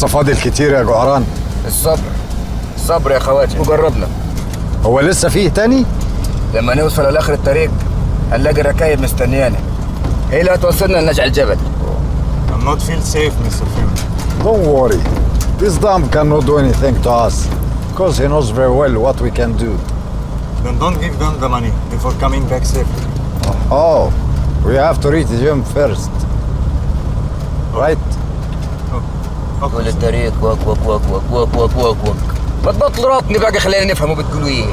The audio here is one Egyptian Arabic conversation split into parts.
لسه فاضل كتير يا جعران الصبر الصبر يا خواجه وجربنا هو لسه فيه تاني لما نوصل لاخر الطريق هنلاقي الركايب مستنيانا هي اللي هتوصلنا لنجع الجبل I'm not feel safe, Mr. Fury. Don't worry. This dam cannot do anything to us. Because he knows very well what we can do. Then don't give them the money before coming back safely. Oh, we have to reach him first. Right? طول الطريق وك وك وك وك وك وك وك وك ما تبطلوا رطني بقى خلينا نفهم بتقولوا ايه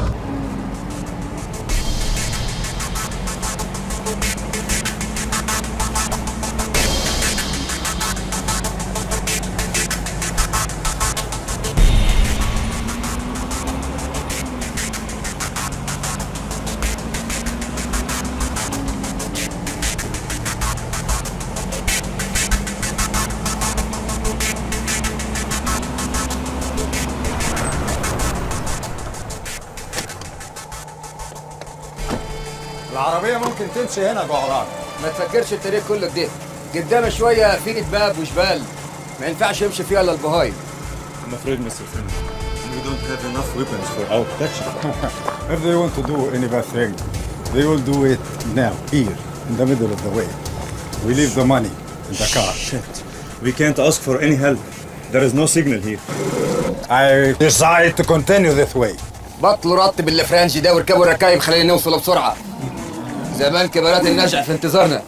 العربية ممكن تمشي هنا جعران. ما تفكرش الطريق كله كده قدام شويه في دباب وجبال ما ينفعش يمشي فيها الا البهايم I'm afraid, Mr. Fury. We don't have enough weapons for our protection. If they want to do any bad thing, they will do it now, here, in the middle of the way. We leave the money in the car. Shit. We can't ask for any help. There is no signal here. I decide to continue this way. بطلوا رط بالفرنجي ده واركبوا الركايب خلينا نوصل بسرعه زمان كبارات النجع في انتظارنا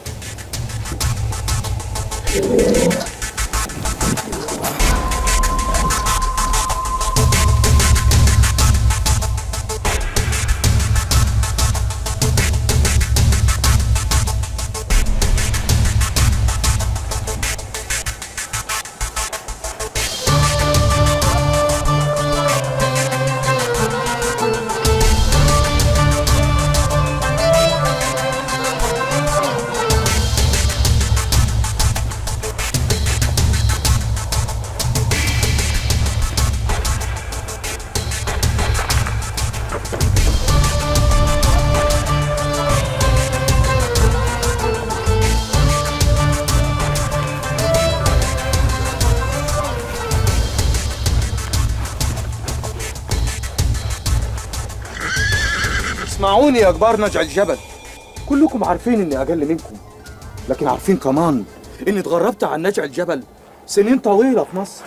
اسمعوني يا كبار نجع الجبل كلكم عارفين اني اقل منكم لكن عارفين كمان اني اتغربت عن نجع الجبل سنين طويله في مصر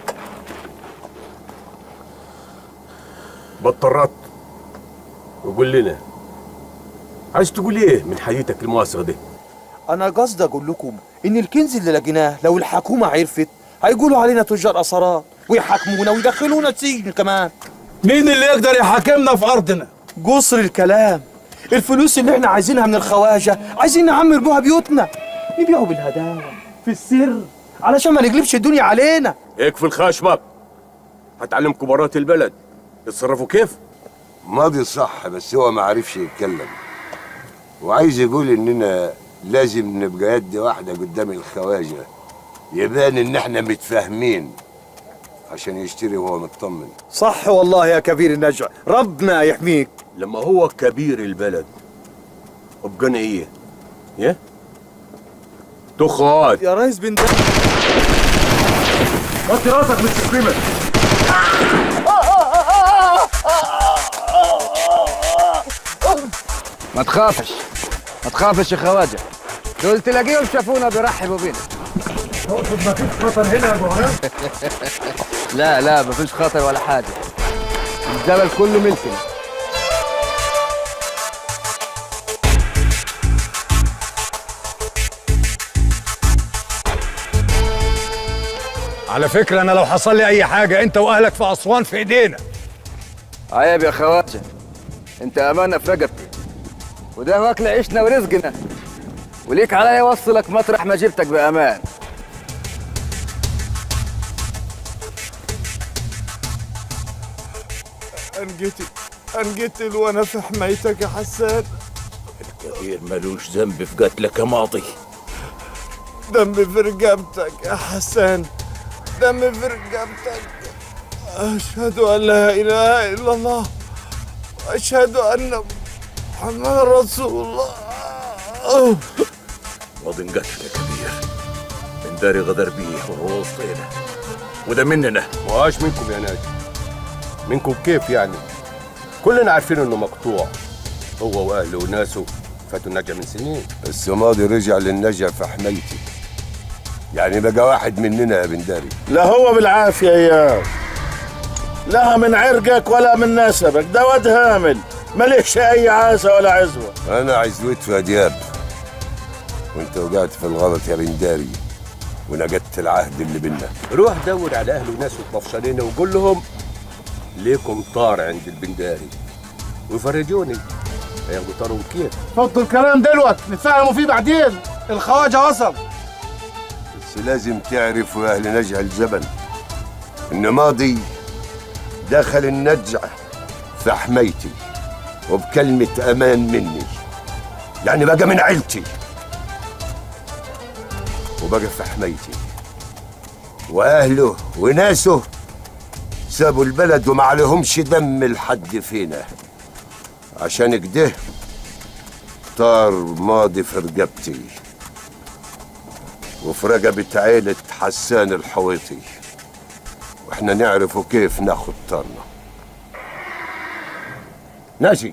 بطرت وقول لنا عايز تقول ايه من حياتك المعاصرة دي انا قصدي اقول لكم ان الكنز اللي لقيناه لو الحكومه عرفت هيقولوا علينا تجار اثارات ويحاكمونا ويدخلونا السجن كمان مين اللي يقدر يحاكمنا في ارضنا قصر الكلام الفلوس اللي احنا عايزينها من الخواجه عايزين نعمر بوها بيوتنا نبيعه بالهداوه في السر علشان ما نقلبش الدنيا علينا اكفي الخشمك هتعلم كبارات البلد يتصرفوا كيف ماضي صح بس هو ما عرفش يتكلم وعايز يقول اننا لازم نبقى يد واحده قدام الخواجه يبان ان احنا متفاهمين عشان يشتري وهو مطمن صح والله يا كبير النجع ربنا يحميك لما هو كبير البلد ابقى ايه يا تخات يا ريس بن وطي راسك من التكريمه ما تخافش ما تخافش يا خواجه دول تلاقيهم شافونا بيرحبوا بينا ما فيش خطر هنا يا جوهران لا لا مفيش خطر ولا حاجه الجبل كله ملكنا على فكرة أنا لو حصل لي أي حاجة أنت وأهلك في أسوان في إيدينا. عيب يا خواجه انت امانه في رقبتي وده واكل عيشنا ورزقنا وليك عليا اوصلك مطرح ما جبتك بامان انقتل انقتل وانا في حمايتك يا حسان الكبير ملوش ذنب في قتلك يا ماضي دمي في رقبتك يا حسان دمي في رقبتك أشهد أن لا إله إلا الله وأشهد أن محمد رسول الله ماضي انقتل يا كبير من داري غدر بيه وهو وسطينا وده مننا واش منكم يا ناجي منكم كيف يعني كلنا عارفين انه مقطوع هو واهله وناسه فاتوا النجا من سنين السماضي رجع للنجع في حمايتي يعني بقى واحد مننا يا بنداري لا هو بالعافية يا لا من عرقك ولا من نسبك ده واد هامل مليش أي عاسة ولا عزوة انا عزوت يا دياب وانت وقعت في الغلط يا بنداري ونجدت العهد اللي بينا روح دور على اهله وناسه مفصلين وقول لهم ليكم طار عند البنداري ويفرجوني هياخدوا طارهم كيف حطوا الكلام دلوقتي نتفاهموا فيه بعدين الخواجه وصل بس لازم تعرفوا يا اهل نجع الجبل ان ماضي دخل النجع في حمايتي وبكلمة أمان مني يعني بقى من عيلتي وبقى في حمايتي وأهله وناسه سابوا البلد وما عليهمش دم لحد فينا عشان كده طار ماضي في رقبتي وفي رقبة عيلة حسان الحويطي واحنا نعرفوا كيف ناخد طارنا ناجي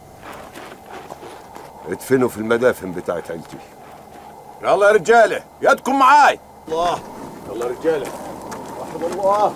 ادفنوا في المدافن بتاعت عيلتي يلا يا رجالة يدكم معاي الله يلا يا رجالة رحم الله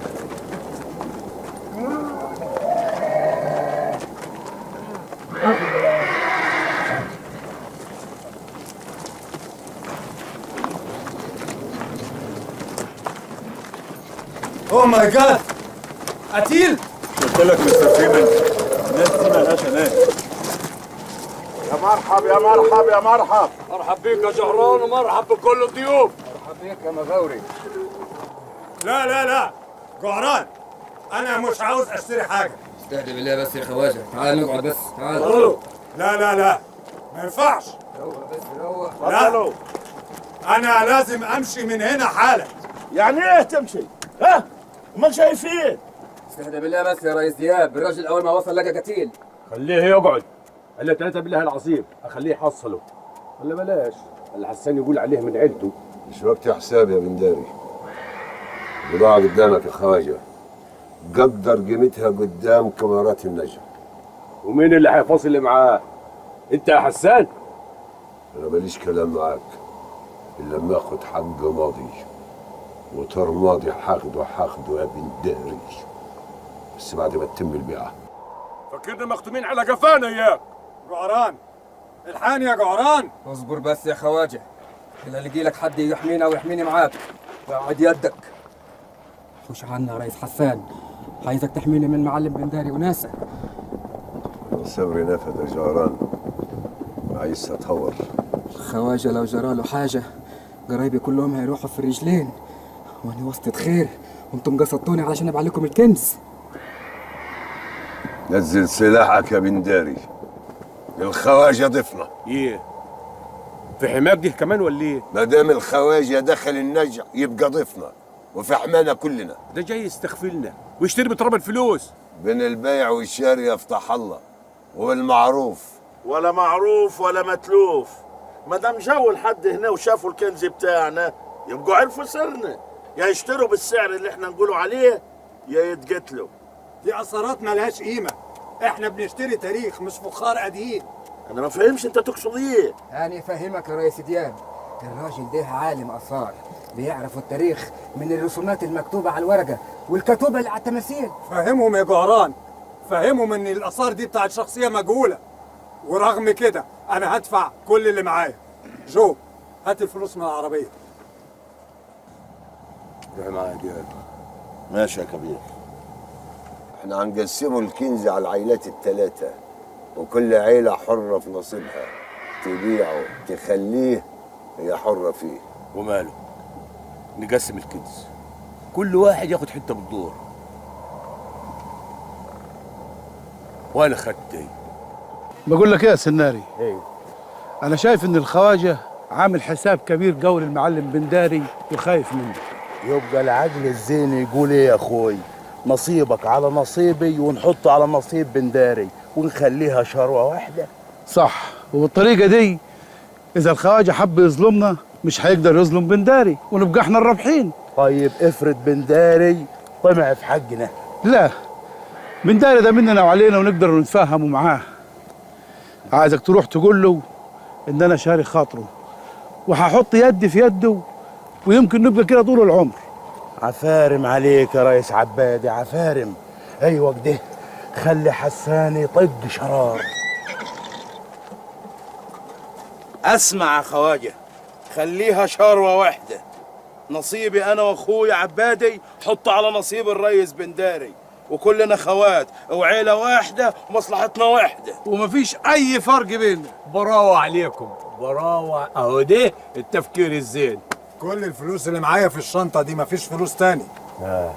اوه ماي جاد قتيل قلت لك مستر فريمان الناس دي مالهاش امان يا مرحب يا مرحب يا مرحب مرحب بيك يا جهران ومرحب بكل الضيوف مرحبا بيك يا مغاوري لا لا لا جعران انا مش عاوز اشتري حاجه استهدي بالله بس يا خواجه تعال نقعد بس تعال لا لا لا ما ينفعش روق بس روق لا انا لازم امشي من هنا حالا يعني ايه تمشي؟ ها؟ امال شايفين؟ استهدى بالله بس يا ريس دياب الراجل اول ما وصل لقى قتيل خليه يقعد الا ثلاثة بالله العظيم اخليه يحصله ولا بلاش اللي حسان يقول عليه من عيلته مش وقت حساب يا بنداري بضاعة قدامك يا خواجة قدر قيمتها قدام كاميرات النجم ومين اللي هيفاصل معاه انت يا حسان انا ماليش كلام معاك الا لما اخد حق ماضي وطار ماضي هاخده هاخده يا بنداري بس بعد ما تتم البيعه فكرنا مختومين على قفانا اياك جعران الحان يا جعران اصبر بس يا خواجه الا لقي لك حد يحمينا ويحميني معاك وقعد يدك خش عنا يا ريس حسان عايزك تحميني من معلم بنداري وناسه صبري نفد يا جعران عايز اتطور خواجه لو جراله حاجه قرايبي كلهم هيروحوا في الرجلين وانا وسطة خير وانتم قصدتوني علشان ابيع لكم الكنز نزل سلاحك يا بنداري الخواجه ضفنا ايه في حماك دي كمان ولا ايه ما دام الخواجه دخل النجع يبقى ضفنا وفي حمانا كلنا ده جاي يستغفلنا ويشتري بتراب الفلوس بين البيع والشاري يفتح الله والمعروف ولا معروف ولا متلوف ما دام جو لحد هنا وشافوا الكنز بتاعنا يبقوا عرفوا سرنا يا يشتروا بالسعر اللي احنا نقولوا عليه يا يتقتلوا دي اثارات ملهاش قيمه احنا بنشتري تاريخ مش فخار قديم انا ما فهمش انت تقصد ايه أنا أفهمك يا ريس دياب الراجل ده عالم آثار بيعرف التاريخ من الرسومات المكتوبة على الورقة والكتوبة اللي على التماثيل فهمهم يا جعران فهمهم ان الاثار دي بتاعت شخصيه مجهوله ورغم كده انا هدفع كل اللي معايا جو هات الفلوس من العربيه روح معايا دياب ماشي يا كبير احنا هنقسموا الكنز على العائلات الثلاثة وكل عيلة حرة في نصيبها تبيعه تخليه هي حرة فيه وماله نقسم الكنز كل واحد ياخد حته بالدور وانا خدت ايه بقول لك ايه يا سناري ايه انا شايف ان الخواجه عامل حساب كبير قوي للمعلم بنداري وخايف منه يبقى العجل الزين يقول ايه يا اخوي نصيبك على نصيبي ونحطه على نصيب بنداري ونخليها شروه واحده صح وبالطريقه دي اذا الخواجه حب يظلمنا مش هيقدر يظلم بنداري ونبقى احنا الرابحين طيب افرض بنداري طمع في حقنا لا بنداري ده مننا وعلينا ونقدر نتفاهموا معاه عايزك تروح تقول له ان انا شاري خاطره وهحط يدي في يده ويمكن نبقى كده طول العمر عفارم عليك يا ريس عبادي عفارم ايوه كده خلي حسان يطق شرار اسمع يا خواجه خليها شروه واحده نصيبي انا واخويا عبادي حطه على نصيب الريس بنداري وكلنا خوات وعيله واحده ومصلحتنا واحده ومفيش اي فرق بيننا براوة عليكم براوة اهو ده التفكير الزين كل الفلوس اللي معايا في الشنطه دي مفيش فلوس تاني آه.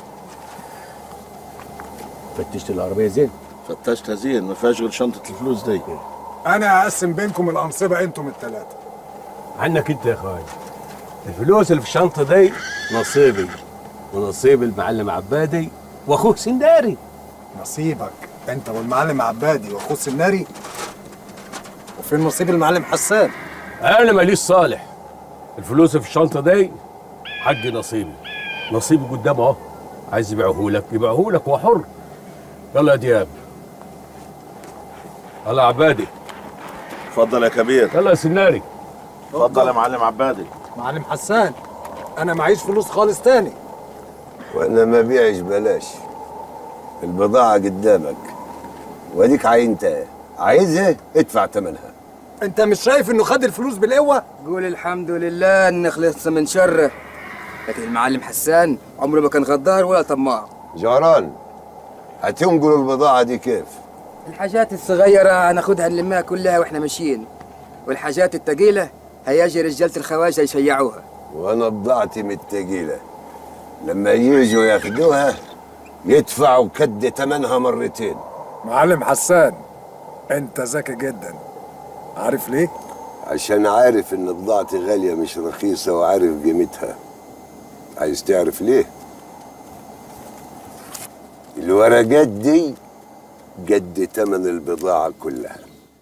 فتشت العربية زين فتشتها زين ما فيهاش غير شنطة الفلوس دي انا هقسم بينكم الانصبه انتم الثلاثه عنك انت يا اخوي الفلوس اللي في الشنطة دي نصيبي ونصيب المعلم عبادي واخوه سنداري نصيبك انت والمعلم عبادي واخوه السناري وفين نصيب المعلم حسان انا ماليش صالح الفلوس اللي في الشنطة دي حق نصيبي نصيبي قدامه اهو عايز يبيعه لك يبيعه لك وحر يلا يا دياب يلا يا عبادي اتفضل يا كبير يلا يا سناري اتفضل يا معلم عبادي معلم حسان انا معيش فلوس خالص تاني وانا ما بيعش بلاش البضاعة قدامك واديك عينتها عايزها ادفع ثمنها انت مش شايف انه خد الفلوس بالقوه قول الحمد لله ان خلصنا من شره لكن المعلم حسان عمره ما كان غدار ولا طماع جعران هتنقلوا البضاعة دي كيف الحاجات الصغيرة هناخدها نلمها كلها واحنا ماشيين والحاجات التقيلة هيجي رجالة الخواجة يشيعوها وانا بضاعتي من التقيلة لما يجوا ياخدوها يدفعوا كد ثمنها مرتين معلم حسان انت ذكي جدا عارف ليه عشان عارف ان بضاعتي غالية مش رخيصة وعارف قيمتها عايز تعرف ليه الورقات دي قد تمن البضاعة كلها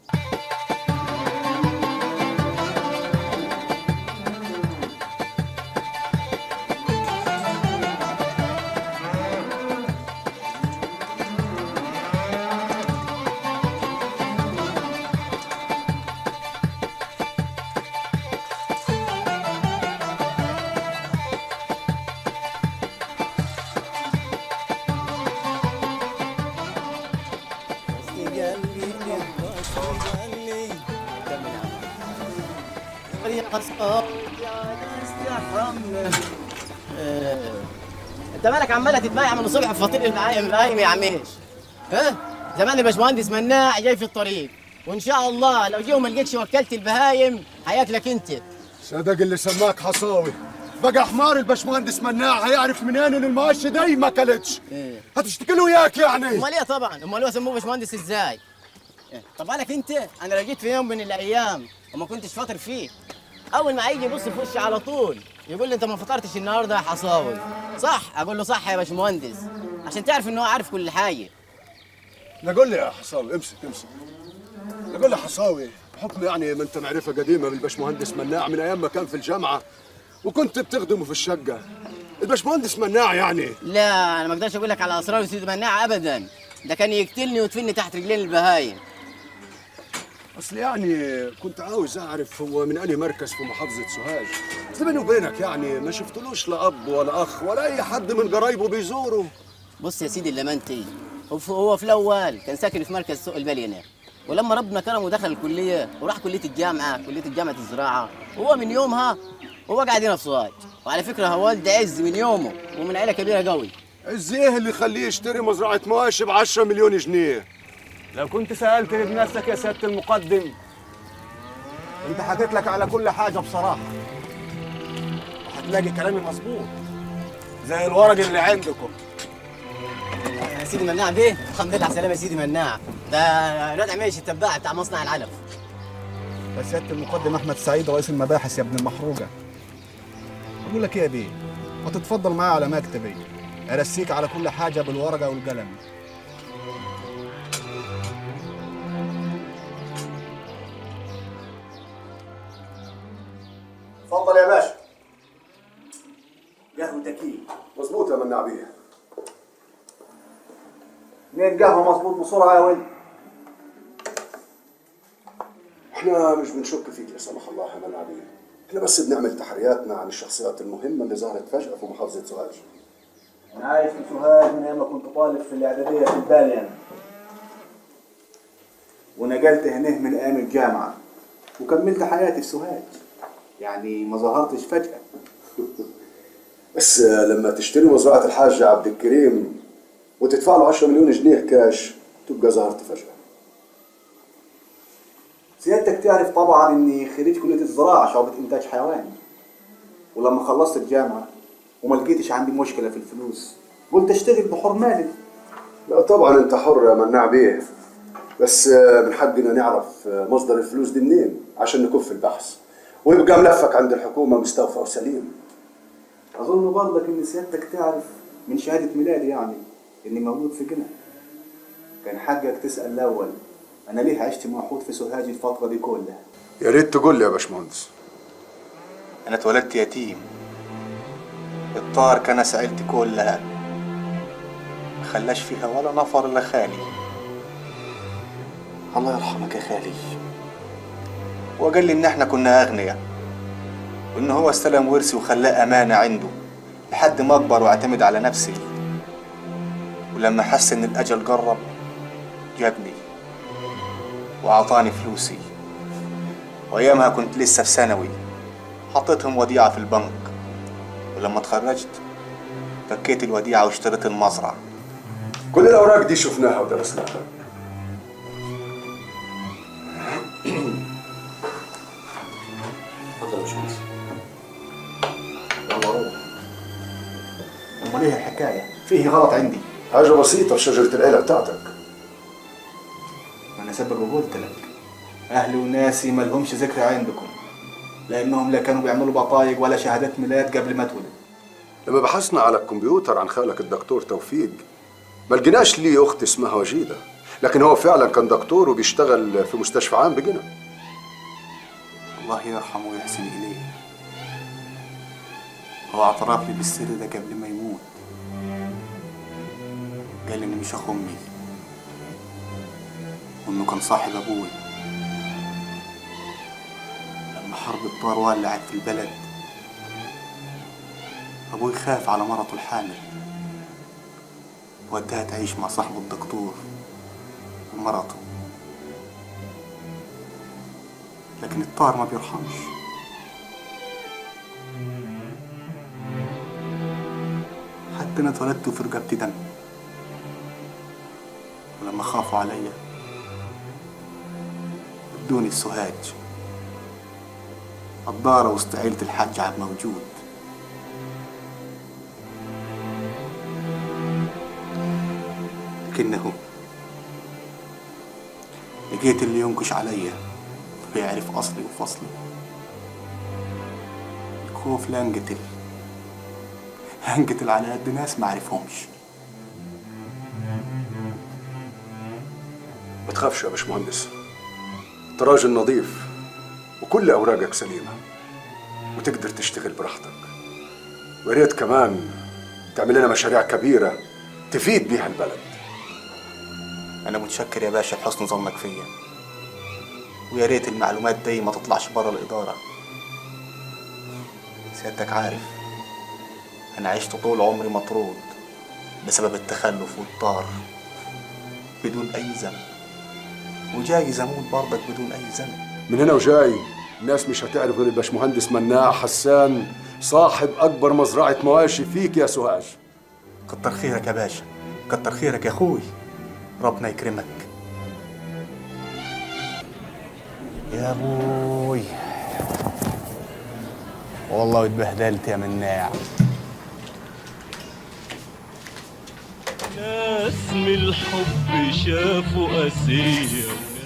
انت مالك عماله تتبايع من الصبح في فطير البهايم البهايم يا عميش ها زمان الباشمهندس مناع جاي في الطريق وان شاء الله لو جه وما لقيتش وكلت البهايم هياكلك انت صدق اللي سماك حصاوي بقى حمار الباشمهندس مناع هيعرف منين ان المقش دي ما كلتش هتشتكي له اياك يعني امال ايه طبعا امال هو سموه باشمهندس ازاي إيه، طب بالك انت انا لو جيت في يوم من الايام وما كنتش فاطر فيه اول ما هيجي يبص في وشي على طول يقول لي انت ما فطرتش النهارده يا حصاوي صح اقول له صح يا باشمهندس عشان تعرف ان هو عارف كل حاجه لا قول لي يا حصاوي امسك امسك لا قول لي يا حصاوي بحكم يعني ما انت معرفه قديمه بالباشمهندس مناع من ايام ما كان في الجامعه وكنت بتخدمه في الشقه الباشمهندس مناع يعني لا انا ما اقدرش اقول لك على اسرار سيدي مناع ابدا ده كان يقتلني ويدفني تحت رجلين البهايم اصل يعني كنت عاوز اعرف هو من انهي مركز في محافظه سوهاج اصل بيني وبينك يعني ما شفتلوش لا اب ولا اخ ولا اي حد من قرايبه بيزوره بص يا سيدي اللمنتي هو في- هو في الاول كان ساكن في مركز سوق البلي هناك ولما ربنا كرمه دخل الكليه وراح كليه الجامعه كليه الجامعه الزراعه وهو من يومها وهو قاعد هنا في سوهاج وعلى فكره هو والد عز من يومه ومن عيله كبيره قوي عز ايه اللي يخليه يشتري مزرعه مواشي ب 10 مليون جنيه لو كنت سألت بنفسك يا سيادة المقدم انت حكيت لك على كل حاجة بصراحة وهتلاقي كلامي مظبوط زي الورق اللي عندكم يا سيدي مناع بيه الحمد لله على السلامه يا سيدي مناع ده الواد عميش التباع بتاع مصنع العلف يا سيادة المقدم أحمد سعيد رئيس المباحث يا ابن المحروجة أقول لك إيه يا بيه ما تتفضل معايا على مكتبي أرسيك على كل حاجة بالورقة والقلم اتفضل يا باشا نلقاها مظبوط بسرعه يا ولد احنا مش بنشك فيك لا سمح الله يا منع بيه احنا بس بنعمل تحرياتنا عن الشخصيات المهمه اللي ظهرت فجاه في محافظه سوهاج انا عايش في سوهاج من ايام ما كنت طالب في الاعداديه في الباليان ونقلت هنا من ايام الجامعه وكملت حياتي في سوهاج يعني ما ظهرتش فجاه بس آه، لما تشتري مزرعه الحاج عبد الكريم وتدفع له 10 مليون جنيه كاش تبقى ظهرت فجاه سيادتك تعرف طبعا اني خريج كليه الزراعه شعبة انتاج حيواني ولما خلصت الجامعه وما لقيتش عندي مشكله في الفلوس قلت اشتغل بحر مالي لا طبعا انت حر يا مناع بيه بس آه، من حقنا نعرف آه، مصدر الفلوس دي منين عشان نكف البحث ويبقى ملفك عند الحكومه مستوفى وسليم اظن برضك ان سيادتك تعرف من شهاده ميلادي يعني اني مولود في جنة كان حقك تسال الاول انا ليه عشت موحود في سوهاج الفتره دي كلها يا ريت تقول لي يا باشمهندس انا اتولدت يتيم الطار كنس عيلتي كلها ما خلاش فيها ولا نفر الا خالي الله يرحمك يا خالي وقال لي ان احنا كنا اغنياء وان هو استلم ورثي وخلاه امانه عنده لحد ما اكبر واعتمد على نفسي ولما حس ان الاجل قرب جابني وعطاني فلوسي وايامها كنت لسه في ثانوي حطيتهم وديعه في البنك ولما اتخرجت فكيت الوديعه واشتريت المزرعه كل الاوراق دي شفناها ودرسناها اتفضل يا باشمهندس يلا روح امال ايه الحكايه فيه غلط عندي حاجه بسيطه في شجره العيله بتاعتك ما انا سبق وقلت لك اهلي وناسي ما لهمش ذكر عندكم لانهم لا كانوا بيعملوا بطايق ولا شهادات ميلاد قبل ما اتولد لما بحثنا على الكمبيوتر عن خالك الدكتور توفيق ما لقيناش ليه اخت اسمها وجيده لكن هو فعلا كان دكتور وبيشتغل في مستشفى عام بجنة الله يرحمه ويحسن اليه هو اعترف لي بالسر ده قبل ما يموت قال لي انه مش اخو امي وانه كان صاحب ابوي لما حرب الطار ولعت في البلد ابوي خاف على مرته الحامل وداها تعيش مع صاحبه الدكتور ومرته لكن الطار ما بيرحمش حتى انا اتولدت في رقبتي دم ولما خافوا عليا ادوني السوهاج الدار وسط عيلة الحاج عبد موجود لكنه لقيت اللي ينكش عليا ويعرف أصلي وفصلي الخوف لا انقتل هنقتل على قد ناس ما عرفهمش ما تخافش يا باشمهندس انت راجل نظيف وكل اوراقك سليمه وتقدر تشتغل براحتك ويا ريت كمان تعمل لنا مشاريع كبيره تفيد بيها البلد أنا متشكر يا باشا لحسن ظنك فيا ويا ريت المعلومات دي ما تطلعش بره الإدارة سيادتك عارف أنا عشت طول عمري مطرود بسبب التخلف والطار بدون أي ذنب وجايز أموت برضك بدون أي ذنب من هنا وجاي الناس مش هتعرف غير الباشمهندس مناع حسان صاحب اكبر مزرعه مواشي فيك يا سوهاج كتر خيرك يا باشا كتر خيرك يا أخوي ربنا يكرمك يا ابوي والله اتبهدلت يا مناع ناس من الحب شافوا أسير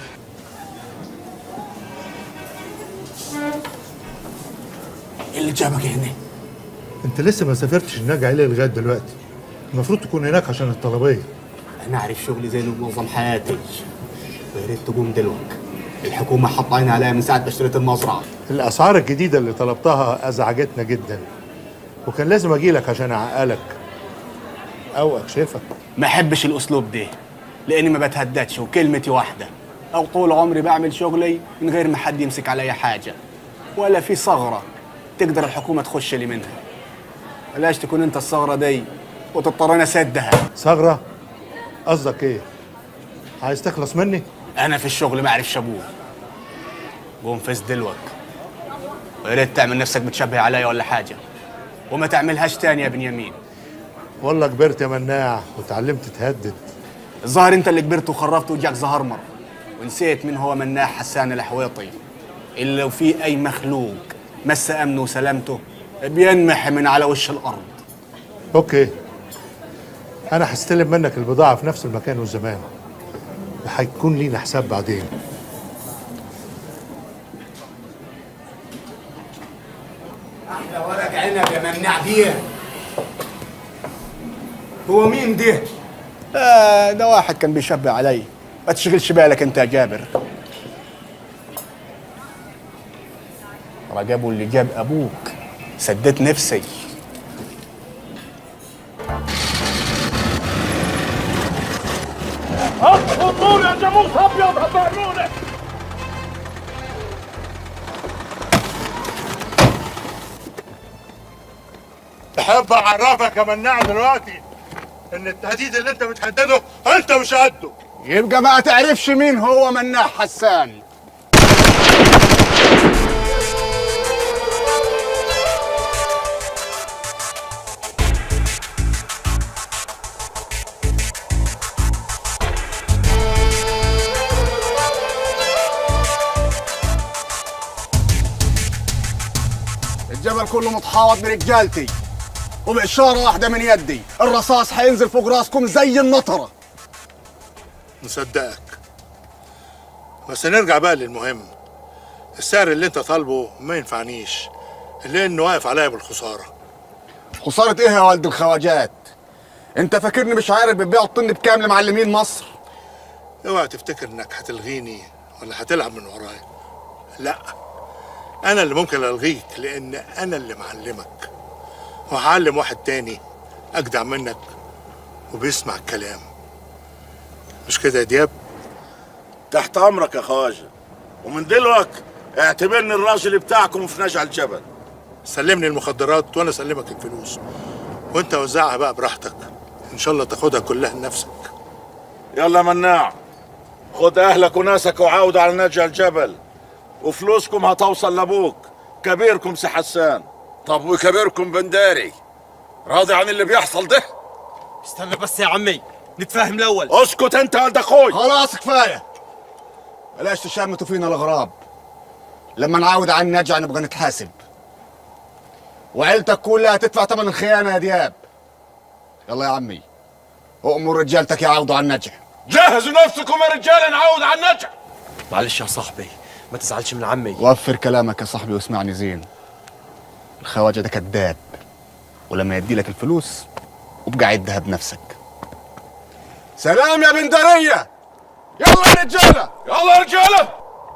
إيه اللي جابك هنا انت لسه ما سافرتش هناك عليه لغايه دلوقتي المفروض تكون هناك عشان الطلبيه انا عارف شغلي زي اللي منظم حياتي ويا ريت تقوم دلوقتي الحكومه حاطه عيني عليا من ساعه ما اشتريت المزرعه الاسعار الجديده اللي طلبتها ازعجتنا جدا وكان لازم اجي لك عشان اعقلك او اكشفك ما احبش الاسلوب ده لاني ما بتهددش وكلمتي واحده او طول عمري بعمل شغلي من غير ما حد يمسك عليا حاجه ولا في ثغره تقدر الحكومه تخش لي منها بلاش تكون انت الثغره دي وتضطر انا اسدها ثغرة قصدك ايه؟ عايز تخلص مني؟ انا في الشغل ما اعرفش ابوه قوم فز دلوك ويا ريت تعمل نفسك بتشبه عليا ولا حاجه وما تعملهاش تاني يا بنيامين والله كبرت يا مناع وتعلمت تهدد الظاهر انت اللي كبرت وخرفت وجاك زهرمر ونسيت من هو مناح حسان الحويطي اللي لو في اي مخلوق مس امنه وسلامته بينمح من على وش الارض اوكي انا هستلم منك البضاعة في نفس المكان والزمان وهيكون لينا حساب بعدين احلى ورق عنب يا مناع دي هو مين ده؟ آه ده واحد كان بيشبه علي ما تشغلش بالك انت يا جابر رجبوا اللي جاب ابوك سديت نفسي اطلبوا يا جاموس ابيض هتعملوني احب اعرفك يا مناع دلوقتي ان التهديد اللي انت بتهدده انت مش قده يبقى ما تعرفش مين هو مناح حسان الجبل كله متحاوط برجالتي وبإشارة واحدة من يدي الرصاص هينزل فوق راسكم زي النطرة مصدقك بس نرجع بقى للمهم السعر اللي انت طالبه ما ينفعنيش لانه واقف عليا بالخساره خسارة ايه يا والد الخواجات؟ انت فاكرني مش عارف بتبيع الطن بكام لمعلمين مصر؟ اوعى تفتكر انك هتلغيني ولا هتلعب من ورايا لا انا اللي ممكن الغيك لان انا اللي معلمك وهعلم واحد تاني اجدع منك وبيسمع الكلام مش كده يا دياب تحت امرك يا خواجه ومن دلوقت اعتبرني الراجل بتاعكم في نجع الجبل سلمني المخدرات وانا اسلمك الفلوس وانت وزعها بقى براحتك ان شاء الله تاخدها كلها لنفسك يلا مناع خد اهلك وناسك وعاود على نجع الجبل وفلوسكم هتوصل لابوك كبيركم سي حسان طب وكبيركم بنداري راضي عن اللي بيحصل ده استنى بس يا عمي نتفاهم الاول اسكت انت يا ولد اخوي خلاص كفاية بلاش تشمتوا فينا الغراب لما نعاود عن النجع نبغى نتحاسب وعيلتك كلها تدفع ثمن الخيانة يا دياب يلا يا عمي أؤمر رجالتك يعاودوا عن النجع جهزوا نفسكم يا رجال نعود على النجع معلش يا صاحبي ما تزعلش من عمي وفر كلامك يا صاحبي واسمعني زين الخواجة ده كذاب ولما يدي لك الفلوس وابقى عدها بنفسك سلام يا بندرية يلا يا رجالة يلا يا رجالة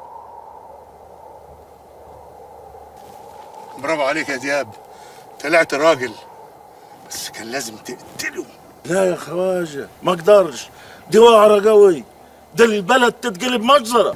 برافو عليك يا دياب طلعت راجل بس كان لازم تقتله لا يا خواجه ما اقدرش دي وعرة قوي ده البلد تتقلب مجزرة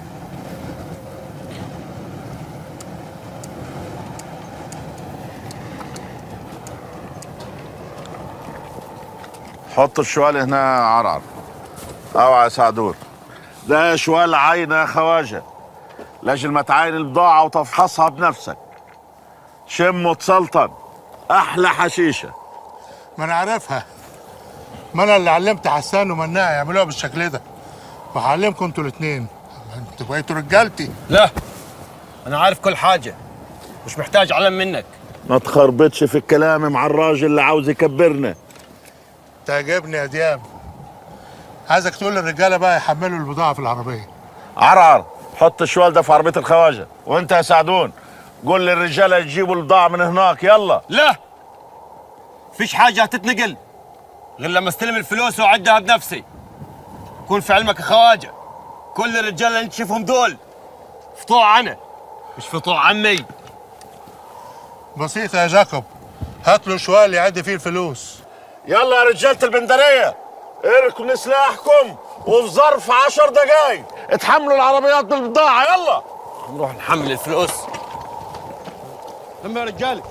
حط الشوال هنا يا عرعر اوعى يا سعدور ده شوال عاينة يا خواجه لاجل ما تعاين البضاعة وتفحصها بنفسك شم وتسلطن احلى حشيشه ما انا عارفها ما انا اللي علمت حسان ومناع يعملوها بالشكل ده وهعلمكم انتوا الاثنين انتوا بقيتوا رجالتي لا انا عارف كل حاجه مش محتاج علم منك ما تخربطش في الكلام مع الراجل اللي عاوز يكبرنا تعجبني يا دياب عايزك تقول للرجاله بقى يحملوا البضاعه في العربيه عرعر حط الشوال ده في عربيه الخواجه وانت يا سعدون قول للرجاله يجيبوا البضاعه من هناك يلا لا فيش حاجه هتتنقل غير لما استلم الفلوس واعدها بنفسي كون في علمك يا خواجه كل الرجال اللي انت تشوفهم دول فطوع انا مش فطوع عمي بسيطه يا جاكوب هات له شوال يعد فيه الفلوس يلا يا رجاله البندريه اركنوا سلاحكم وفي ظرف عشر دقايق اتحملوا العربيات بالبضاعة يلا نروح نحمل الفلوس هم يا رجالي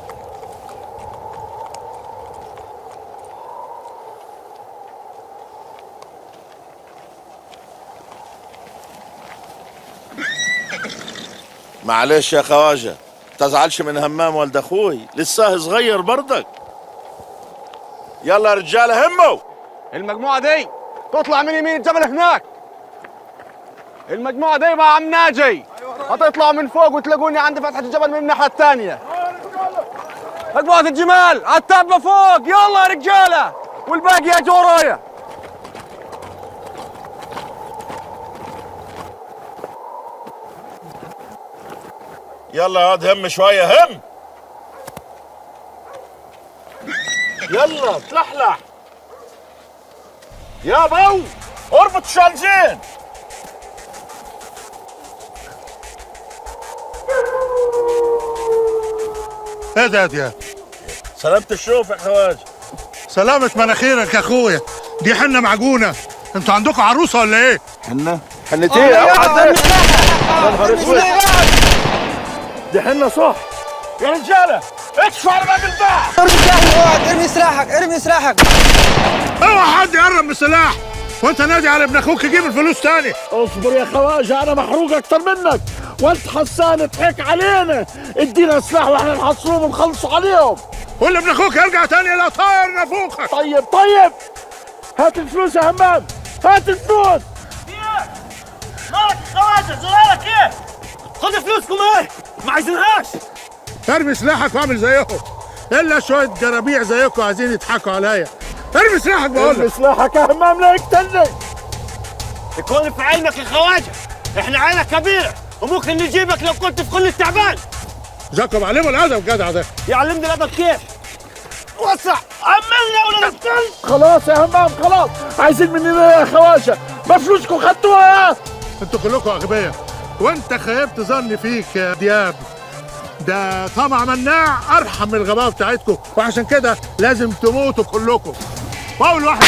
معلش يا خواجة تزعلش من همام ولد اخوي لسه صغير برضك يلا يا رجالة هموا المجموعة دي تطلع من يمين الجبل هناك المجموعة دي مع عم ناجي هتطلعوا من فوق وتلاقوني عند فتحة الجبل من الناحية الثانية مجموعة الجمال التابة فوق يلا يا رجالة والباقي يا ورايا يلا يا واد هم شوية هم يلا تلحلح يا بو اربط الشالجين ايه ده يا دياب سلامة الشوف يا خواجة سلامة مناخيرك يا اخويا دي حنة معجونة انتوا عندكم عروسة ولا ايه؟ حنة؟ حنة ايه يا واحد يا نهار اسود دي حنة صح يا رجالة ادفع على باب الباب ارمي سلاحك اوعى ارمي سلاحك ارمي سلاحك اوعى حد يقرب من السلاح وانت نادي على ابن اخوك يجيب الفلوس تاني اصبر يا خواجه انا محروق اكتر منك وانت حسان ضحك علينا ادينا سلاح واحنا نحصروهم ونخلصوا عليهم ولا ابن اخوك يرجع تاني لا طاير نافوخك طيب طيب هات الفلوس يا همام هات الفلوس مالك خواجه زرارك ايه؟ خد فلوسكم ايه؟ ما عايزينهاش ارمي سلاحك واعمل زيهم الا شويه جرابيع زيكم عايزين يضحكوا عليا ارمي سلاحك بقول ارمي سلاحك يا همام لا يقتلني يكون في علمك يا خواجه احنا عيلة كبيرة وممكن نجيبك لو كنت في كل تعبان جاكم علموا الادب جدع ده يعلمني الادب كيف؟ وسع عملنا ولا نقتل خلاص يا همام خلاص عايزين مننا يا خواجه ما فلوسكم خدتوها انتوا كلكم اغبياء وانت خيبت ظني فيك يا دياب ده طمع مناع ارحم من الغباء بتاعتكم وعشان كده لازم تموتوا كلكم واول واحد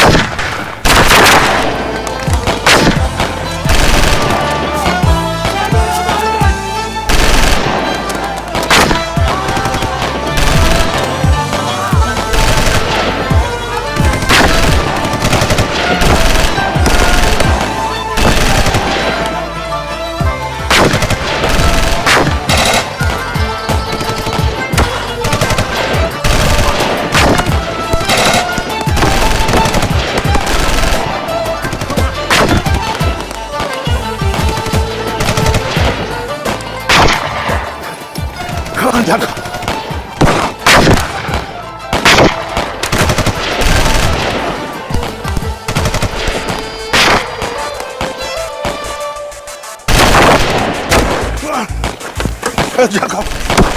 جاكوب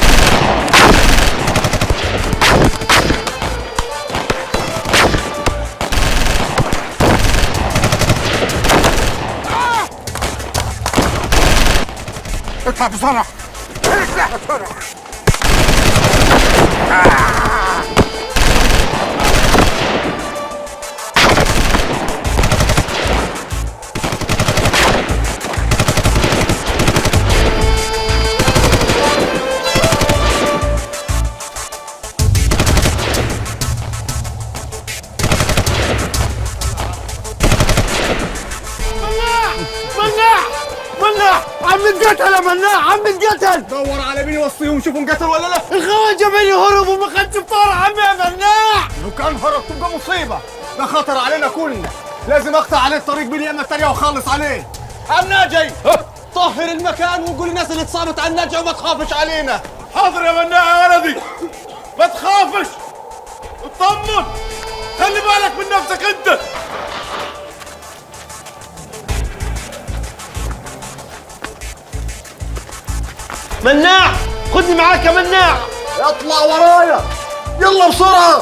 اطلع بسرعه اطلع بسرعه مناع مناع عم نتقتل يا مناع عم نتقتل دور على مين يوصيهم شوفوا انقتل ولا لا الخواجه بيني هرب وما خدش بطار عم يا مناع لو كان هرب تبقى مصيبة ده خطر علينا كلنا لازم اقطع عليه الطريق باليمة التانية واخلص عليه عم ناجي طهر المكان وقول للناس اللي اتصابت على النجع وما تخافش علينا حاضر يا مناع يا ولدي ما تخافش اطمن خلي بالك من نفسك انت مناع خدني معاك يا مناع اطلع ورايا يلا بسرعة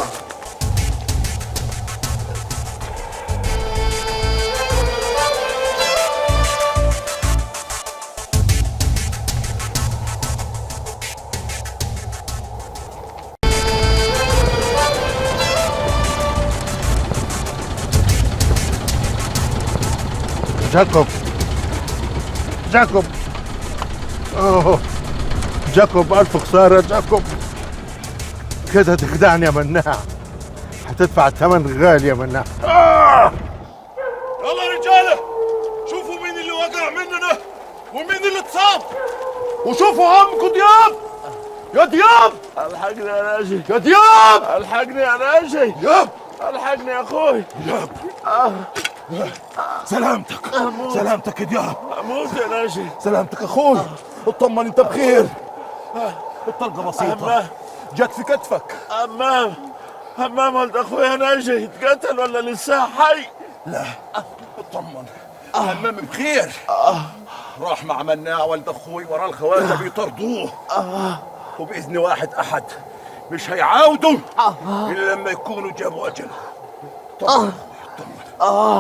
جاكوب جاكوب اوه جاكوب الف خساره جاكوب كده تخدعني يا مناع هتدفع الثمن غالي يا مناع آه! يلا يا رجاله شوفوا مين اللي وقع مننا ومين اللي اتصاب وشوفوا عمكم دياب يا دياب الحقني يا ناجي يا دياب الحقني يا ناجي دياب الحقني يا اخوي دياب آه. سلامتك أموت. سلامتك يا دياب اموت يا ناجي سلامتك اخوي اطمن انت بخير الطلقه بسيطه جت في كتفك همام همام ولد اخويا ناجي اتقتل ولا لسه حي لا اطمن همام بخير راح مع مناع ولد اخوي ورا الخواجه بيطردوه وباذن واحد احد مش هيعاودوا الا لما يكونوا جابوا اجل طمن آه.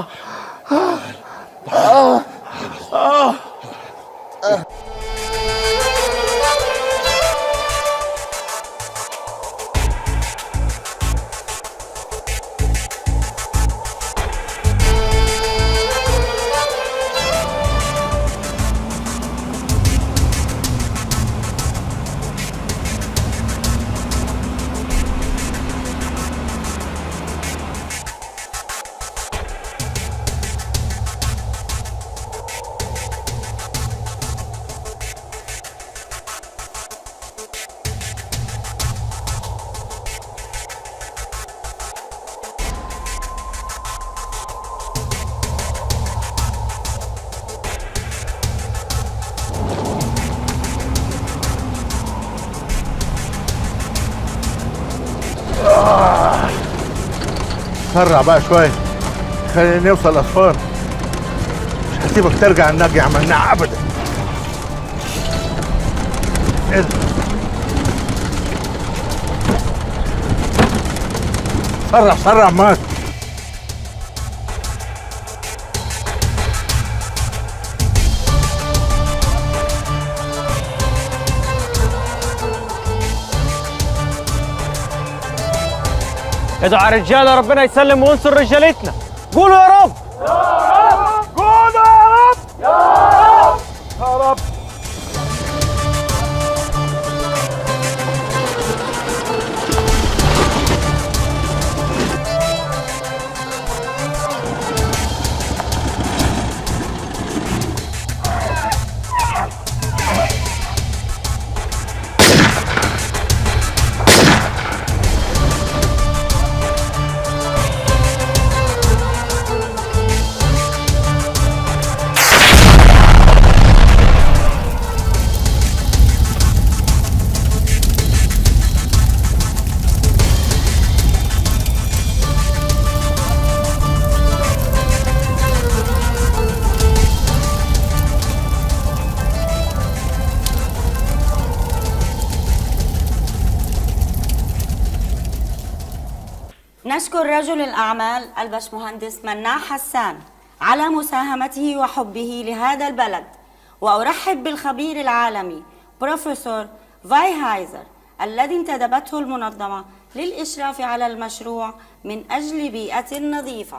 آه. آه. آه. سرع بقى شوية خلينا نوصل أسوان مش هسيبك ترجع النجي يا مناع أبدا إيه ده؟ سرع سرع مات ادعوا على الرجاله ربنا يسلم وينصر رجالتنا قولوا يا رب قولوا يا رب يا رب يا رب نشكر رجل الأعمال البشمهندس مناع حسان على مساهمته وحبه لهذا البلد وأرحب بالخبير العالمي بروفيسور فاي هايزر الذي انتدبته المنظمة للإشراف على المشروع من أجل بيئة نظيفة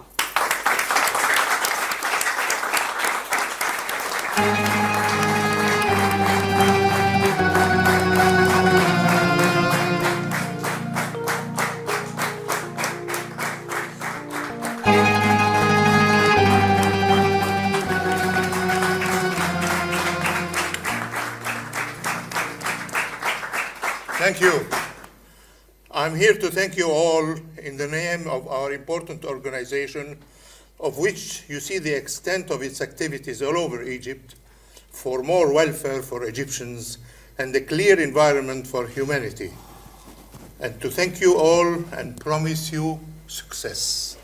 Thank you. I'm here to thank you all in the name of our important organization, of which you see the extent of its activities all over Egypt for more welfare for Egyptians and a clear environment for humanity. And to thank you all and promise you success.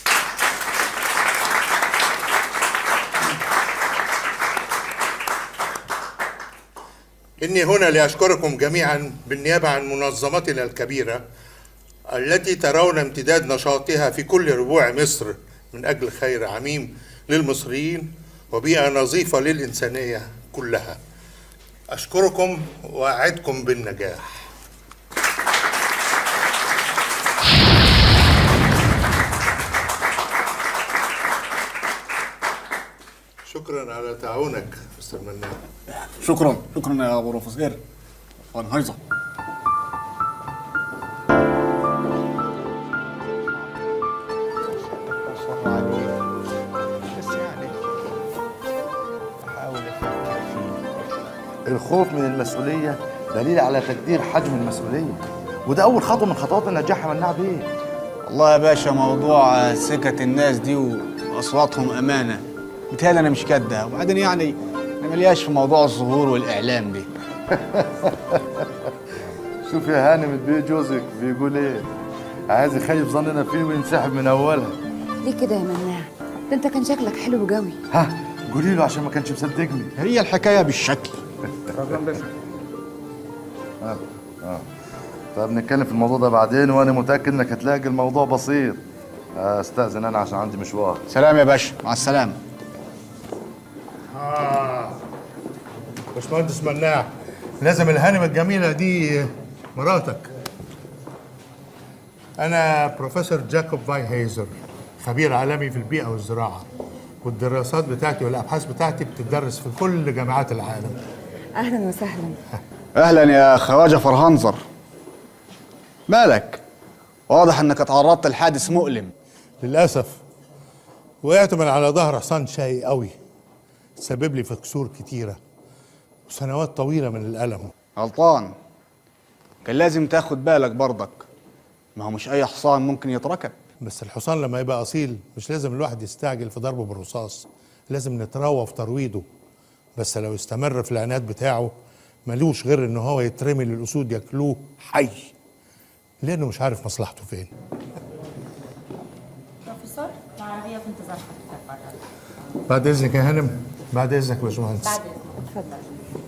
إني هنا لأشكركم جميعا بالنيابة عن منظمتنا الكبيرة التي ترون امتداد نشاطها في كل ربوع مصر من أجل خير عميم للمصريين وبيئة نظيفة للإنسانية كلها أشكركم وأعدكم بالنجاح شكرا على تعاونك مستر مناع شكرا شكرا يا بروفيسور فان هايزر الخوف من المسؤولية دليل على تقدير حجم المسؤولية وده أول خطوة من خطوات النجاح يا مناع بيه والله يا باشا موضوع سكة الناس دي وأصواتهم أمانة بتهيألي أنا مش كدها وبعدين يعني أنا ملياش في موضوع الظهور والإعلام دي شوف يا هانم البيه جوزك بيقول إيه عايز يخيب ظننا فيه وينسحب من أولها ليه كده يا مناع ده انت كان شكلك حلو قوي ها قولي له عشان ما كانش مصدقني هي الحكاية بالشكل آه. آه. طب نتكلم في الموضوع ده بعدين وانا متاكد انك هتلاقي الموضوع بسيط استاذن انا عشان عندي مشوار سلام يا باشا مع السلامة آه باشمهندس مناع لازم الهانم الجميلة دي مراتك أنا بروفيسور جاكوب فاي هيزر خبير عالمي في البيئة والزراعة والدراسات بتاعتي والأبحاث بتاعتي بتدرس في كل جامعات العالم اهلا وسهلا أهلا يا خواجة فرهنزر مالك واضح انك اتعرضت لحادث مؤلم للأسف وقعت من على ظهر حصان شقي قوي سبب لي في كسور كتيرة وسنوات طويلة من الألم غلطان كان لازم تاخد بالك برضك ما هو مش اي حصان ممكن يتركب بس الحصان لما يبقى أصيل مش لازم الواحد يستعجل في ضربه بالرصاص لازم نتروى في ترويضه بس لو استمر في العناد بتاعه ملوش غير ان هو يترمي للأسود ياكلوه حي لأنه مش عارف مصلحته فين بروفيسور العربية في انتظار حضرتك بره بعد إذنك يا هانم بعد إذنك يا باشمهندس بعد إذنك اتفضل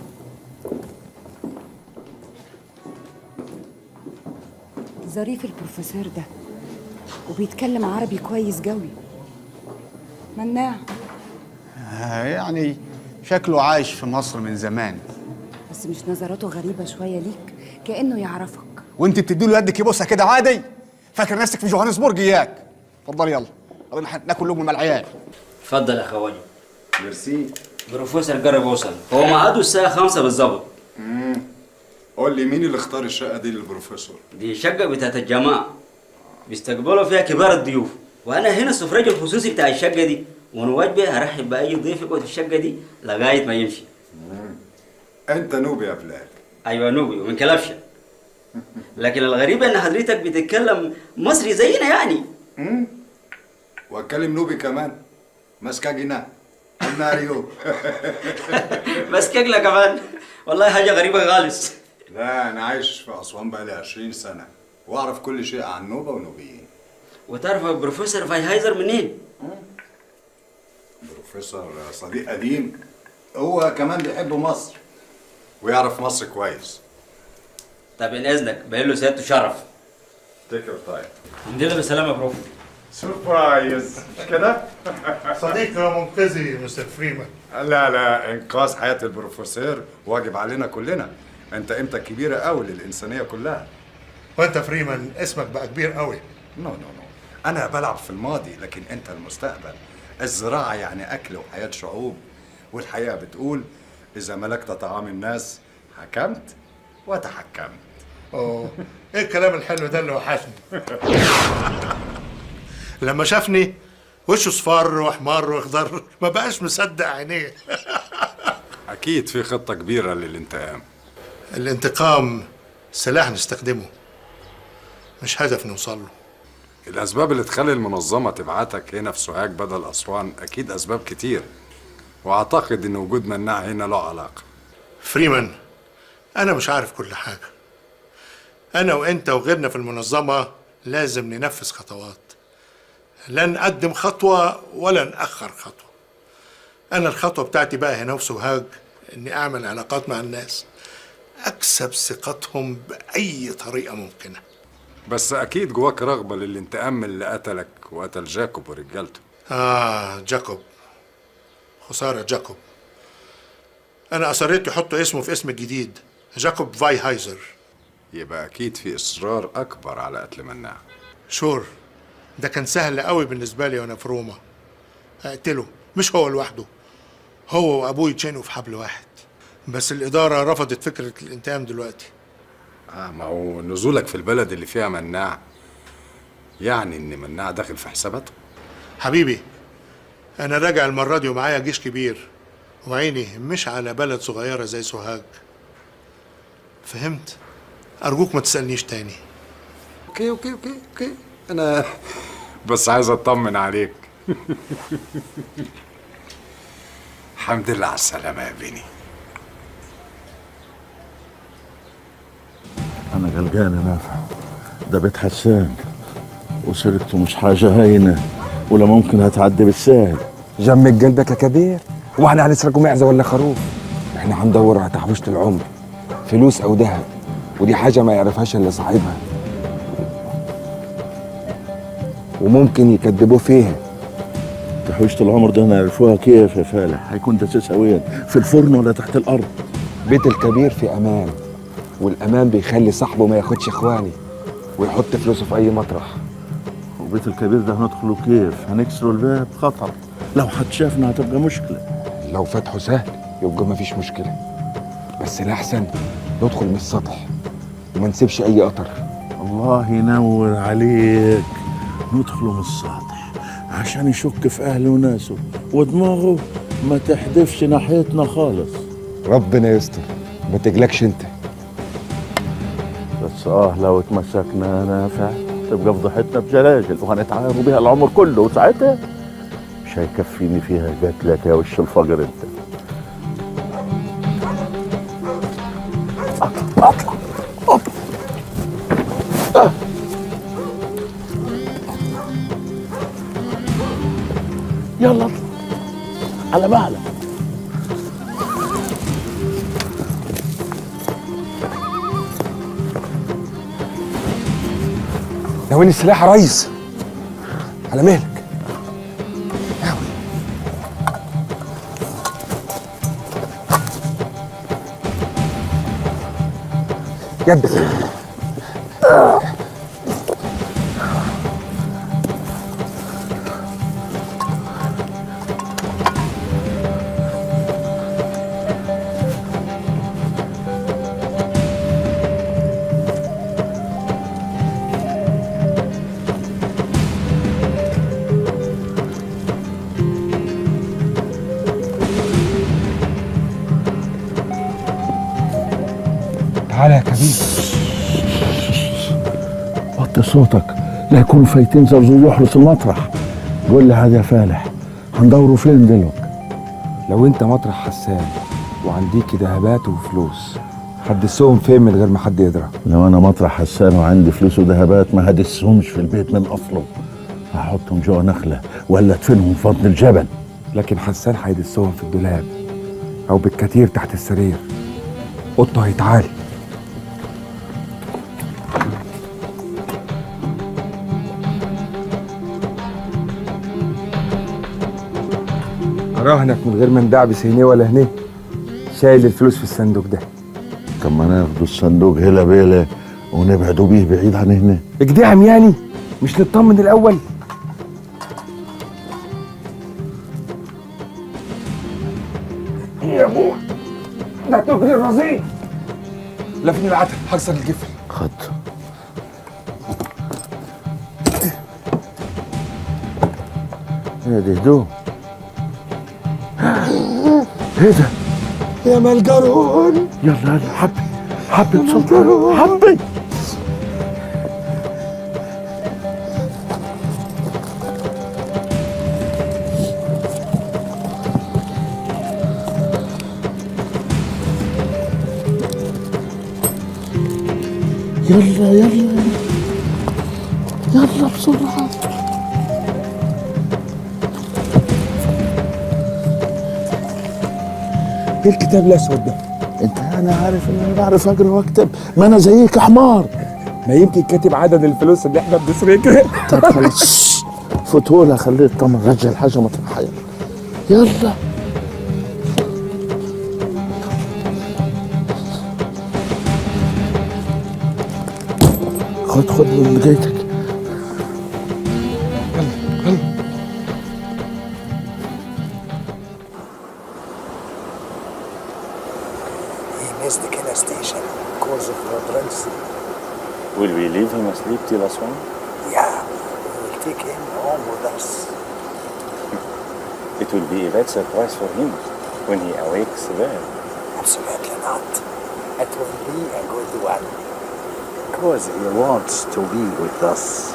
ظريف البروفيسور ده وبيتكلم عربي كويس قوي مناع آه، يعني شكله عايش في مصر من زمان بس مش نظراته غريبة شوية ليك كأنه يعرفك وانت بتديله يدك يبوسها كده عادي فاكر نفسك في جوهانسبورج اياك اتفضل يلا يلا نح- ناكل لقمه مع العيال اتفضل يا خواجه ميرسي بروفيسور قرب وصل هو ميعاده الساعة خمسة بالظبط قول لي مين اللي اختار الشقه دي للبروفيسور دي شقة بتاعت الجماعة بيستقبلوا فيها كبار الضيوف وأنا هنا السفرج الخصوصي بتاع الشقة دي وأنا واجبي هرحب بأي ضيف يقعد في الشقة دي لغاية ما يمشي انت نوبي يا بلال أيوة نوبي ومن كلبشة لكن الغريب إن حضرتك بتتكلم مصري زينا يعني واتكلم نوبي كمان مسكاجينا الناريو بس كجلة كمان والله حاجة غريبة خالص لا انا عايش في اسوان بقالي 20 سنه واعرف كل شيء عن نوبه ونوبيين وتعرف بروفيسور فايهايزر منين؟ بروفيسور صديق قديم هو كمان بيحب مصر ويعرف مصر كويس طب من إذنك باين له سيادته شرف تيك يور تايم الحمد لله بالسلامة يا بروف سربرايز مش كده؟ صديقي منقذي مستر فريمان لا لا انقاذ حياه البروفيسور واجب علينا كلنا انت قيمتك كبيره قوي للانسانيه كلها وانت فريمان اسمك بقى كبير قوي نو نو نو انا بلعب في الماضي لكن انت المستقبل الزراعه يعني اكل وحياه شعوب والحقيقه بتقول اذا ملكت طعام الناس حكمت وتحكمت اوه ايه الكلام الحلو ده اللي وحشني لما شافني وشه صفار واحمر واخضر ما بقاش مصدق عينيه اكيد في خطه كبيره للانتقام الانتقام سلاح نستخدمه مش هدف نوصل له الاسباب اللي تخلي المنظمه تبعتك هنا في سوهاج بدل اسوان اكيد اسباب كتير واعتقد ان وجود مناع هنا له علاقه فريمان انا مش عارف كل حاجه انا وانت وغيرنا في المنظمه لازم ننفذ خطوات لا نقدم خطوه ولا ناخر خطوه انا الخطوه بتاعتي بقى هنا في سوهاج اني اعمل علاقات مع الناس اكسب ثقتهم باي طريقه ممكنه بس اكيد جواك رغبه للانتقام من اللي قتلك وقتل جاكوب ورجالته آه جاكوب خسارة جاكوب أنا أصريت يحطوا اسمه في اسم الجديد جاكوب فاي هايزر يبقى اكيد في اصرار اكبر على قتل مناع شور ده كان سهل قوي بالنسبة لي وأنا في روما أقتله مش هو لوحده هو وابوه يتشنقوا في حبل واحد بس الاداره رفضت فكره الانتقام دلوقتي اه ما هو نزولك في البلد اللي فيها مناع يعني ان مناع داخل في حساباته حبيبي انا راجع المره دي ومعايا جيش كبير وعيني مش على بلد صغيره زي سوهاج فهمت ارجوك ما تسالنيش تاني اوكي اوكي اوكي اوكي انا بس عايز اطمن عليك الحمد لله على السلامه يا بني انا قلقان يا نافع ده بيت حسان وسرقته مش حاجه هينه ولا ممكن هتعدي بالسهل جمد قلبك يا كبير واحنا هنسرقوا معزه ولا خروف احنا هندور على تحويشه العمر فلوس او ذهب ودي حاجه ما يعرفهاش الا صاحبها وممكن يكذبوا فيها تحويشة العمر ده نعرفوها كيف يا فالح هيكون تاسيسها وين في الفرن ولا تحت الارض بيت الكبير في امان والامان بيخلي صاحبه ما ياخدش اخواني ويحط فلوسه في اي مطرح وبيت الكبير ده هندخله كيف هنكسروا الباب خطر لو حد شافنا هتبقى مشكله لو فتحه سهل يبقى ما فيش مشكله بس الاحسن ندخل من السطح وما نسيبش اي اثر الله ينور عليك ندخله من السطح عشان يشك في اهله وناسه ودماغه ما تحدفش ناحيتنا خالص ربنا يستر ما تقلقش انت بس اه لو اتمسكنا نافع تبقى فضحتنا بجلاجل وهنتعايروا بيها العمر كله وساعتها مش هيكفيني فيها قتلك يا وش الفقر انت اطلع اطلع آه. يلا اطلع على مهلك ناويين السلاح يا ريس على مهلك جد تعالى يا كبير وطي صوتك لا يكونوا فايتين زرزور يحرس المطرح قول لي هذا يا فالح هندوروا فين دلوقتي لو انت مطرح حسان وعنديك ذهبات وفلوس هتدسهم فين من غير ما حد يدرى لو انا مطرح حسان وعندي فلوس وذهبات ما هدسهمش في البيت من اصله هحطهم جوه نخله ولا ادفنهم في بطن الجبل لكن حسان هيدسهم في الدولاب او بالكتير تحت السرير قطه هيتعالي اراهنك من غير ما ندعبس هنا ولا هنا شايل الفلوس في الصندوق ده طب ما ناخدوا الصندوق هلا بيلا ونبعدوا بيه بعيد عن هنا اجدعم يعني مش نطمن الاول يا ابوي ده تجري الرصيد لفني العتب هكسر الجفل خد ايه دي هدوم ايه ده يا ملجرون يلا يلا حبي حبي بسرعة حبي يلا يلا يلا بسرعة ايه الكتاب الاسود ده انت انا عارف ان انا بعرف اقرا واكتب ما انا زيك يا حمار ما يمكن كاتب عدد الفلوس اللي احنا بنسرقها طب خلاص فتولة خليه يطمن رجع الحاجة مطرحها يلا يلا خد خد من بدايتك miss the Killer station because of your drinks. Will we leave him asleep till Aswan? Yeah, we will take him home with us. It will be a bad surprise for him when he awakes there. Absolutely not. It will be a good one. Because he wants to be with us.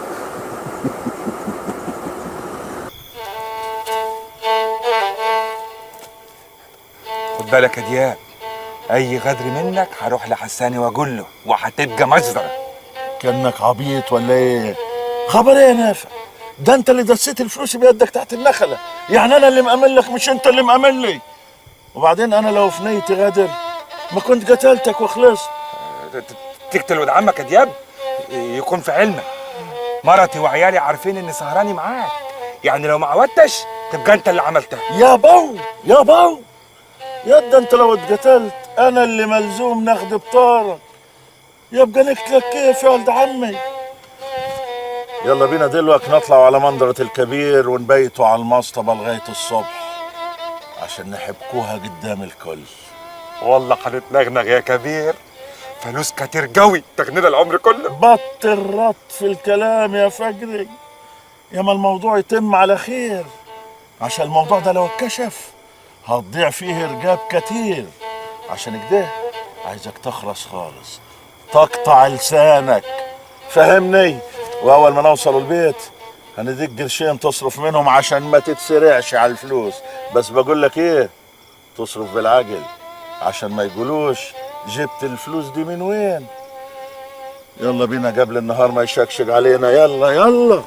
خد بالك يا دياب اي غدر منك هروح لحساني واقول له وهتبقى مجزره كانك عبيط ولا ايه خبر ايه يا نافع ده انت اللي دسيت الفلوس بيدك تحت النخله يعني انا اللي مأمن لك مش انت اللي مأمن لي وبعدين انا لو في نيتي غدر ما كنت قتلتك وخلصت تقتل ولد عمك يا دياب يكون في علمك مرتي وعيالي عارفين اني سهراني معاك يعني لو ما عودتش تبقى انت اللي عملتها يا بو يا بو يا ده انت لو اتقتلت انا اللي ملزوم ناخد بطارك يبقى نقتلك كيف يا ولد عمي يلا بينا دلوقتي نطلع على منظرة الكبير ونبيتوا على المصطبة لغاية الصبح عشان نحبكوها قدام الكل والله هنتنغنغ يا كبير فلوس كتير قوي تغنينا العمر كله بطل رط في الكلام يا فجري يا ما الموضوع يتم على خير عشان الموضوع ده لو اتكشف هتضيع فيه رجاب كتير عشان كده عايزك تخلص خالص تقطع لسانك فهمني واول ما نوصل البيت هنديك قرشين تصرف منهم عشان ما تتسرعش على الفلوس بس بقول لك ايه تصرف بالعقل عشان ما يقولوش جبت الفلوس دي من وين يلا بينا قبل النهار ما يشكشك علينا يلا يلا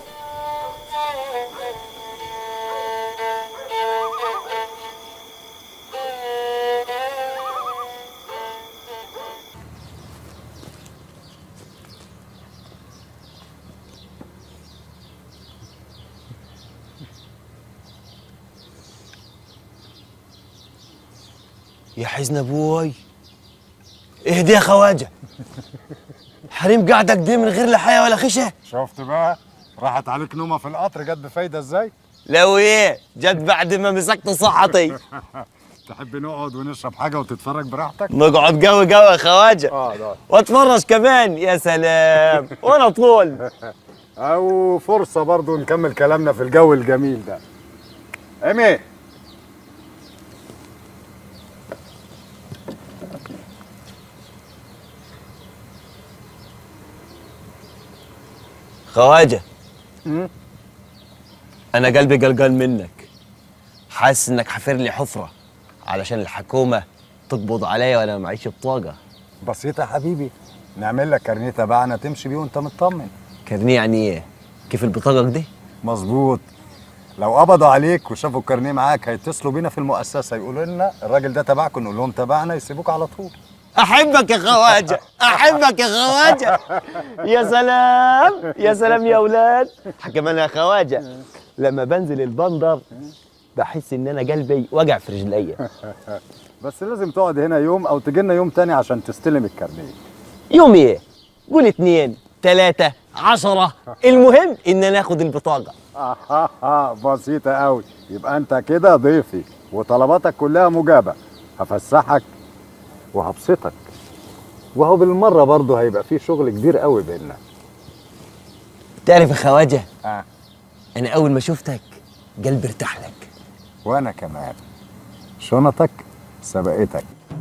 يا حزن ابوي اهدي يا خواجه حريم قاعدك دي من غير لا حياه ولا خشه شفت بقى راحت عليك نومه في القطر جت بفايده ازاي لو ايه جت بعد ما مسكت صحتي تحب نقعد ونشرب حاجه وتتفرج براحتك نقعد قوي قوي يا خواجه اه ده واتفرج كمان يا سلام وانا طول او فرصه برضو نكمل كلامنا في الجو الجميل ده ايمي خواجه انا قلبي قلقان منك حاسس انك حفر لي حفره علشان الحكومه تقبض عليا وانا معيش بطاقه بسيطه يا حبيبي نعمل لك كارنيه تبعنا تمشي بيه وانت مطمن كارنيه يعني ايه كيف البطاقه دي مظبوط لو قبضوا عليك وشافوا الكارنيه معاك هيتصلوا بينا في المؤسسه يقولوا لنا الراجل ده تبعكم نقول لهم تبعنا يسيبوك على طول احبك يا خواجه احبك يا خواجه يا سلام يا سلام يا اولاد كمان يا خواجه لما بنزل البندر بحس ان انا قلبي وجع في رجليا بس لازم تقعد هنا يوم او تجي لنا يوم تاني عشان تستلم الكارنيه يوم ايه قول اتنين تلاتة عشرة المهم ان ناخد البطاقة آه بسيطة قوي يبقى انت كده ضيفي وطلباتك كلها مجابة هفسحك وهبسطك وهو بالمرة برضه هيبقى في شغل كبير قوي بينا تعرف يا خواجه آه. انا اول ما شفتك قلبي ارتاح لك وانا كمان شنطك سبقتك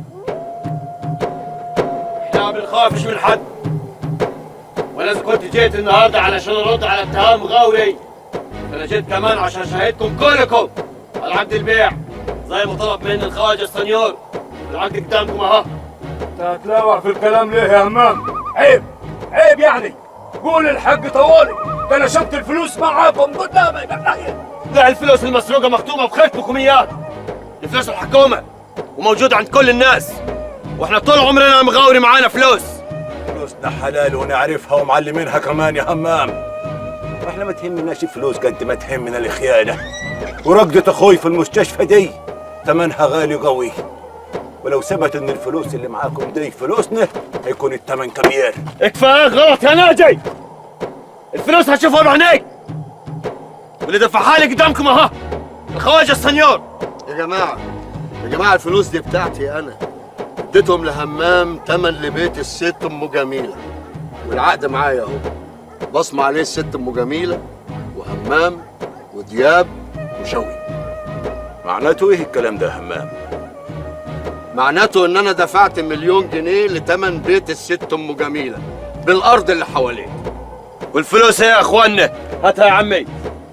احنا ما بنخافش من حد وانا اذا كنت جيت النهارده علشان ارد على اتهام غوري فانا جيت كمان عشان شهدكم كلكم على عقد البيع زي ما طلب مني الخواجه السنيور العقد قدامكم اهو انت هتلاوع في الكلام ليه يا همام؟ عيب عيب يعني قول الحق طوالي ده انا شفت الفلوس معاكم قدامي بالحقيقة لا الفلوس المسروقه مكتوبه بختمكم اياه دي فلوس الحكومه وموجوده عند كل الناس واحنا طول عمرنا مغاوري معانا فلوس فلوسنا حلال ونعرفها ومعلمينها كمان يا همام احنا ما تهمناش فلوس قد ما تهمنا الخيانة ورقدة اخوي في المستشفى دي ثمنها غالي قوي ولو ثبت ان الفلوس اللي معاكم دي فلوسنا هيكون الثمن كبير اكفاك غلط يا ناجي الفلوس هتشوفها بعينيك واللي دفعها لي قدامكم اهو الخواجه السنيور يا جماعة يا جماعة الفلوس دي بتاعتي أنا اديتهم لهمام تمن لبيت الست ام جميله والعقد معايا اهو بصمة عليه الست ام جميله وهمام ودياب وشوقي معناته ايه الكلام ده يا همام معناته ان انا دفعت مليون جنيه لتمن بيت الست ام جميله بالارض اللي حواليه والفلوس ايه يا اخوانا هاتها يا عمي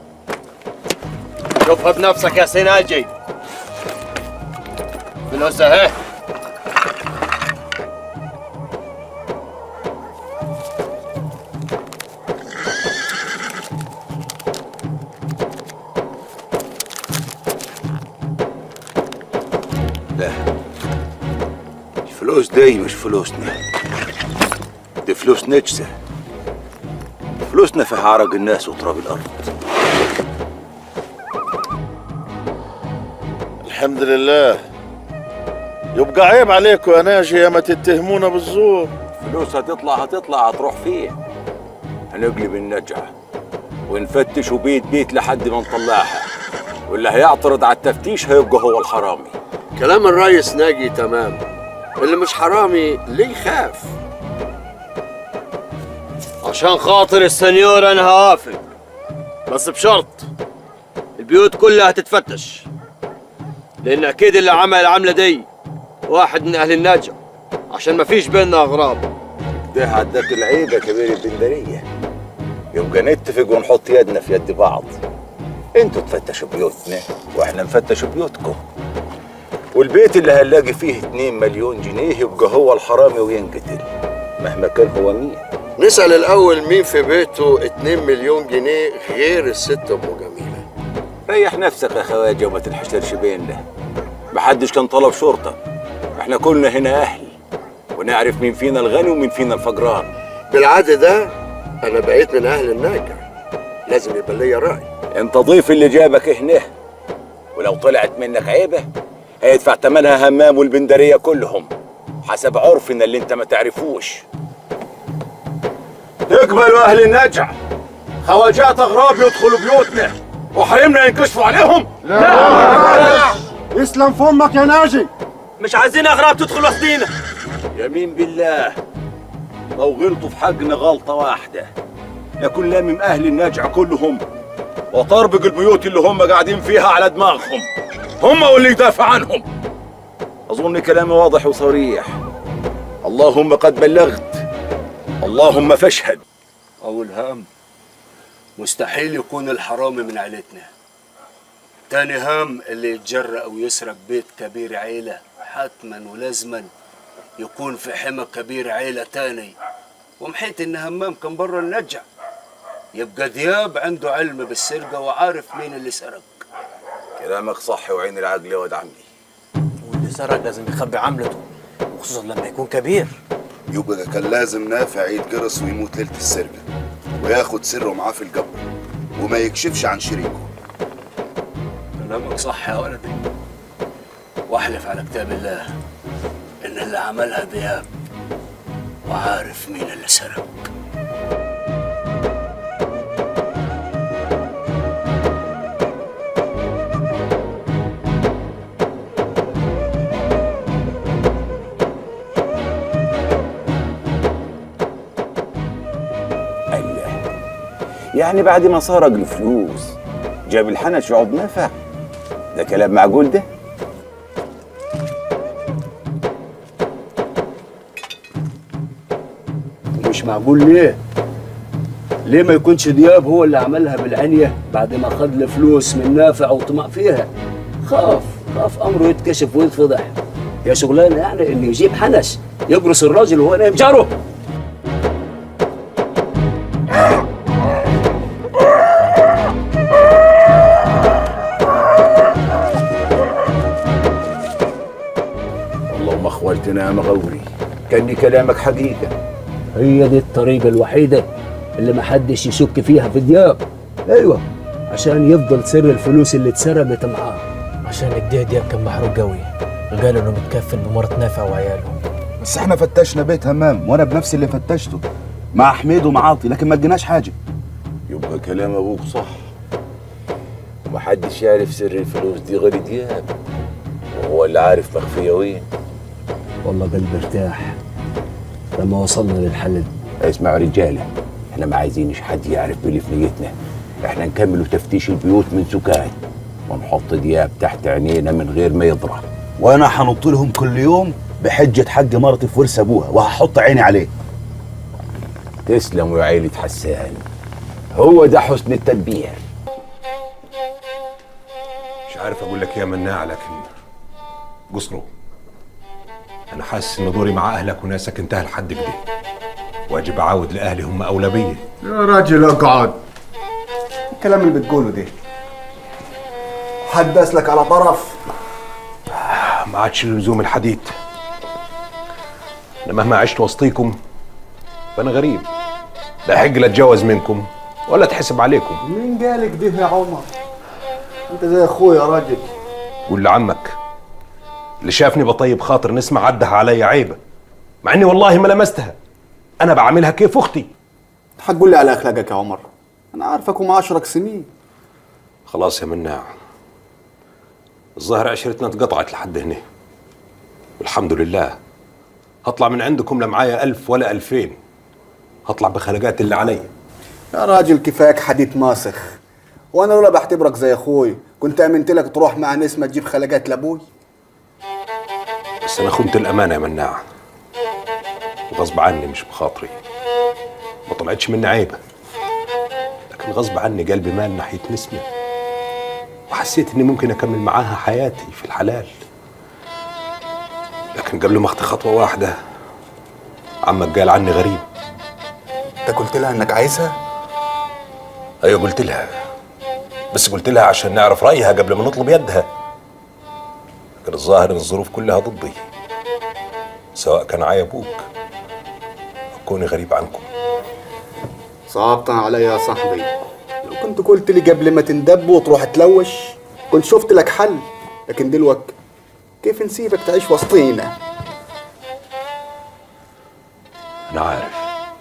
شوفها بنفسك يا سيناجي فلوس اهي لا الفلوس دي مش فلوسنا دي فلوس نجسة فلوسنا في عرق الناس وتراب الأرض الحمد لله يبقى عيب عليكم يا ناجي يا ما تتهمونا بالزور فلوس هتطلع هتطلع هتروح فين هنقلب النجعة ونفتشوا بيت بيت لحد ما نطلعها واللي هيعترض على التفتيش هيبقى هو الحرامي كلام الريس ناجي تمام اللي مش حرامي ليه يخاف عشان خاطر السنيور انا هوافق بس بشرط البيوت كلها هتتفتش لان اكيد اللي عمل العمله دي واحد من اهل النجع عشان ما فيش بيننا اغراب ده عداك العيب يا كبير البندرية يبقى نتفق ونحط يدنا في يد بعض انتوا تفتشوا بيوتنا واحنا نفتش بيوتكم والبيت اللي هنلاقي فيه 2 مليون جنيه يبقى هو الحرامي وينقتل مهما كان هو مين نسأل الأول مين في بيته 2 مليون جنيه غير الست أم جميلة ريح نفسك يا خواجه وما تنحشرش بيننا محدش كان طلب شرطة احنا كلنا هنا أهل ونعرف مين فينا الغني ومين فينا الفقران بالعادة ده أنا بقيت من أهل الناجع لازم يبقى ليا رأي انت ضيف اللي جابك هنا ولو طلعت منك عيبة هيدفع ثمنها همام والبندرية كلهم حسب عرفنا اللي انت ما تعرفوش اقبلوا اهل النجع خواجات اغراب يدخلوا بيوتنا وحريمنا ينكشفوا عليهم اسلم في أمك يا ناجي مش عايزين اغراب تدخل وسطينا يمين بالله لو غلطوا في حقنا غلطة واحدة يكون لامم أهل النجع كلهم وطربق البيوت اللي هم قاعدين فيها على دماغهم هم واللي يدافع عنهم أظن كلامي واضح وصريح اللهم قد بلغت اللهم فاشهد أول هام مستحيل يكون الحرامي من عيلتنا تاني هام اللي يتجرأ أو يسرق بيت كبير عيلة حتما ولازما يكون في حمى كبير عيلة تاني ومحيت إن همام كان برا النجع يبقى دياب عنده علم بالسرقة وعارف مين اللي سرق كلامك صح وعين العقل يا ولد عمي واللي سرق لازم يخبي عملته وخصوصا لما يكون كبير يبقى كان لازم نافع يتجرس ويموت ليلة السرقة وياخد سره معاه في الجبر وما يكشفش عن شريكه كلامك صح يا ولدي واحلف على كتاب الله إن اللي عملها دياب وعارف مين اللي سرق الله يعني بعد ما سرق الفلوس جاب الحنش يقعد نافع ده كلام معقول ده مش معقول ليه؟ ليه ما يكونش دياب هو اللي عملها بالعنية بعد ما خد الفلوس من نافع وطمع فيها؟ خاف خاف أمره يتكشف ويتفضح يا شغلانة يعني إنه يجيب حنش يجرس الراجل وهو نايم جاره اللهم اخوالتنا يا مغوري كان كلامك حقيقة هي دي الطريقة الوحيدة اللي محدش يشك فيها في دياب ايوه عشان يفضل سر الفلوس اللي اتسرقت معاه عشان كده دياب كان محروق قوي وقال انه متكفل بمرة نافع وعياله بس احنا فتشنا بيت همام وانا بنفسي اللي فتشته مع حميد ومعاطي لكن ما لقيناش حاجه يبقى كلام ابوك صح ومحدش يعرف سر الفلوس دي غير دياب وهو اللي عارف مخفية وين والله قلبي ارتاح لما وصلنا للحل ده اسمعوا رجاله احنا ما عايزينش حد يعرف باللي في نيتنا احنا نكملوا تفتيش البيوت من سكان ونحط دياب تحت عينينا من غير ما يضرب وانا حنط لهم كل يوم بحجه حق مرتي في ورث ابوها وهحط عيني عليه تسلموا يا عيلة حسان هو ده حسن التدبير مش عارف اقول لك إيه يا مناع لكن قصروا انا حاسس ان دوري مع اهلك وناسك انتهى لحد كده واجب اعاود لاهلي هم اولى بيا يا راجل اقعد الكلام اللي بتقوله ده حد اسلك على طرف ما عادش لزوم الحديث انا مهما عشت وسطيكم فانا غريب لا حق لا اتجوز منكم ولا اتحسب عليكم مين قالك ده يا عمر انت زي اخويا يا راجل قول لعمك اللي شافني بطيب خاطر نسمع عدها علي عيبه مع اني والله ما لمستها انا بعملها كيف اختي هتقول لي على اخلاقك يا عمر انا عارفك ومعاشرك سنين خلاص يا مناع الظاهر عشرتنا اتقطعت لحد هنا والحمد لله هطلع من عندكم لا معايا ألف ولا ألفين هطلع بخلقات اللي علي يا راجل كفاك حديث ماسخ وانا لولا بعتبرك زي اخوي كنت امنت لك تروح مع نسمه تجيب خلقات لابوي بس أنا خنت الأمانة يا مناع وغصب عني مش بخاطري ما طلعتش مني عيبة لكن غصب عني قلبي مال ناحية نسمة وحسيت إني ممكن أكمل معاها حياتي في الحلال لكن قبل ما أخطي خطوة واحدة عمك قال عني غريب انت قلت لها انك عايزها أيوة قلت لها بس قلت لها عشان نعرف رأيها قبل ما نطلب يدها لكن الظاهر إن الظروف كلها ضدي سواء كان عاي أبوك أو كوني غريب عنكم صعبت عليا يا صاحبي لو كنت قلت لي قبل ما تندب وتروح تلوش كنت شفت لك حل لكن دلوقت كيف نسيبك تعيش وسطينا أنا عارف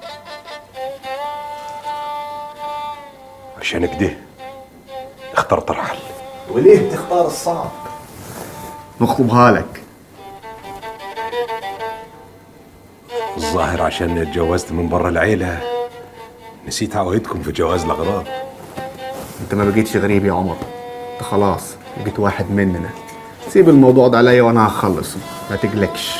عشان كده اخترت الحل وليه بتختار الصعب نخطبها لك الظاهر عشان اتجوزت من برا العيلة نسيت عوايدكم في جواز الأغراض انت ما بقيتش غريب يا عمر انت خلاص بقيت واحد مننا سيب الموضوع ده عليا وانا هخلصه ما تقلقش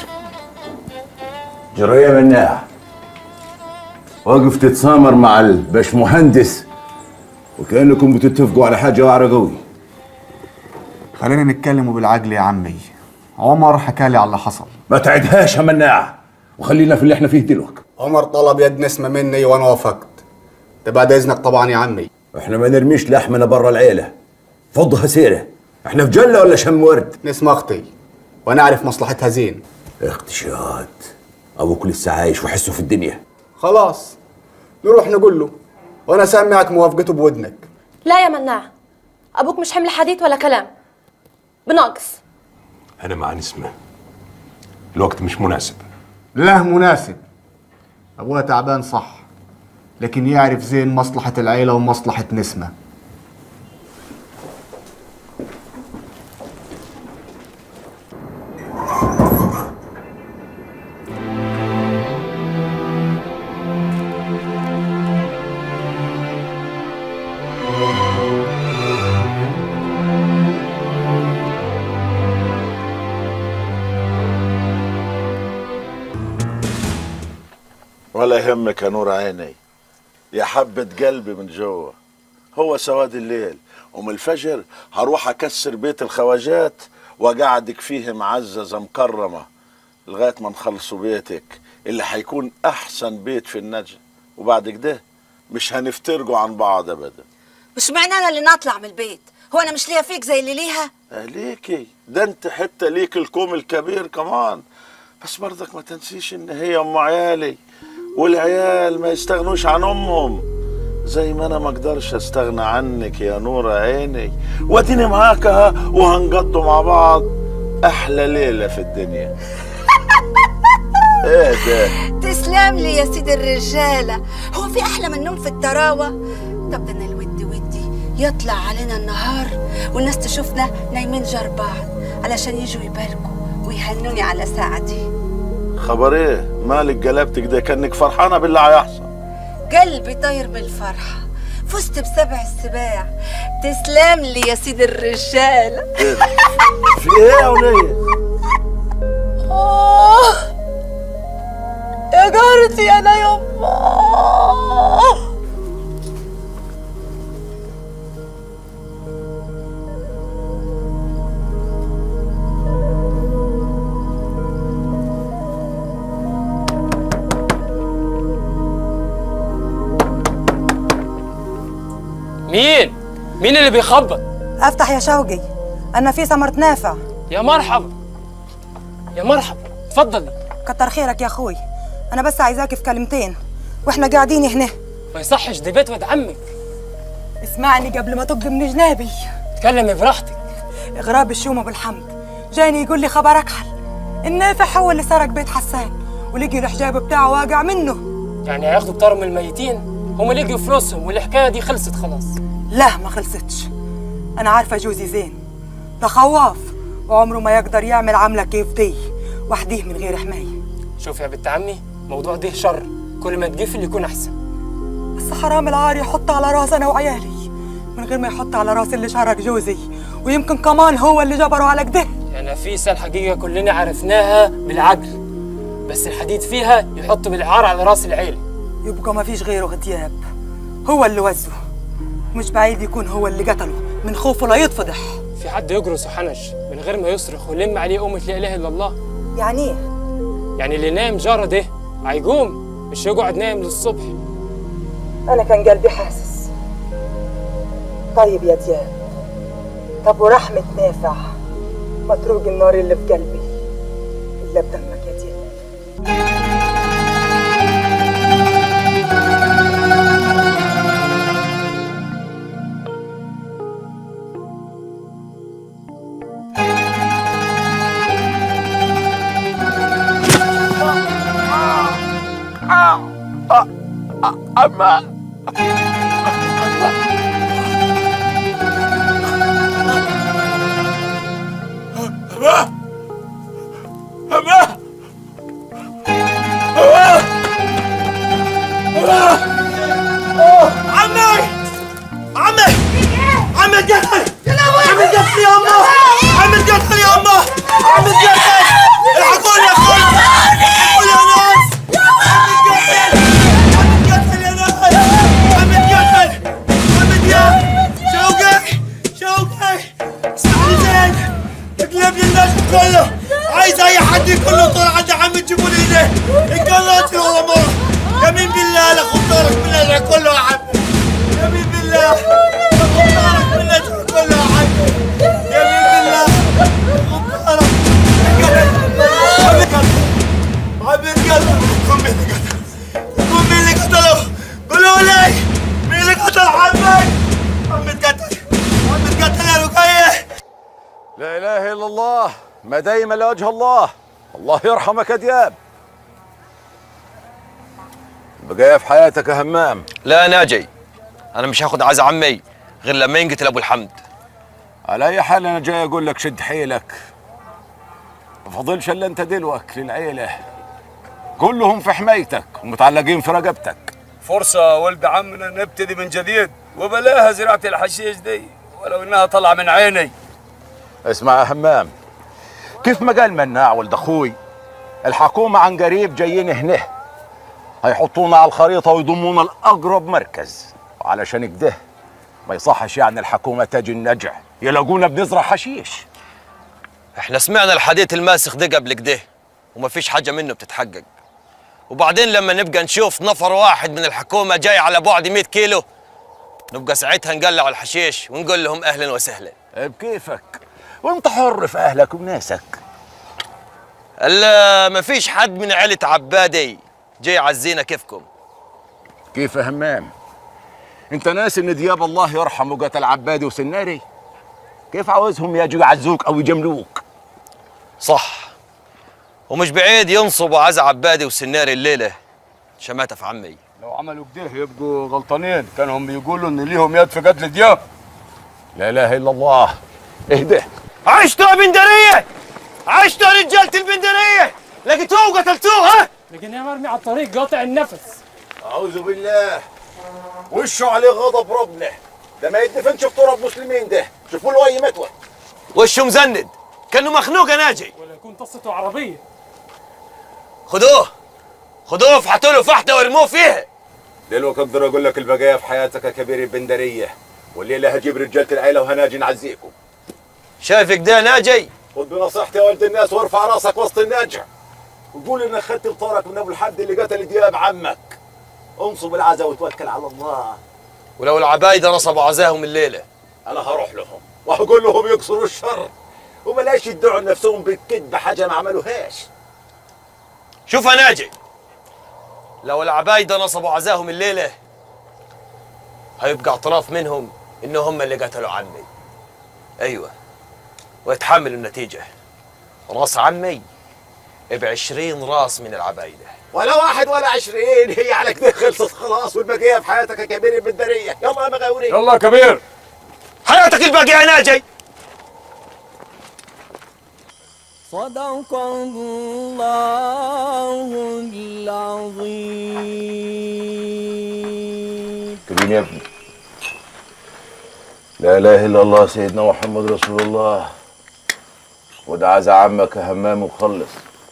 جرية مناع واقف تتسامر مع الباشمهندس وكأنكم بتتفقوا على حاجة واعرة قوي خلينا نتكلم بالعقل يا عمي عمر حكالي على اللي حصل ما تعدهاش يا مناع وخلينا في اللي احنا فيه دلوقتي عمر طلب يد نسمة مني وانا وافقت ده بعد اذنك طبعا يا عمي احنا ما نرميش لحمنا برا العيلة فضها سيرة احنا في جلة ولا شم ورد نسمة اختي وانا اعرف مصلحتها زين اختشاد ابوك لسه عايش وحسه في الدنيا خلاص نروح نقول له وانا سامعك موافقته بودنك لا يا مناع ابوك مش حمل حديث ولا كلام بناقص أنا مع نسمة الوقت مش مناسب لا مناسب ابوها تعبان صح لكن يعرف زين مصلحة العيلة ومصلحة نسمة ولا يهمك يا نور عيني يا حبة قلبي من جوه هو سواد الليل ومن الفجر هروح أكسر بيت الخواجات وأقعدك فيه معززة مكرمة لغاية ما نخلصوا بيتك اللي هيكون أحسن بيت في النجم وبعد كده مش هنفترقوا عن بعض أبدا مش معنى انا اللي نطلع من البيت هو انا مش ليا فيك زي اللي ليها ليكي ده انت حتة ليك الكوم الكبير كمان بس برضك ما تنسيش ان هي ام عيالي والعيال ما يستغنوش عن امهم زي ما انا ما اقدرش استغنى عنك يا نور عيني واديني معاك اهو وهنقضوا مع بعض احلى ليله في الدنيا ايه ده تسلم لي يا سيد الرجالة هو في أحلى من النوم في التراوة طب ده أنا الود ودي يطلع علينا النهار والناس تشوفنا نايمين جنب بعض علشان يجوا يباركوا ويهنوني على ساعتي خبر ايه مالك قلبتك ده كانك فرحانه باللي هيحصل قلبي طاير من الفرحة فزت بسبع السباع تسلم لي يا سيد الرجالة في ايه يا وليه آه يا جارتي أنا يما مين؟ مين اللي بيخبط؟ افتح يا شوقي انا في ثمرة نافع يا مرحبا يا مرحبا اتفضلي كتر خيرك يا اخوي انا بس عايزاك في كلمتين واحنا قاعدين هنا ما يصحش دي بيت ولد عمك اسمعني قبل ما تقضي من جنابي اتكلمي براحتك غراب الشوم ابو الحمد جاني يقول لي خبرك حل النافع هو اللي سرق بيت حسان ولقي الحجاب بتاعه واقع منه يعني هياخدوا بطار من الميتين هم لقيوا فلوسهم والحكايه دي خلصت خلاص لا ما خلصتش انا عارفه جوزي زين ده خواف وعمره ما يقدر يعمل عمله كيف دي وحديه من غير حمايه شوف يا بنت عمي موضوع ده شر كل ما تقفل يكون احسن بس حرام العار يحط على راس انا وعيالي من غير ما يحط على راس اللي شارك جوزي ويمكن كمان هو اللي جبره على كده يعني نفيسة الحقيقة كلنا عرفناها بالعقل بس الحديد فيها يحط بالعار على راس العيلة يبقى ما فيش غيره غتياب هو اللي وزه مش بعيد يكون هو اللي قتله من خوفه لا يتفضح في حد يجرس وحنش من غير ما يصرخ ويلم عليه أمة لا إله إلا الله يعني ايه يعني اللي نايم جارة ده هيقوم مش يقعد نايم للصبح انا كان قلبي حاسس طيب يا دياب طب ورحمة نافع متروق النار اللي في قلبي إلا بدمك يا دياب أما أما أما عمي عمي عمي اتقتل عمي اتقتل يا امه عمي اتقتل يا امه عمي اتقتل الحقوني يا اخوي الحقوني يا ناس عمي اتقتل عمي اتقتل يا ناس عمي اتقتل عمي دياب شوقي شوقي اسمعني زين اقلب لي الناس كله عايز اي حد يكون له طول عند عمي تجيبوا لي ايده انقلت والله مره يمين بالله لا خد طارك من الازرق كله يا عمي يمين بالله لا خد طارك من الازرق كله يا عمي يمين بالله خد طارك عمي قتل عمي قتل قوم مين اللي قتل قوم مين اللي قتله قولوا لي مين اللي قتل عمي عمي اتقتل عمي اتقتل يا رقيه لا اله الا الله ما دايما لوجه الله الله يرحمك يا دياب بقايا في حياتك يا همام لا ناجي انا مش هاخد عز عمي غير لما ينقتل ابو الحمد على اي حال انا جاي اقول لك شد حيلك ما فاضلش الا انت دلوك للعيله كلهم في حمايتك ومتعلقين في رقبتك فرصة ولد عمنا نبتدي من جديد وبلاها زراعة الحشيش دي ولو انها طلع من عيني اسمع يا همام كيف ما قال مناع ولد اخوي الحكومة عن قريب جايين هنا هيحطونا على الخريطة ويضمونا لأقرب مركز وعلشان كده ما يصحش يعني الحكومة تجي النجع يلاقونا بنزرع حشيش احنا سمعنا الحديث الماسخ ده قبل كده ومفيش حاجة منه بتتحقق وبعدين لما نبقى نشوف نفر واحد من الحكومة جاي على بعد 100 كيلو نبقى ساعتها نقلع الحشيش ونقول لهم أهلا وسهلا بكيفك وانت حر في أهلك وناسك الا مفيش حد من عيلة عبادي جاي يعزينا كيفكم كيف يا همام انت ناس ان دياب الله يرحمه قتل عبادي وسناري كيف عاوزهم يجوا يعزوك او يجملوك صح ومش بعيد ينصبوا عز عبادي وسناري الليلة شماتة في عمي لو عملوا كده يبقوا غلطانين كانوا هم بيقولوا ان ليهم يد في قتل دياب لا اله الا الله اهدى عشتوا يا بندرية عشتوا يا رجالة البندرية لقيتوه وقتلتوه ها لقيناه مرمي على الطريق قاطع النفس أعوذ بالله وشه عليه غضب ربنا ده ما يدفنش في تراب مسلمين ده شوفوا له أي متوى وشه مزند كانه مخنوق يا ناجي ولا يكون طصته عربيه خدوه خدوه افحتوا له فحته وارموه فيها دلوقتي اقدر اقول لك البقايا في حياتك يا كبير البندريه والليله هجيب رجاله العيله وهناجي نعزيكم شايفك ده ناجي خد بنصيحتي يا ولد الناس وارفع راسك وسط النجع وقول انك خدت بطارك من ابو الحد اللي قتل دياب عمك انصب العزا وتوكل على الله ولو العبايده نصبوا عزاهم الليله انا هروح لهم وهقول لهم يكسروا الشر وبلاش يدعوا نفسهم بالكذب حاجه ما عملوهاش شوف يا ناجي لو العبايده نصبوا عزاهم الليله هيبقى اعتراف منهم ان هم اللي قتلوا عمي ايوه ويتحملوا النتيجه راس عمي بعشرين راس من العبايده ولا واحد ولا عشرين هي على كده خلصت خلاص والبقيه في حياتك يا كبير البندريه يلا يا مغاوري يلا يا كبير حياتك الباقيه يا ناجي صدق الله العظيم كريم يا ابني لا اله الا الله سيدنا محمد رسول الله خد عزا عمك يا همام وخلص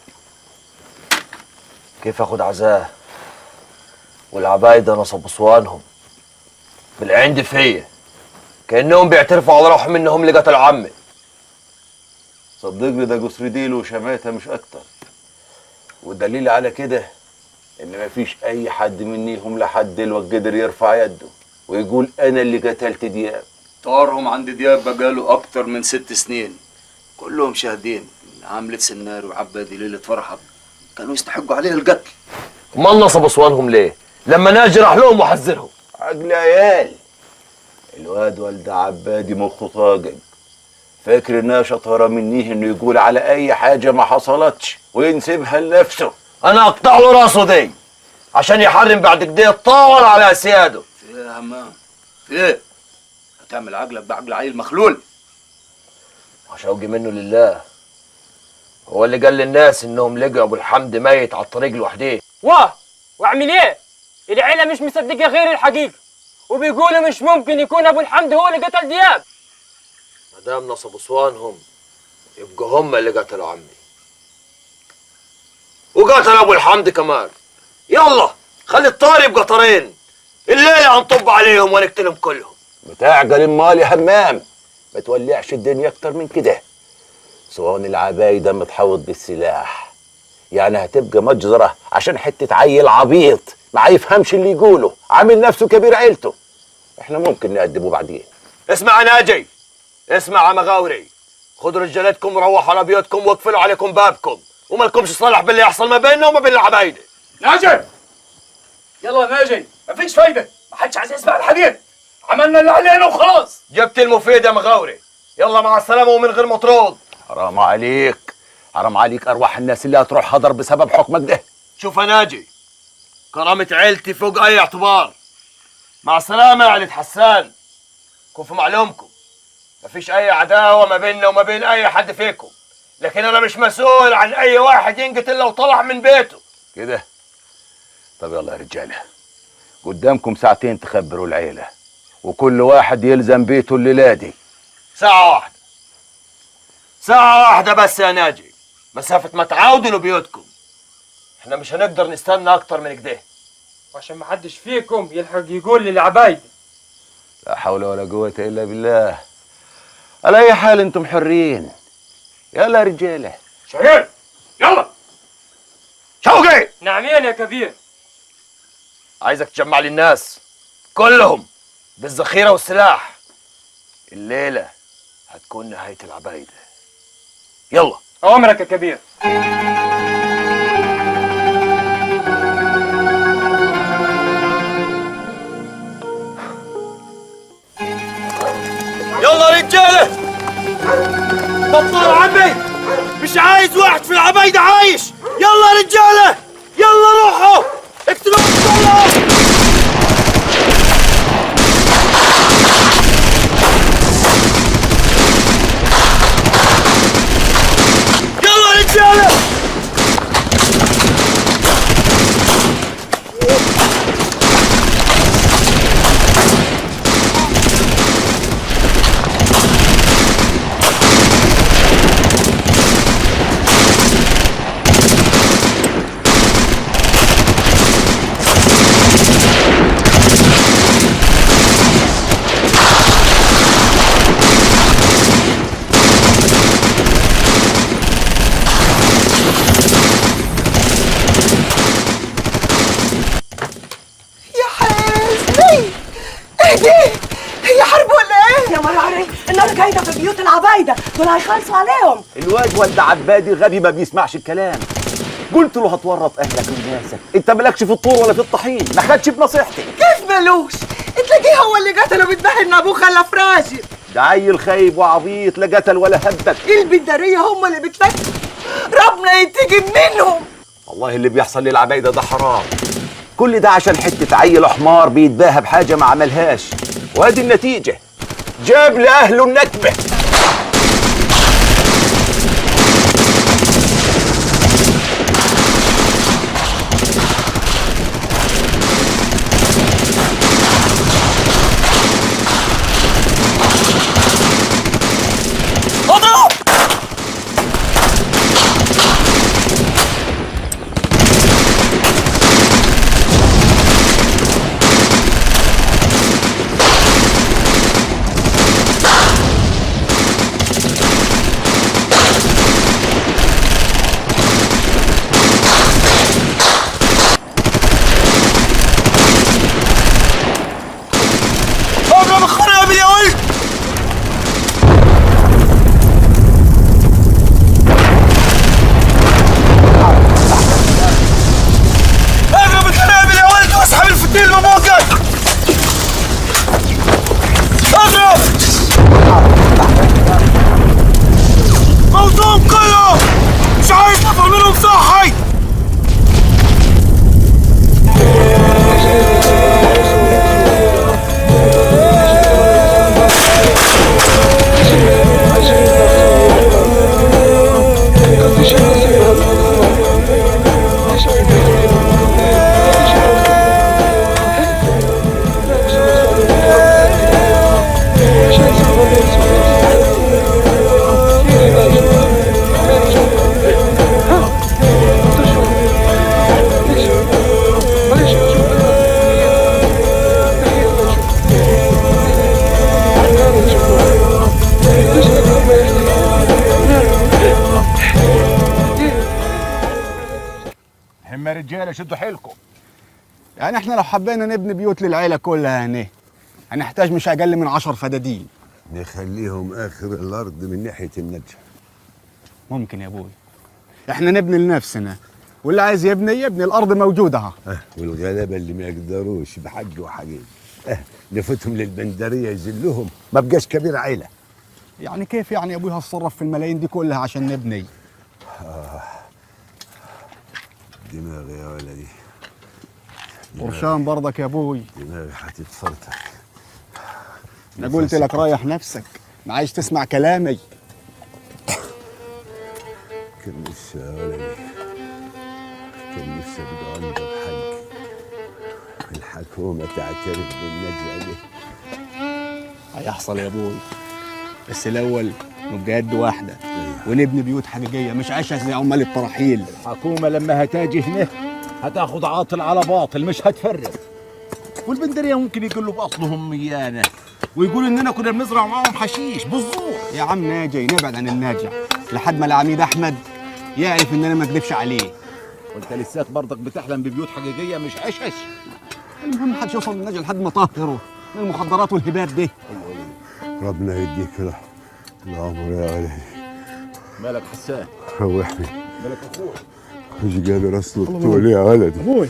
كيف اخد عزاه والعبايده نصبوا صوانهم بالعند فيا كانهم بيعترفوا على روحهم انهم اللي قتلوا عمي صدقني ده جسر ديل وشماتة مش اكتر والدليل على كده ان مفيش اي حد منيهم لحد دلوقتي قدر يرفع يده ويقول انا اللي قتلت دياب طارهم عند دياب بقاله أكتر من ست سنين كلهم شاهدين عملة سنار وعبادي ليلة فرحة كانوا يستحقوا عليه القتل امال نصبوا صوانهم ليه لما ناجي راح لهم وحذرهم عقل عيال الواد والد عبادي مخه طاجج فاكر انها شطاره منيه انه يقول على اي حاجه ما حصلتش وينسبها لنفسه انا اقطع له راسه دي عشان يحرم بعد كده يتطاول على اسياده في ايه يا همام في ايه هتعمل عقلك بعقل عيل مخلول شوقي منه لله هو اللي قال للناس انهم لقوا ابو الحمد ميت على الطريق لوحده واه واعمل ايه العيله مش مصدقه غير الحقيقه وبيقولوا مش ممكن يكون ابو الحمد هو اللي قتل دياب ما دام نصبوا صوانهم يبقوا هم اللي قتلوا عمي وقتل ابو الحمد كمان يلا خلي الطار يبقى طارين الليله هنطب عليهم ونقتلهم كلهم بتعقل المال يا همام ما تولعش الدنيا اكتر من كده صوان العبايدة متحوط بالسلاح يعني هتبقى مجزرة عشان حتة عيل عبيط ما يفهمش اللي يقوله عامل نفسه كبير عيلته احنا ممكن نقدمه بعدين اسمع يا ناجي اسمع يا مغاوري خدوا رجالتكم وروحوا على بيوتكم واقفلوا عليكم بابكم وما لكمش صالح باللي يحصل ما بيننا وما بين العبايده ناجي يلا يا ناجي مفيش فايده ما حدش عايز يسمع الحديث عملنا اللي علينا وخلاص جبت المفيد يا مغاوري يلا مع السلامه ومن غير مطرود حرام عليك حرام عليك ارواح الناس اللي هتروح هدر بسبب حكمك ده شوف يا ناجي كرامة عيلتي فوق أي اعتبار مع السلامة يا عيلة حسان كون في معلومكم مفيش أي عداوة ما بيننا وما بين أي حد فيكم لكن أنا مش مسؤول عن أي واحد ينقتل لو طلع من بيته كده طب يلا يا رجاله قدامكم ساعتين تخبروا العيله وكل واحد يلزم بيته الليله دي ساعة واحدة ساعة واحدة بس يا ناجي مسافة ما تعاودوا لبيوتكم احنا مش هنقدر نستنى أكتر من كده وعشان ما حدش فيكم يلحق يقول للعبايد لا حول ولا قوه الا بالله على اي حال انتم حرين يلا يا رجاله شهير يلا شوقي نعمين يا كبير عايزك تجمع لي الناس كلهم بالذخيرة والسلاح الليلة هتكون نهاية العبايدة يلا أوامرك يا كبير يلا رجاله بطلوا عمي مش عايز واحد في العبايدة عايش يلا رجاله يلا روحوا اقتلوهم كلهم يلا رجاله عبايده دول هيخلصوا عليهم الواد ولد عبادي غبي ما بيسمعش الكلام قلت له هتورط اهلك وناسك انت مالكش في الطور ولا في الطحين ما خدش بنصيحتي كيف ملوش تلاقيه هو اللي قتله بيتباهي ان ابوه خلف راجل ده عيل خايب وعبيط لا قتل ولا هبك البندريه هم اللي بتلك ربنا ينتقم منهم والله اللي بيحصل للعبايدة ده حرام كل ده عشان حتة عيل حمار بيتباهى بحاجة ما عملهاش وادي النتيجة جاب لأهله النكبة اضرب اضرب الخرابي يا ولد اضرب القنابل يا ولد واسحب الفتيل من فوقك اضرب موضوع كله مش عايز افهم منهم صاحي هم رجاله شدوا حيلكم يعني احنا لو حبينا نبني بيوت للعيله كلها هنا هنحتاج مش اقل من عشر فدادين نخليهم اخر الارض من ناحيه النجح ممكن يا ابوي احنا نبني لنفسنا واللي عايز يبني يبني الارض موجوده اهو والغلابه اللي ما يقدروش بحج وحاجات اه نفوتهم للبندريه يذلهم ما بقاش كبير عيله يعني كيف يعني يا ابوي هتصرف في الملايين دي كلها عشان نبني آه. دماغي يا ولدي قرشان برضك يا ابوي دماغي هتتفرتك انا قلت لك رايح نفسك ما عايش تسمع كلامي كان نفسي يا ولدي كان نفسي ابقى انضف حج الحكومه تعترف بالنجع دي هيحصل يا ابوي بس الاول نبقى يد واحده ونبني بيوت حقيقيه مش عايشه زي عمال الترحيل الحكومة لما هتاجي هنا هتاخد عاطل على باطل مش هتفرق والبندرية ممكن يقولوا بأصلهم ميانة ويقولوا إننا كنا بنزرع معاهم حشيش بالزور يا عم ناجي نبعد عن الناجع لحد ما العميد احمد يعرف ان انا ما اكذبش عليه وانت لساك برضك بتحلم ببيوت حقيقية مش عشش المهم محدش يوصل للناجع لحد ما طهره من المخدرات والهبات دي ربنا يديك له العمر يا ولدي مالك حسان روحني مالك أخوك مش قادر اصلب طول يا ولدي ابوي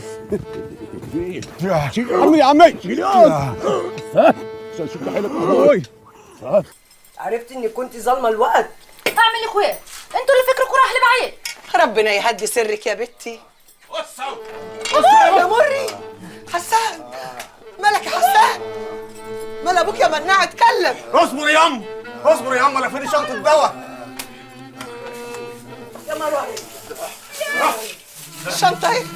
يا عمي يا عمي ها شد حيلك ابوي عرفت اني كنت ظالمه الوقت اعمل يا اخويا انتوا اللي فكركم راح لبعيد ربنا يهدي سرك يا بنتي يا مري حسان مالك يا حسان مال ابوك يا مناع اتكلم اصبر يا ام اصبر يا ام انا فين شنطه الدواء يا مروه الشنطه ايه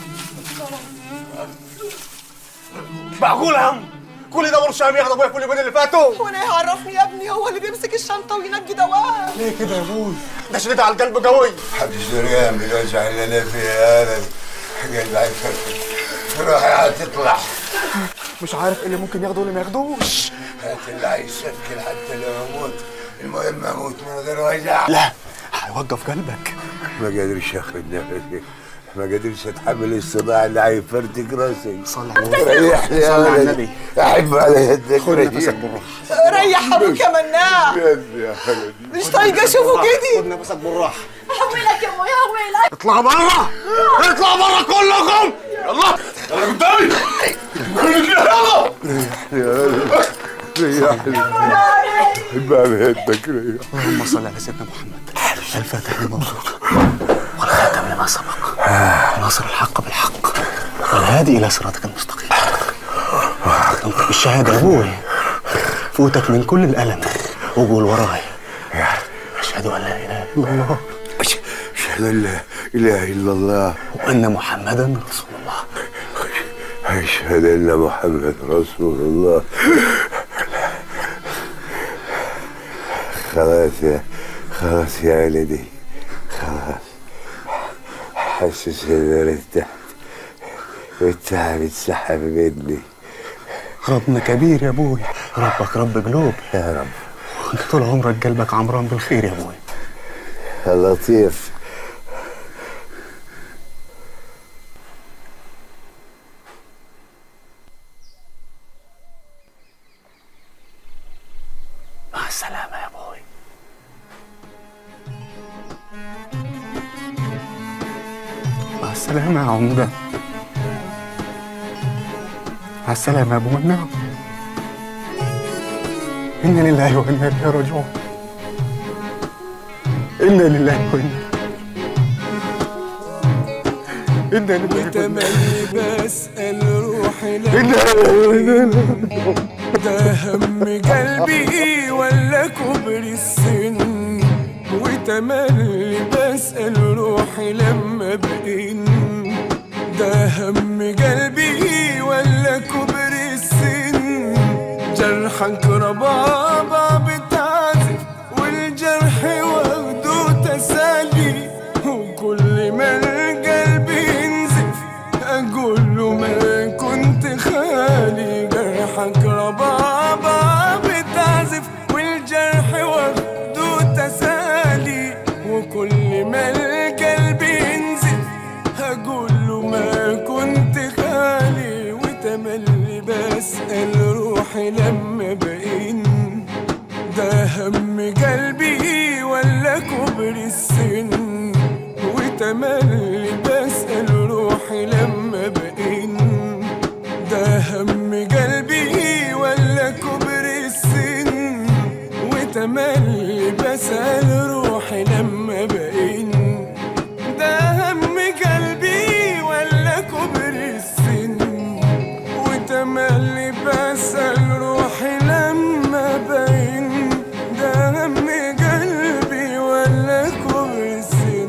معقول يا ام كل ده برشام ياخد ابويا كل اليومين اللي فاتوا وانا يعرفني يا ابني هو اللي بيمسك الشنطه وينجي دواء ليه كده يا ابوي ده شديد على القلب قوي محدش دريان بالوجع اللي انا فيه يا ولدي قلبي هيفرفر روحي هتطلع مش عارف ايه اللي ممكن ياخده واللي ما ياخدوش هات اللي هيشكل حتى لو اموت المهم اموت من غير وجع لا هيوقف قلبك ما قادرش اخد نفسي ما قادرش اتحمل الصداع اللي هيفرتك راسي صلي على النبي ريحني يا صلي على ولدي النبي. احب على يدك خد نفسك ريحني. بالراحه ريح ابوك يا مناع يا حبيبي مش طايقه اشوفه كده خد نفسك بالراحه هويلك يا ابوي هويلك اطلعوا بره اطلعوا بره كلكم يلا يلا قدامي يلا ريح ريح بقى بهدك ريح اللهم صل على سيدنا محمد الفاتح لما أغلق والخاتم لما سبق ناصر الحق بالحق والهادي الى صراطك المستقيم انطق بالشهاده يا ابوي فوتك من كل الالم وقول وراي اشهد ان لا اله الا الله اشهد ان لا اله الا الله وان محمدا رسول الله اشهد ان محمد رسول الله خلاص يا خلاص يا ولدي خلاص حسس ان انا ارتحت والتعب اتسحب مني ربنا كبير يا ابوي ربك رب قلوب يا رب وانت طول عمرك قلبك عمران بالخير يا ابوي يا لطيف مع السلامه يا ابوي مع السلامه يا عمده مع السلامه يا ابو مناع انا لله وانا اليه راجعون انا لله وانا إنا لله وتملي بسأل روحي إنا ده هم قلبي ولا كبر السن وتملي بسأل روحي لما بقين ده هم قلبي ولا كبر السن جرحك ربابة بتعزف والجرح واخده تسالي وكل ما القلب ينزف اقول له ما كنت خالي جرحك ربابة بتعزف والجرح واخده تسالي وكل ما القلب ينزف اقول له ما كنت خالي وتملي بسأل روحي لما بقين ده هم قلبي ولا كبر السن وتملي بسأل روحي لما بقين ده هم قلبي ولا كبر السن وتملي بسأل روحي لما بقين ده هم قلبي ولا كبر السن وتملي بسأل روحي لما بقين ده هم قلبي ولا كبر السن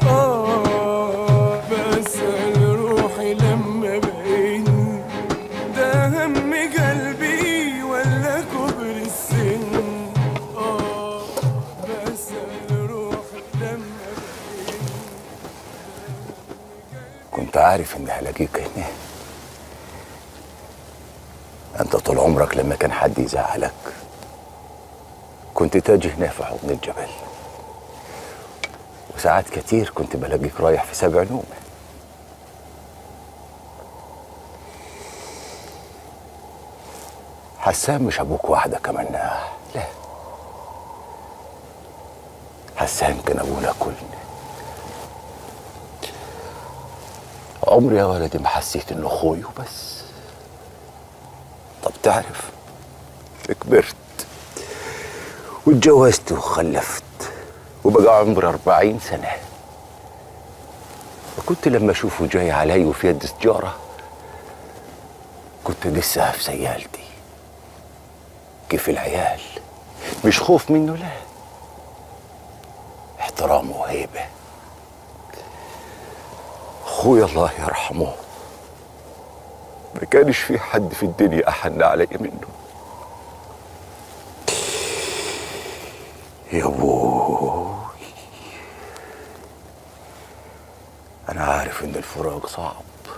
آه بسأل روحي لما بقين ده هم قلبي ولا كبر السن آه بسأل روحي لما كنت عارف اني هلاقيك هنا انت طول عمرك لما كان حد يزعلك كنت تاجي هنا في حضن الجبل وساعات كتير كنت بلاقيك رايح في سبع نوم حسان مش ابوك وحدك يا مناح لا حسان كان ابونا كلنا عمري يا ولدي ما حسيت انه اخوي وبس طب تعرف كبرت واتجوزت وخلفت وبقى عمري أربعين سنة وكنت لما أشوفه جاي علي وفي يد سجارة كنت لسه في سيالتي كيف العيال مش خوف منه لا احترام وهيبة أخويا الله يرحمه ما كانش في حد في الدنيا أحن علي منه يا ابوي انا عارف ان الفراق صعب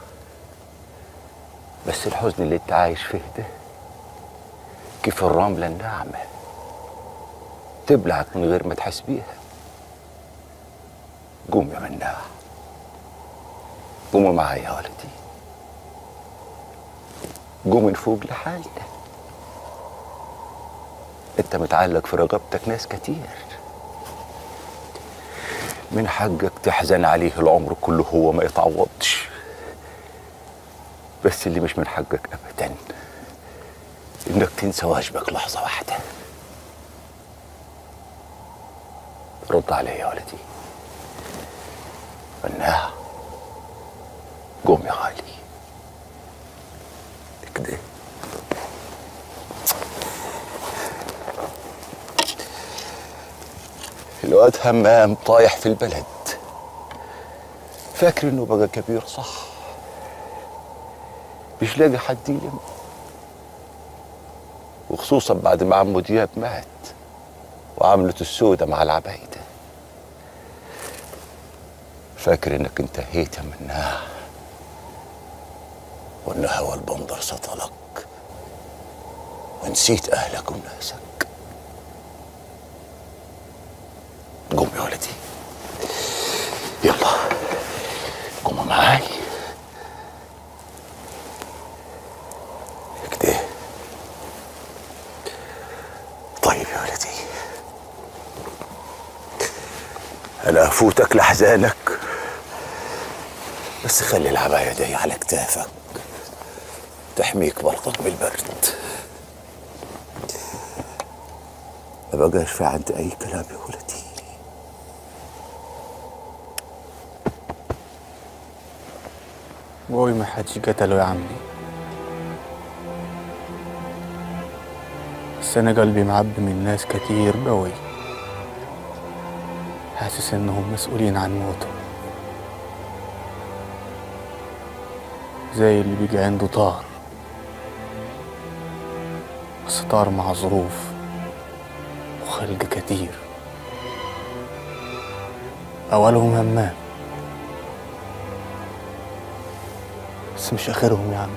بس الحزن اللي انت عايش فيه ده كيف الرملة الناعمة تبلعك من غير ما تحس بيها قوم يا مناع قوموا معايا يا ولدي قوم من فوق لحالنا انت متعلق في رقبتك ناس كتير من حقك تحزن عليه العمر كله هو ما يتعوضش بس اللي مش من حقك ابدا انك تنسى واجبك لحظه واحده رد علي يا ولدي مناع قوم يا غالي كده الواد همام طايح في البلد فاكر انه بقى كبير صح مش لاقي حد يلم وخصوصا بعد ما عمو دياب مات وعملت السودة مع العبايدة فاكر انك انتهيت منها وان هوى البندر سطلك ونسيت اهلك وناسك قوم يا ولدي يلا قوم معاي كده طيب يا ولدي انا افوتك لاحزانك بس خلي العباية دي على كتافك تحميك برضك من البرد ما بقاش في عندي اي كلام يا ولدي قوي ما حدش قتله يا عمي بس انا قلبي معبي من ناس كتير قوي حاسس انهم مسؤولين عن موته زي اللي بيجي عنده طار بس طار مع ظروف وخلق كتير أولهم همام بس مش آخرهم يا عم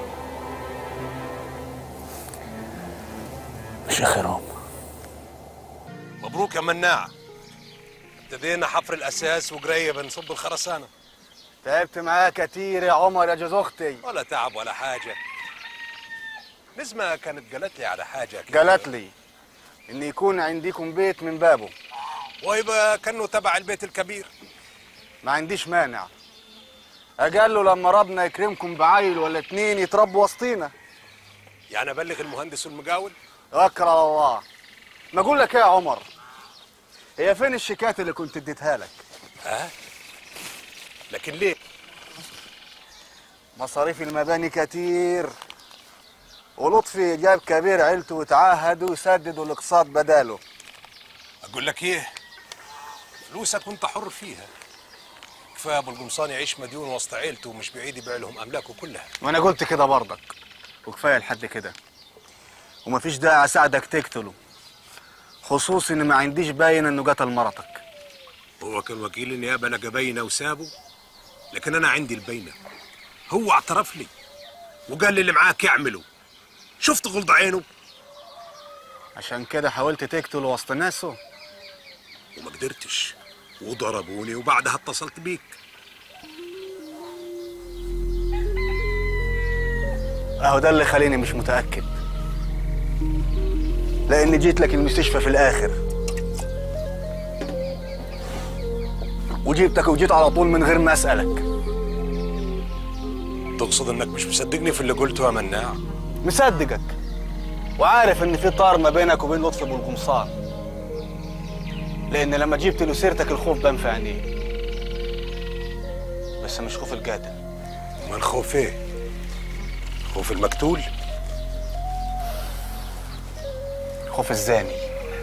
مش آخرهم مبروك يا مناع ابتدينا حفر الاساس وقريب نصب الخرسانه تعبت معاك كتير يا عمر يا جوز اختي ولا تعب ولا حاجه نسمة كانت قالت لي على حاجه كده. قالت لي ان يكون عندكم بيت من بابه ويبقى كانه تبع البيت الكبير ما عنديش مانع قال له لما ربنا يكرمكم بعيل ولا اتنين يتربوا وسطينا يعني ابلغ المهندس والمقاول اكرم الله ما اقول لك ايه يا عمر هي فين الشيكات اللي كنت اديتها لك ها لكن ليه مصاريف المباني كتير ولطفي جاب كبير عيلته وتعاهدوا يسددوا الاقساط بداله اقول لك ايه فلوسك وانت حر فيها كفايه ابو القمصان يعيش مديون وسط عيلته ومش بعيد يبيع لهم املاكه كلها وانا قلت كده برضك وكفايه لحد كده ومفيش داعي اساعدك تقتله خصوصي ان ما عنديش باين انه قتل مرتك هو كان وكيل النيابه لقى باينه وسابه لكن انا عندي البينه هو اعترف لي وقال لي اللي معاك اعمله شفت غلط عينه عشان كده حاولت تقتله وسط ناسه وما قدرتش وضربوني وبعدها اتصلت بيك اهو ده اللي خليني مش متاكد لاني جيت لك المستشفى في الاخر وجبتك وجيت على طول من غير ما اسالك تقصد انك مش مصدقني في اللي قلته يا مناع مصدقك وعارف ان في طار ما بينك وبين لطفي ابو القمصان لان لما جبت له سيرتك الخوف بان في عينيه بس مش خوف القاتل امال خوف ايه خوف المقتول خوف الزاني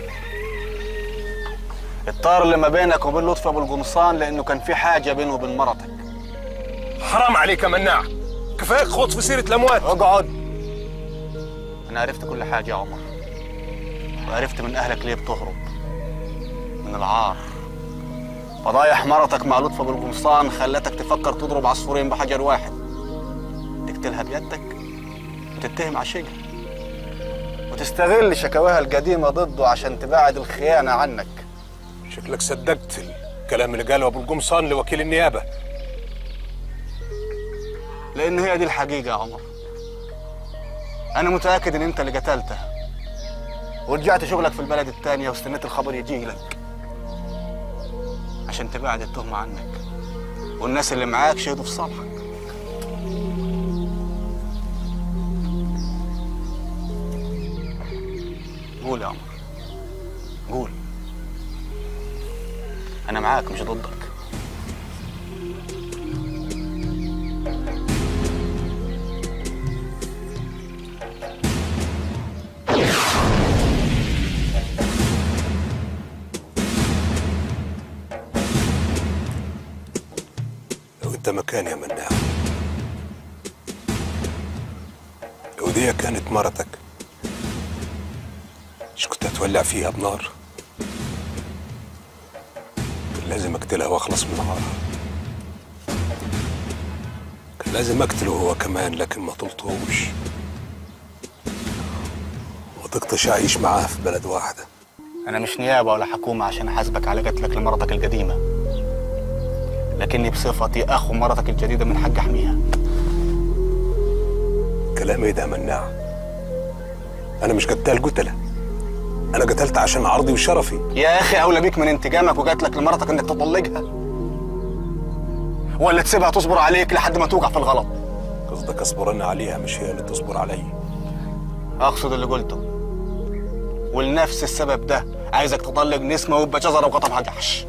الطار اللي ما بينك وبين لطفي ابو القمصان لانه كان في حاجه بينه وبين مرتك حرام عليك يا مناع كفاية خوض في سيرة الأموات اقعد انا عرفت كل حاجه يا عمر وعرفت من اهلك ليه بتهرب من العار فضايح مرتك مع لطفي ابو القمصان خلتك تفكر تضرب عصفورين بحجر واحد تقتلها بيدك وتتهم عشيقها وتستغل شكاواها القديمه ضده عشان تبعد الخيانه عنك شكلك صدقت الكلام اللي قاله أبو القمصان لوكيل النيابة لان هي دي الحقيقه يا عمر انا متاكد ان انت اللي قتلتها ورجعت شغلك في البلد التانية واستنيت الخبر يجي لك عشان تبعد التهمة عنك والناس اللي معاك شهدوا في صالحك قول يا عمر قول أنا معاك مش ضدك لو انت مكاني يا مناع لو دي كانت مرتك مش كنت هتولع فيها بنار كان لازم اقتلها واخلص من نهارها كان لازم اقتله هو كمان لكن ما طلتهوش وضقتش اعيش معاه في بلد واحده أنا مش نيابة ولا حكومة عشان أحاسبك على قتلك لمرتك القديمة لكني بصفتي أخو مرتك الجديدة من حق أحميها كلام ايه ده يا مناع انا مش قتال قتله انا قتلت عشان عرضي وشرفي يا أخي أولى بيك من انتقامك وقتلك لمرتك إنك تطلقها ولا تسيبها تصبر عليك لحد ما توقع في الغلط قصدك اصبر انا عليها مش هي اللي تصبر علي أقصد اللي قلته ولنفس السبب ده عايزك تطلق نسمة ويبقى جزرة وقطعها جحش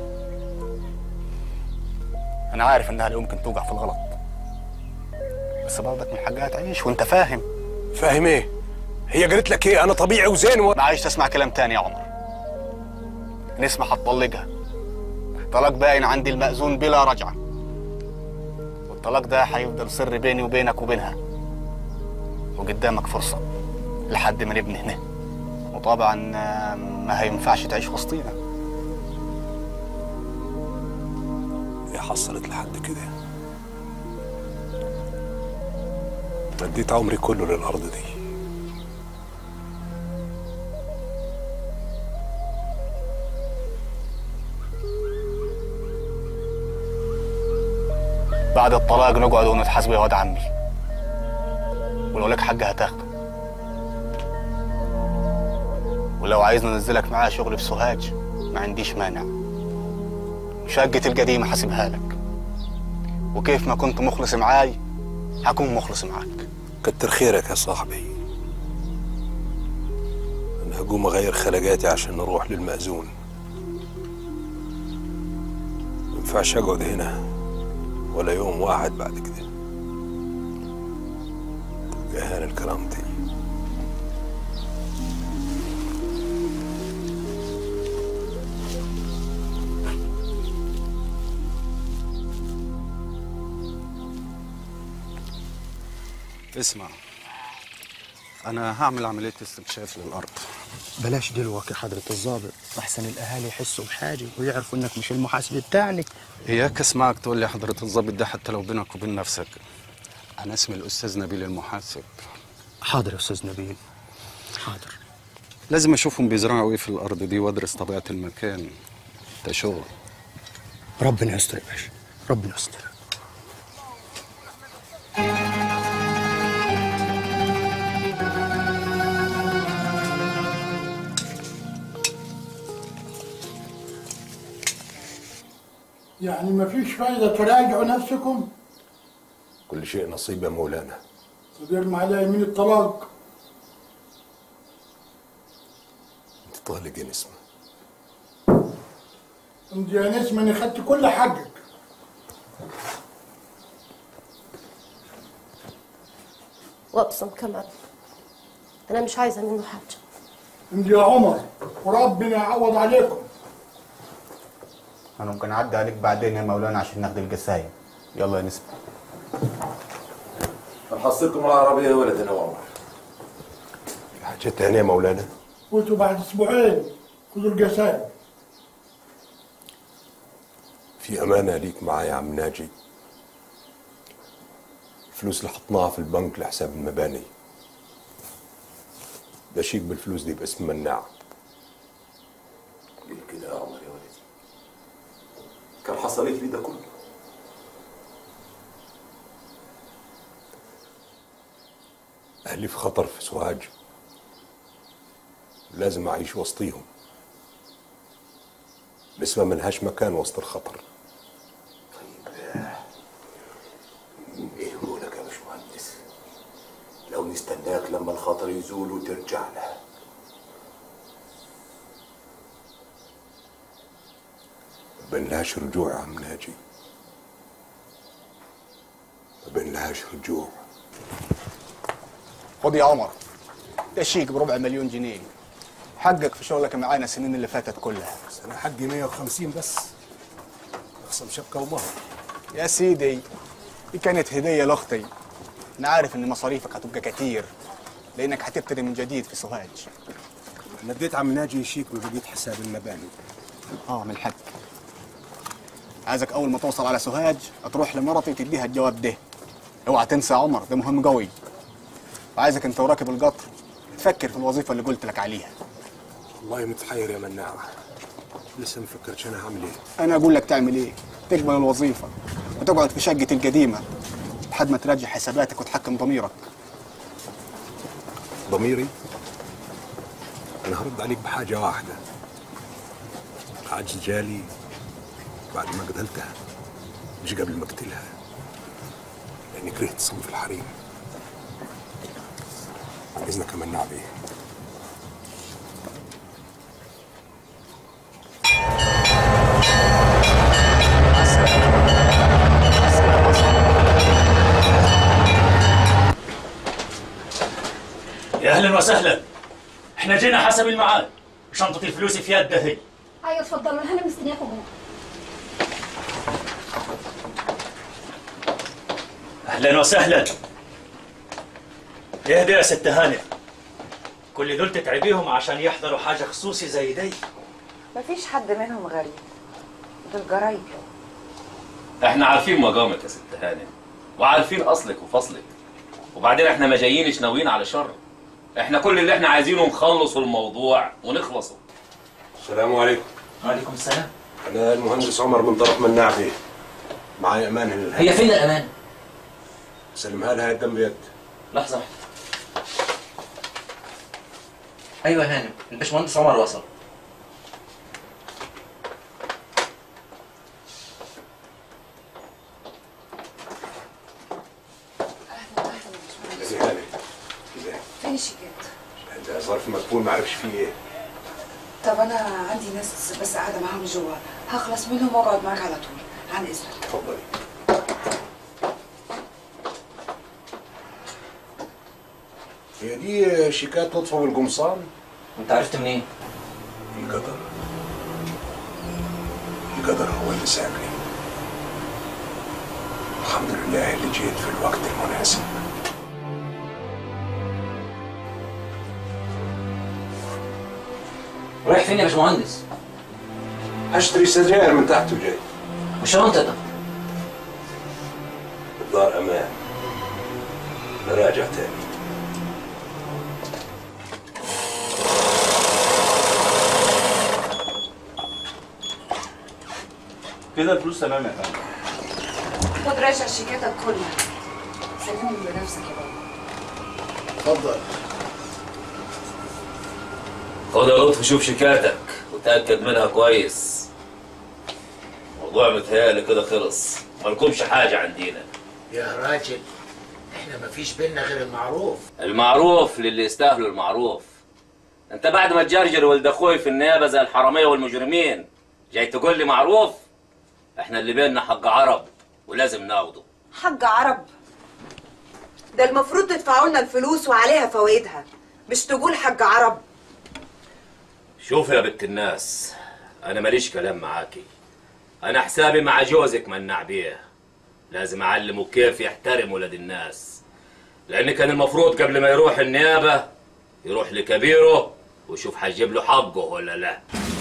أنا عارف إنها لا يمكن توقع في الغلط بس برضك من حقها تعيش وأنت فاهم فاهم إيه؟ هي قالت لك إيه أنا طبيعي وزين و... ما عايش تسمع كلام تاني يا عمر نسمة هتطلقها طلاق باين عندي المأذون بلا رجعة والطلاق ده هيفضل سر بيني وبينك وبينها وقدامك فرصة لحد ما نبني هنا وطبعا آه، ما هينفعش تعيش وسطينا هي حصلت لحد كده اديت عمري كله للأرض دي بعد الطلاق نقعد ونتحاسب يا واد عمي ولو لك حق هتاخده ولو عايز ننزلك معايا شغل في سوهاج ما عنديش مانع شقتي القديمة حاسبها لك وكيف ما كنت مخلص معاي هكون مخلص معاك كتر خيرك يا صاحبي أنا هقوم أغير خلقاتي عشان نروح للمأذون مينفعش أقعد هنا ولا يوم واحد بعد كده تبقى إهانة لكرامتي اسمع انا هعمل عمليه استكشاف للارض بلاش دلوقتي حضرة الضابط أحسن الأهالي يحسوا بحاجة ويعرفوا إنك مش المحاسب بتاعنا اياك اسمعك تقول لي حضره الضابط ده حتى لو بينك وبين نفسك انا اسمي الاستاذ نبيل المحاسب حاضر يا أستاذ نبيل حاضر لازم اشوفهم بيزرعوا ايه في الارض دي وادرس طبيعه المكان ده شغل ربنا يستر يا باشا ربنا يستر يعني ما فيش فايدة تراجعوا نفسكم كل شيء نصيب يا مولانا طب يرمي عليها يمين الطلاق أنت طالق يا نسمة انت يا نسمة انا خدت كل حقك وابصم كمان انا مش عايزه منه حاجه انت يا عمر وربنا يعوض عليكم انا ممكن اعدي عليك بعدين يا مولانا عشان ناخد الجسايم يلا يا نسمة نحصلكم العربية ولا تنوعوا حاجة تانية يا مولانا وانتوا بعد اسبوعين خذوا الجسائم في أمانة ليك معايا يا عم ناجي الفلوس اللي حطناها في البنك لحساب المباني بشيك بالفلوس دي باسم مناع ليه كده يا عمر يا ولدي كان حصلت لي ده كله أهلي في خطر في سوهاج لازم أعيش وسطيهم نسمة ملهاش مكان وسط الخطر ايه قولك يا باشمهندس لو نستناك لما الخطر يزول وترجع له ما بينلهاش رجوع يا عم ناجي ما بينلهاش رجوع خد يا عمر ده شيك بربع مليون جنيه حقك في شغلك معانا السنين اللي فاتت كلها بس أنا حقي 150 بس أخصم شبكة ومهر يا سيدي دي كانت هدية لأختي أنا عارف إن مصاريفك هتبقى كتير لأنك هتبتدي من جديد في سوهاج أنا اديت عم ناجي شيك ببقية حساب المباني اه من حق عايزك أول ما توصل على سوهاج تروح لمرتي تديها الجواب ده اوعى تنسى يا عمر ده مهم قوي وعايزك أنت وراكب القطر تفكر في الوظيفة اللي قلت لك عليها والله متحير يا مناع لسه مفكرش أنا هعمل إيه أنا أقول لك تعمل إيه تقبل الوظيفة وتقعد في شقتي القديمة لحد ما تراجع حساباتك وتحكم ضميرك ضميري أنا هرد عليك بحاجة واحدة العجز جالي بعد ما قتلتها مش قبل ما اقتلها لأني كرهت صنف الحريم عن إذنك يا مناع بيه يا اهلا وسهلا احنا جينا حسب الميعاد شنطة الفلوس في يده هي ايوه اتفضلوا انا مستنياكم جوه اهلا وسهلا اهدى يا ست هانئ كل دول تتعبيهم عشان يحضروا حاجة خصوصي زي دي مفيش حد منهم غريب دول جرايد احنا عارفين مقامك يا ست هانم وعارفين اصلك وفصلك وبعدين احنا ما جايينش ناويين على شر احنا كل اللي احنا عايزينه نخلصوا الموضوع ونخلصوا السلام عليكم وعليكم السلام أنا المهندس عمر من طرف مناع بيه معايا أمان هنا هي فين الأمان؟ سلمها لها يدا بيد لحظة واحدة ايوه يا هانم الباشمهندس عمر وصل زي هاني كده فين الشيكات ده ظرف مقفول ما اعرفش فيه ايه طب انا عندي ناس بس قاعده معاهم جوا هخلص منهم واقعد معاك على طول عن اذنك اتفضلي هي دي شيكات لطفة بالقمصان انت عرفت منين؟ القدر القدر هو اللي سابني الحمد لله اللي جيت في الوقت المناسب رايح فين يا باشمهندس؟ اشتري سجاير من تحت وجاي وشنطتك الدار امان نراجع تاني كده الفلوس تمام يا فندم خد راجع شيكاتك كلها سلمهم بنفسك يا بابا اتفضل خد يا لطفي شوف شيكاتك وتأكد منها كويس الموضوع متهيألي كده خلص مالكمش حاجة عندينا يا راجل احنا مفيش بينا غير المعروف المعروف للي يستاهلوا المعروف انت بعد ما تجرجر ولد اخوي في النيابه زي الحراميه والمجرمين جاي تقول لي معروف احنا اللي بيننا حق عرب ولازم ناخده حاج عرب ده المفروض تدفعوا لنا الفلوس وعليها فوائدها مش تقول حاج عرب شوف يا بنت الناس انا ماليش كلام معاكي انا حسابي مع جوزك منع بيه لازم اعلمه كيف يحترم ولاد الناس لان كان المفروض قبل ما يروح النيابه يروح لكبيره ويشوف هيجيب له حقه ولا لا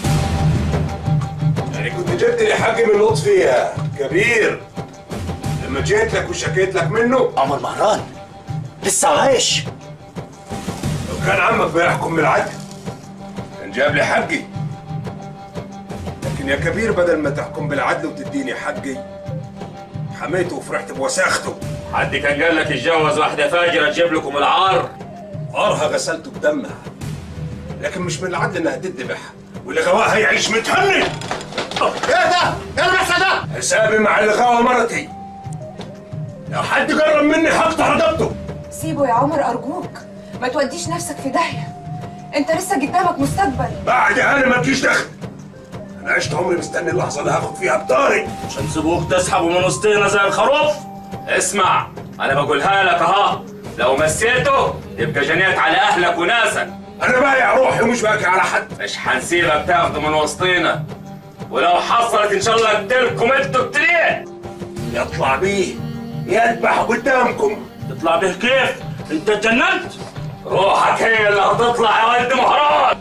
يعني كنت جبت لي حقي من لطفي يا كبير لما جيت لك وشكيت لك منه عمر مهران لسه عايش لو كان عمك بيحكم بالعدل كان جاب لي حقي لكن يا كبير بدل ما تحكم بالعدل وتديني حقي حميته وفرحت بوساخته حد كان قال لك اتجوز واحده فاجره تجيب لكم العار عارها غسلته بدمها لكن مش من العدل انها تذبح واللي غواها هيعيش متهني ايه ده؟ ايه المحسن ده؟ حسابي مع اللي غوى مرتي لو حد قرب مني هقطع رقبته سيبه يا عمر أرجوك ما توديش نفسك في داهية أنت لسه قدامك مستقبل بعد انا ما تجيش دخل انا عشت عمري مستني اللحظه اللي هاخد فيها بطاري عشان تسيبوك تسحبوا من وسطينا زي الخروف اسمع انا بقولها لك اهو لو مسيته تبقى جنيت على اهلك وناسك انا بايع روحي ومش باكي على حد مش هنسيبك تاخده من وسطينا ولو حصلت ان شاء الله اقتلكم انتوا التنين يطلع بيه يذبح قدامكم تطلع به كيف؟ انت اتجننت؟ روحك هي اللي هتطلع يا ولد مهران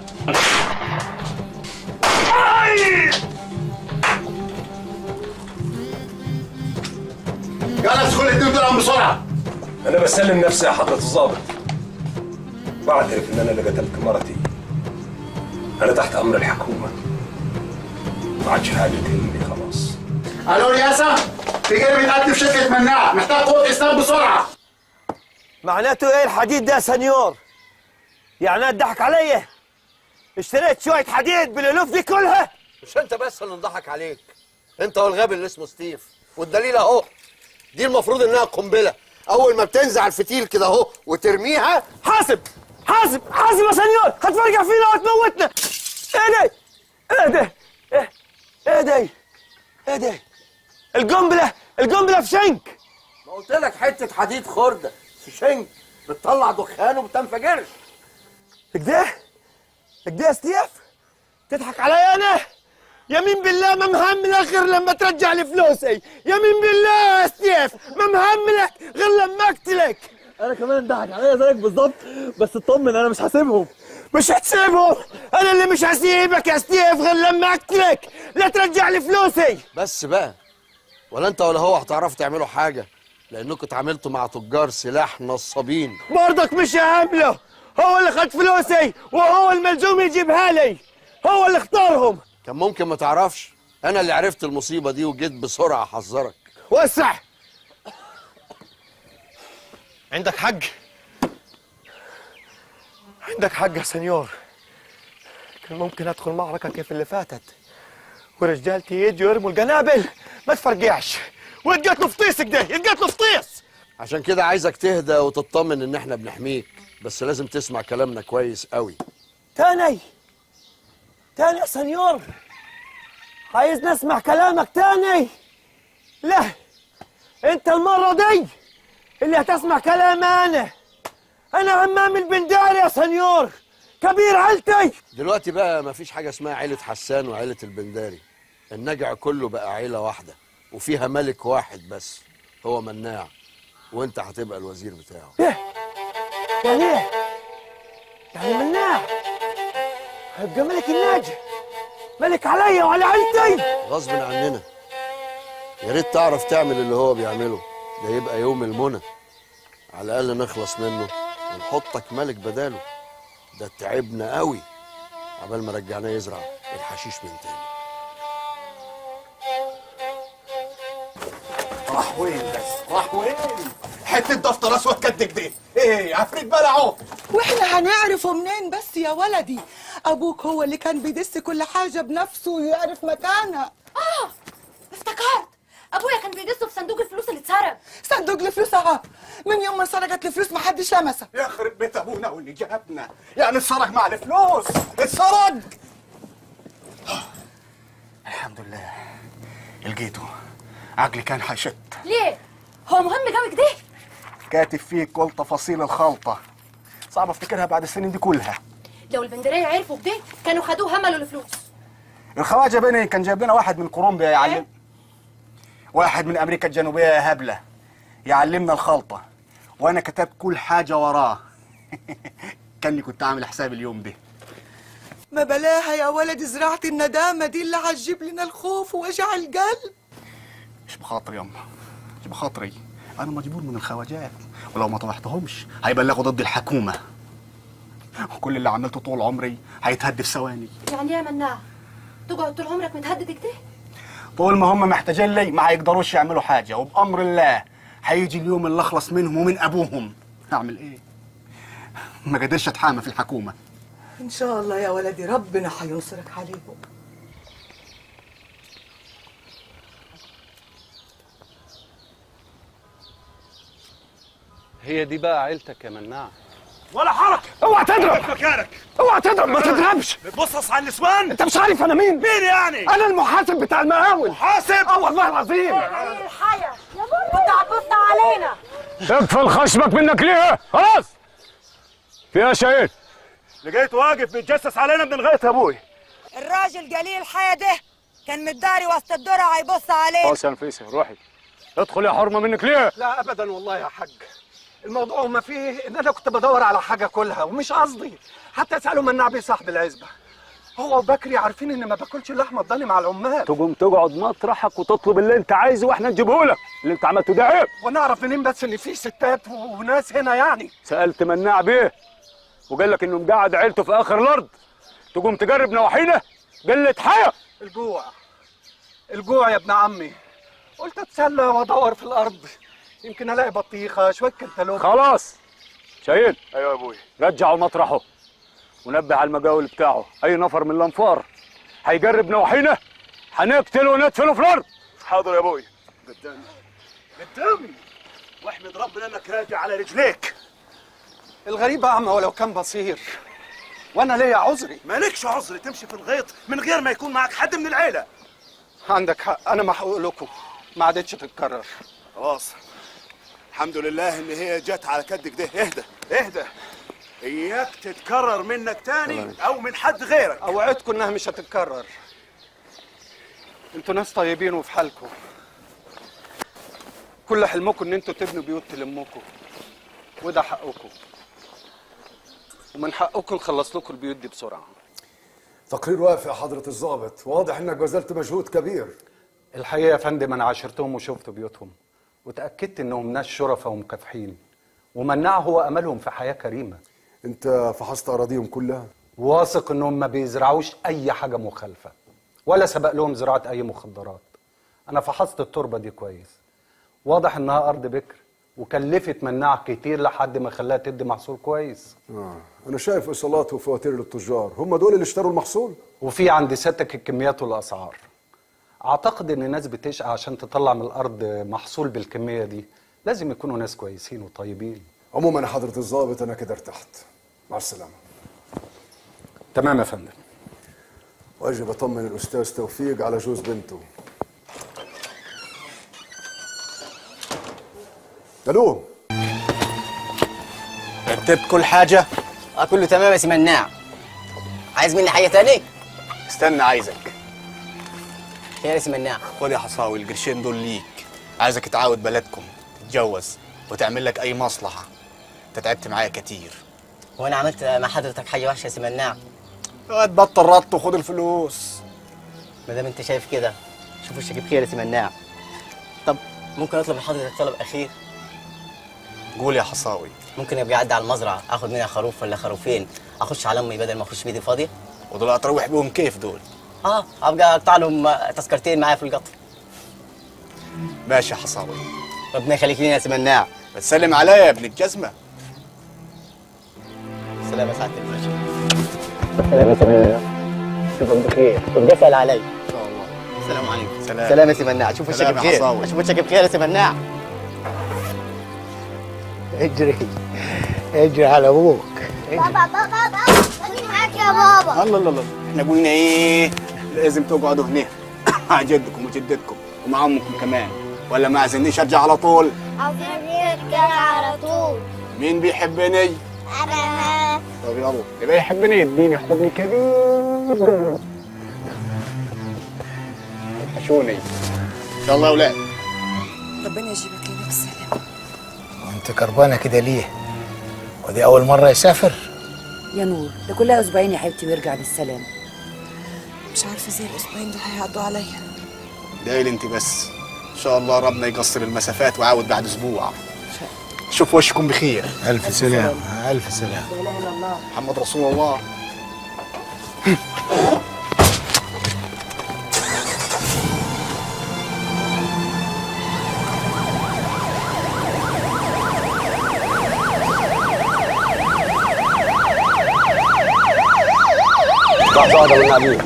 أي! يلا ادخل الاتنين دول بسرعه انا بسلم نفسي يا حضره الضابط بعترف ان انا اللي قتلت مرتي انا تحت امر الحكومه ما عادش حاجه تهمني خلاص الو رياسه في جاي بيتقدم في شركه مناع محتاج قوه اسلام بسرعه معناته ايه الحديد ده يا سنيور؟ يعني اتضحك عليا؟ اشتريت شوية حديد بالالوف دي كلها؟ مش انت بس اللي انضحك عليك انت والغبي اللي اسمه ستيف والدليل اهو دي المفروض انها قنبله اول ما بتنزع الفتيل كده اهو وترميها حاسب حاسب حاسب يا سنيور هتفرجع فينا وتموتنا ايه ده؟ ايه ده؟ ايه ايه ده؟ ايه ده؟ القنبلة القنبلة في شنك ما قلت لك حته حديد خرده في شنك بتطلع دخان وما بتنفجرش كده؟ كده يا ستيف؟ تضحك عليا انا؟ يمين بالله ما مهملك غير لما ترجع لي فلوسي يمين بالله يا ستيف ما مهملك غير لما اقتلك انا كمان انضحك عليا زيك بالظبط بس اطمن انا مش هسيبهم مش هتسيبهم انا اللي مش هسيبك يا ستيف غير لما اقتلك لا ترجع لي فلوسي بس بقى ولا انت ولا هو هتعرفوا تعملوا حاجه لانكم اتعاملتوا مع تجار سلاح نصابين برضك مش هعمله هو اللي خد فلوسي وهو الملزوم يجيبها لي هو اللي اختارهم كان ممكن ما تعرفش انا اللي عرفت المصيبه دي وجيت بسرعه احذرك وسع عندك حق عندك حق يا سنيور كان ممكن ادخل معركه كيف اللي فاتت ورجالتي يجوا يرموا القنابل ما تفرقعش ويتقتلوا في طيس كده يتقتلوا في طيس عشان كده عايزك تهدى وتطمن ان احنا بنحميك بس لازم تسمع كلامنا كويس قوي تاني تاني يا سنيور عايز نسمع كلامك تاني لا انت المرة دي اللي هتسمع كلام انا انا همام البنداري يا سنيور كبير عيلتي دلوقتي بقى مفيش حاجه اسمها عيله حسان وعيله البنداري النجع كله بقى عيله واحده وفيها ملك واحد بس هو مناع وانت هتبقى الوزير بتاعه ايه يعني ايه يعني مناع هيبقى ملك الناجي ملك عليا وعلى عيلتي غصب عننا يا ريت تعرف تعمل اللي هو بيعمله ده يبقى يوم المنى على الاقل نخلص منه ونحطك ملك بداله ده تعبنا قوي عبال ما رجعناه يزرع الحشيش من تاني راح وين بس راح وين حته دفتر اسود كد كده ايه عفريت بلعه واحنا هنعرفه منين بس يا ولدي ابوك هو اللي كان بيدس كل حاجه بنفسه ويعرف مكانها اه افتكرت ابويا كان بيدسه في صندوق الفلوس اللي اتسرق صندوق الفلوس اهو من يوم ما سرقت الفلوس ما حدش لمسها يخرب بيت ابونا واللي جابنا يعني اتسرق مع الفلوس اتسرق الحمد لله لقيته عقلي كان حيشت ليه هو مهم قوي كده كاتب فيه كل تفاصيل الخلطة صعب افتكرها بعد السنين دي كلها لو البندرية عرفوا كده كانوا خدوه هملوا الفلوس الخواجة بني كان جايب لنا واحد من كولومبيا يعلم واحد من امريكا الجنوبية يا هبلة يعلمنا الخلطة وانا كتبت كل حاجة وراه كاني كنت عامل حساب اليوم ده ما بلاها يا ولد زراعة الندامة دي اللي هتجيب لنا الخوف ووجع القلب مش بخاطري يما مش بخاطري انا مجبور من الخواجات ولو ما طوحتهمش هيبلغوا ضد الحكومة وكل اللي عملته طول عمري هيتهد في ثواني يعني يا مناع تقعد طول عمرك متهدد كده طول ما هم محتاجين لي ما هيقدروش يعملوا حاجة وبأمر الله هيجي اليوم اللي اخلص منهم ومن ابوهم اعمل ايه ما قدرش اتحامى في الحكومة ان شاء الله يا ولدي ربنا هينصرك عليهم هي دي بقى عيلتك يا مناع ولا حركه اوعى تضرب مكانك اوعى تضرب ما تضربش بتبصص على النسوان انت مش عارف انا مين مين يعني انا المحاسب بتاع المقاول محاسب اه والله العظيم الحياة انت هتبص علينا اقفل خشمك منك ليه خلاص فيها شيء لقيت واقف بيتجسس علينا من لغايه ابوي الراجل جليل الحياة ده كان متداري وسط الدرع هيبص عليه خلاص يا نفيسه روحي ادخل يا حرمه منك ليه لا ابدا والله يا حاج الموضوع ما فيه ان انا كنت بدور على حاجه كلها ومش قصدي حتى اساله مناع بيه صاحب العزبه هو وبكري عارفين ان ما باكلش اللحمه الضاني مع العمال تقوم تقعد مطرحك وتطلب اللي انت عايزه واحنا نجيبه لك اللي انت عملته ده عيب ونعرف منين بس ان في ستات وناس هنا يعني سالت مناع بيه وقال لك انه مقعد عيلته في اخر الارض تقوم تجرب نواحينا قله حياه الجوع الجوع يا ابن عمي قلت اتسلى وادور في الارض يمكن الاقي بطيخه شويه كنتالوب خلاص شاهين ايوه يا ابوي رجعوا مطرحه ونبه على المجاول بتاعه اي نفر من الانفار هيجرب نواحينا هنقتله وندفنه في الارض حاضر يا ابوي قدامي قدامي واحمد ربنا انك راجع على رجليك الغريب اعمى ولو كان بصير وانا ليا عذري مالكش عذر تمشي في الغيط من غير ما يكون معك حد من العيله عندك حق انا محقوق لكم ما عادتش تتكرر خلاص الحمد لله ان هي جت على كدك ده اهدى اهدى اياك تتكرر منك تاني او من حد غيرك اوعدكم انها مش هتتكرر انتوا ناس طيبين وفي حالكم كل حلمكم ان انتوا تبنوا بيوت تلمكم وده حقكم ومن حقكم نخلص لكم البيوت دي بسرعه تقرير وافي يا حضرة الضابط واضح انك بذلت مجهود كبير الحقيقه يا فندم انا عاشرتهم وشفت بيوتهم وتاكدت انهم ناس شرفاء ومكافحين ومناع هو املهم في حياه كريمه انت فحصت اراضيهم كلها واثق انهم ما بيزرعوش اي حاجه مخالفه ولا سبق لهم زراعه اي مخدرات انا فحصت التربه دي كويس واضح انها ارض بكر وكلفت مناع كتير لحد ما خلاها تدي محصول كويس آه. انا شايف ايصالات وفواتير للتجار هم دول اللي اشتروا المحصول وفي عند سيادتك الكميات والاسعار اعتقد ان الناس بتشقى عشان تطلع من الارض محصول بالكميه دي لازم يكونوا ناس كويسين وطيبين عموما يا حضرة الضابط انا كده ارتحت مع السلامة تمام يا فندم واجب اطمن الاستاذ توفيق على جوز بنته الو رتبت كل حاجه اه كله تمام يا سي مناع عايز مني حاجه تاني استنى عايزك خير يا سي مناع خد يا حصاوي القرشين دول ليك عايزك تعاود بلدكم تتجوز وتعمل لك اي مصلحه انت تعبت معايا كتير وانا عملت مع حضرتك حاجه وحشه يا سي مناع تبطل رط وخد الفلوس ما دام انت شايف كده شوف وشك بخير يا سي مناع طب ممكن اطلب من حضرتك طلب اخير قول يا حصاوي ممكن ابقى اعدي على المزرعه اخد منها خروف ولا خروفين اخش على امي بدل ما اخش بايدي فاضيه ودول هتروح بيهم كيف دول اه ابقى اقطع لهم تذكرتين معايا في القطر ماشي يا حصاوي ربنا يخليك لينا يا سي مناع بتسلم عليا يا ابن الجزمه سلام يا سعاده الباشا سلام يا سي مناع اشوفك بخير تبقى اسال علي ان شاء الله السلام عليكم سلام سلام يا سي مناع اشوف وشك سلام يا بخير حصاوي. اشوف وشك بخير يا سي مناع اجري اجري على ابوك بابا بابا بابا خليني معاك يا بابا الله الله الله احنا قلنا ايه لازم تقعدوا هنا مع جدكم وجدتكم ومع امكم كمان ولا ما عايزينيش ارجع على طول عاوزين نرجع على طول مين بيحبني انا طب يلا اللي يحبني يديني حضني كبير وحشوني ان شاء الله يا اولاد ربنا يجيبك لنا بالسلامة وانت كربانه كده ليه ودي اول مره يسافر يا نور ده كلها اسبوعين يا حبيبتي ويرجع بالسلامه مش عارفة ازاي الاسبوعين دول هيعدوا عليا دايل انت بس ان شاء الله ربنا يقصر المسافات وعاود بعد اسبوع شوف وشكم بخير الف سلام الف سلام لا اله الا الله محمد رسول الله لحظه واحده من النعبيه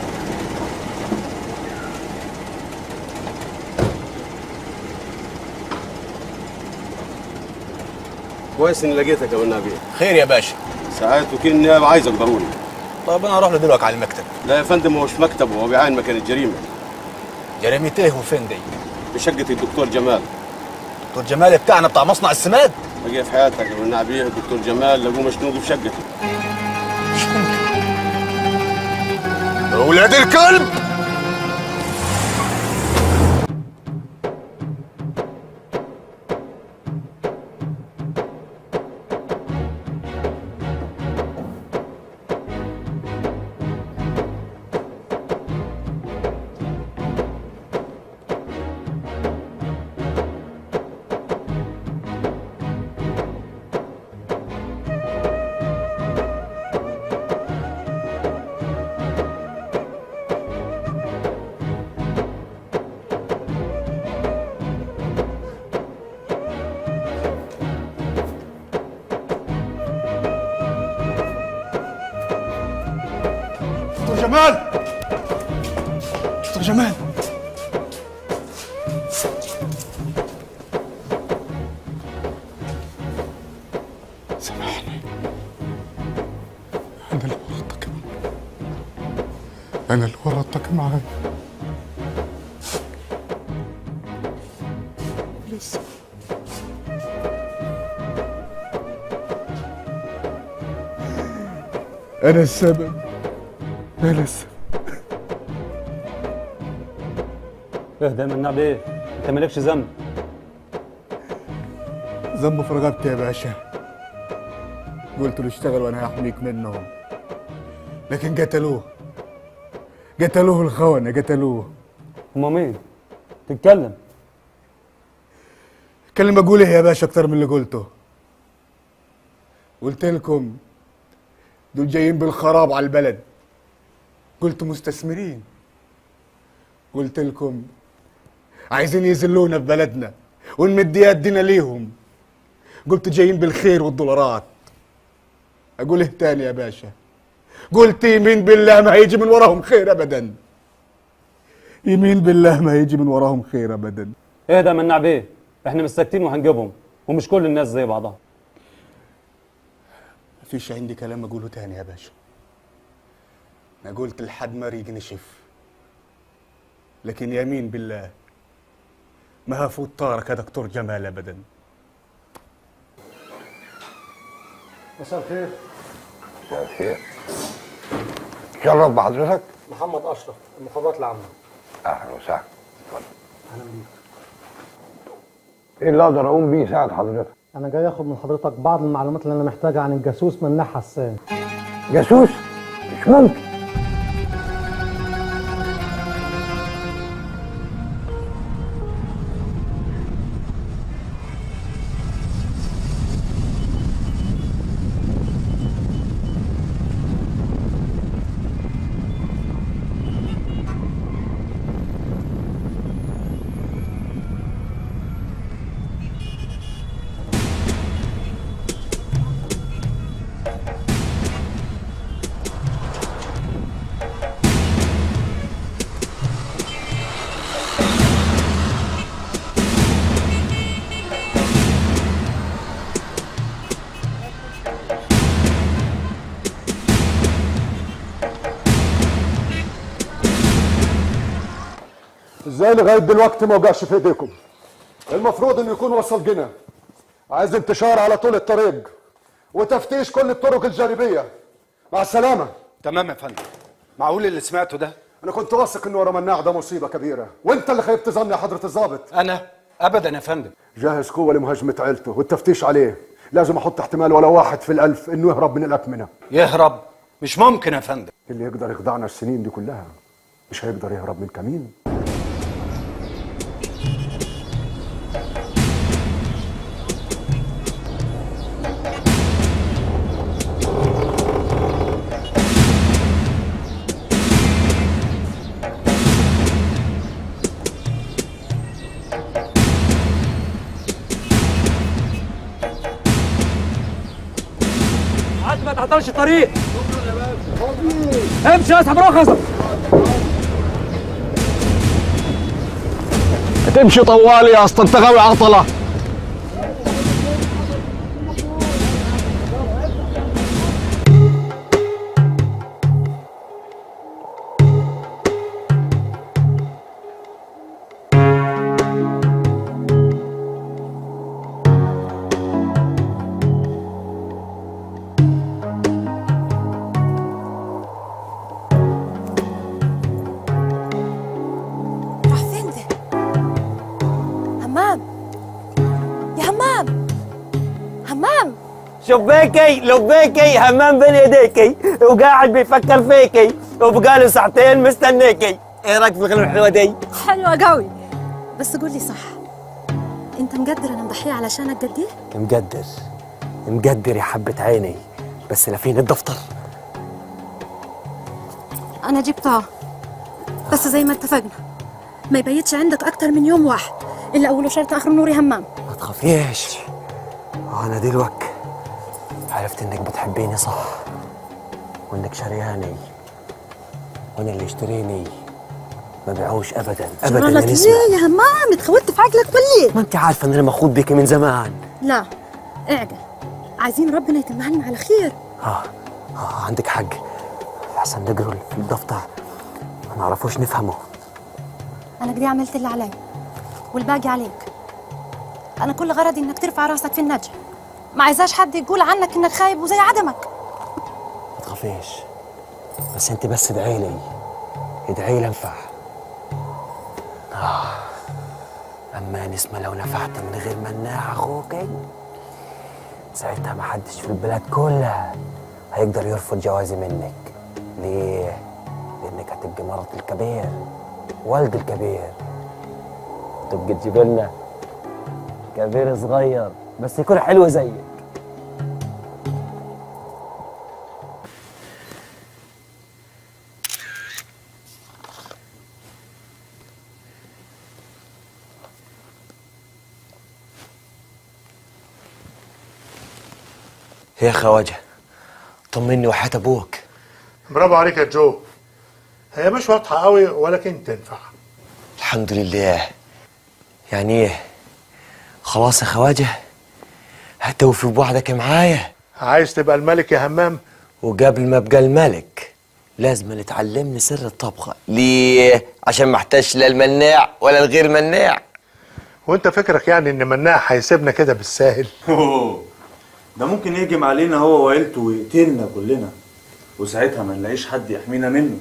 كويس اني لقيتك يا والنبي خير يا باشا ساعات وكيل النيابه عايزك ضروري طب انا اروح له دلوقتي على المكتب لا يا فندم هو مش مكتبه هو بيعاين مكان الجريمه جريمة ايه وفين دي؟ بشقة الدكتور جمال دكتور جمال بتاعنا بتاع مصنع السماد بقي في حياتك يا والنبي الدكتور جمال لقوه مشنوق في شقته ولاد الكلب دكتور جمال دكتور جمال سامحني أنا اللي ورطتك أنا اللي ورطتك معايا لسه أنا السبب أنا السبب اهدى من بيه انت مالكش ذنب ذنبه في رقبتي يا باشا قلت له اشتغل وانا هحميك منهم لكن قتلوه قتلوه الخونة قتلوه هما مين؟ تتكلم كلمة اقول ايه يا باشا اكتر من اللي قلته قلت لكم دول جايين بالخراب على البلد قلت مستثمرين قلت لكم عايزين يذلونا في بلدنا ونمد يدنا ليهم قلت جايين بالخير والدولارات اقول ايه تاني يا باشا قلت يمين بالله ما هيجي من وراهم خير ابدا يمين بالله ما هيجي من وراهم خير ابدا اهدى من بيه احنا مش ساكتين وهنجيبهم ومش كل الناس زي بعضها مفيش عندي كلام اقوله تاني يا باشا انا قلت لحد ما ريق نشف لكن يمين بالله ما هفوت طارك يا دكتور جمال ابدا مساء الخير خير شرف بحضرتك محمد اشرف المخابرات العامه اهلا وسهلا اهلا بيك ايه اللي اقدر اقوم بيه يساعد حضرتك انا جاي اخد من حضرتك بعض المعلومات اللي انا محتاجها عن الجاسوس مناح حسان جاسوس مش ممكن ازاي لغايه دلوقتي ما وقعش في ايديكم المفروض انه يكون وصل جنة عايز انتشار على طول الطريق وتفتيش كل الطرق الجانبيه مع السلامه تمام يا فندم معقول اللي سمعته ده انا كنت واثق ان ورا مناع ده مصيبه كبيره وانت اللي خيبت ظني يا حضره الضابط انا ابدا يا فندم جهز قوه لمهاجمه عيلته والتفتيش عليه لازم احط احتمال ولا واحد في الالف انه يهرب من الاكمنه يهرب مش ممكن يا فندم اللي يقدر يخدعنا السنين دي كلها مش هيقدر يهرب من كمين عاد ما تعطلش الطريق امشي يا اسحب رخصك تمشي طوالي يا اسطى انت غاوي عطله راح فين ده؟ همام يا همام همام شبيكي لبيكي همام بين ايديكي وقاعد بيفكر فيكي وبقاله ساعتين مستنيكي ايه رايك في الغنوه الحلوه دي؟ حلوة قوي بس قول لي صح انت مقدر انا مضحية علشانك قد ايه؟ مقدر مقدر يا حبة عيني بس لا فين الدفتر انا جبتها بس زي ما اتفقنا ما يبيتش عندك اكتر من يوم واحد الا اول شرط اخر نوري همام ما تخافيش انا دلوقت عرفت انك بتحبيني صح وانك شرياني وانا اللي اشتريني ما بيعوش ابدا ابدا جرالك يا نسمة ايه يا همام اتخوت في عقلك ولا ما انت عارفه ان انا مخوض بيك من زمان لا اعقل عايزين ربنا يتمها لنا على خير اه اه عندك حق احسن نقروا في الدفتر ما نعرفوش نفهمه انا كده عملت اللي علي والباقي عليك انا كل غرضي انك ترفع راسك في النجح ما عايزاش حد يقول عنك انك خايب وزي عدمك ما تخافيش بس انت بس ادعي لي ادعي لي انفع آه. اما نسمة لو نفعت من غير مناع اخوكي ساعتها ما حدش في البلاد كلها هيقدر يرفض جوازي منك ليه؟ لانك هتبقي مرات الكبير والد الكبير تبقى تجيب لنا كبير صغير بس يكون حلو زيك يا خواجه طمني وحياة ابوك برافو عليك يا جو هي مش واضحة قوي ولكن تنفع الحمد لله يعني ايه خلاص يا خواجه هتوفي بوعدك معايا عايز تبقى الملك يا همام وقبل ما ابقى الملك لازم تعلمني سر الطبخه ليه عشان ما احتاجش لا المناع ولا الغير مناع وانت فكرك يعني ان مناع هيسيبنا كده بالساهل ده ممكن يهجم علينا هو وعيلته ويقتلنا كلنا وساعتها ما نلاقيش حد يحمينا منه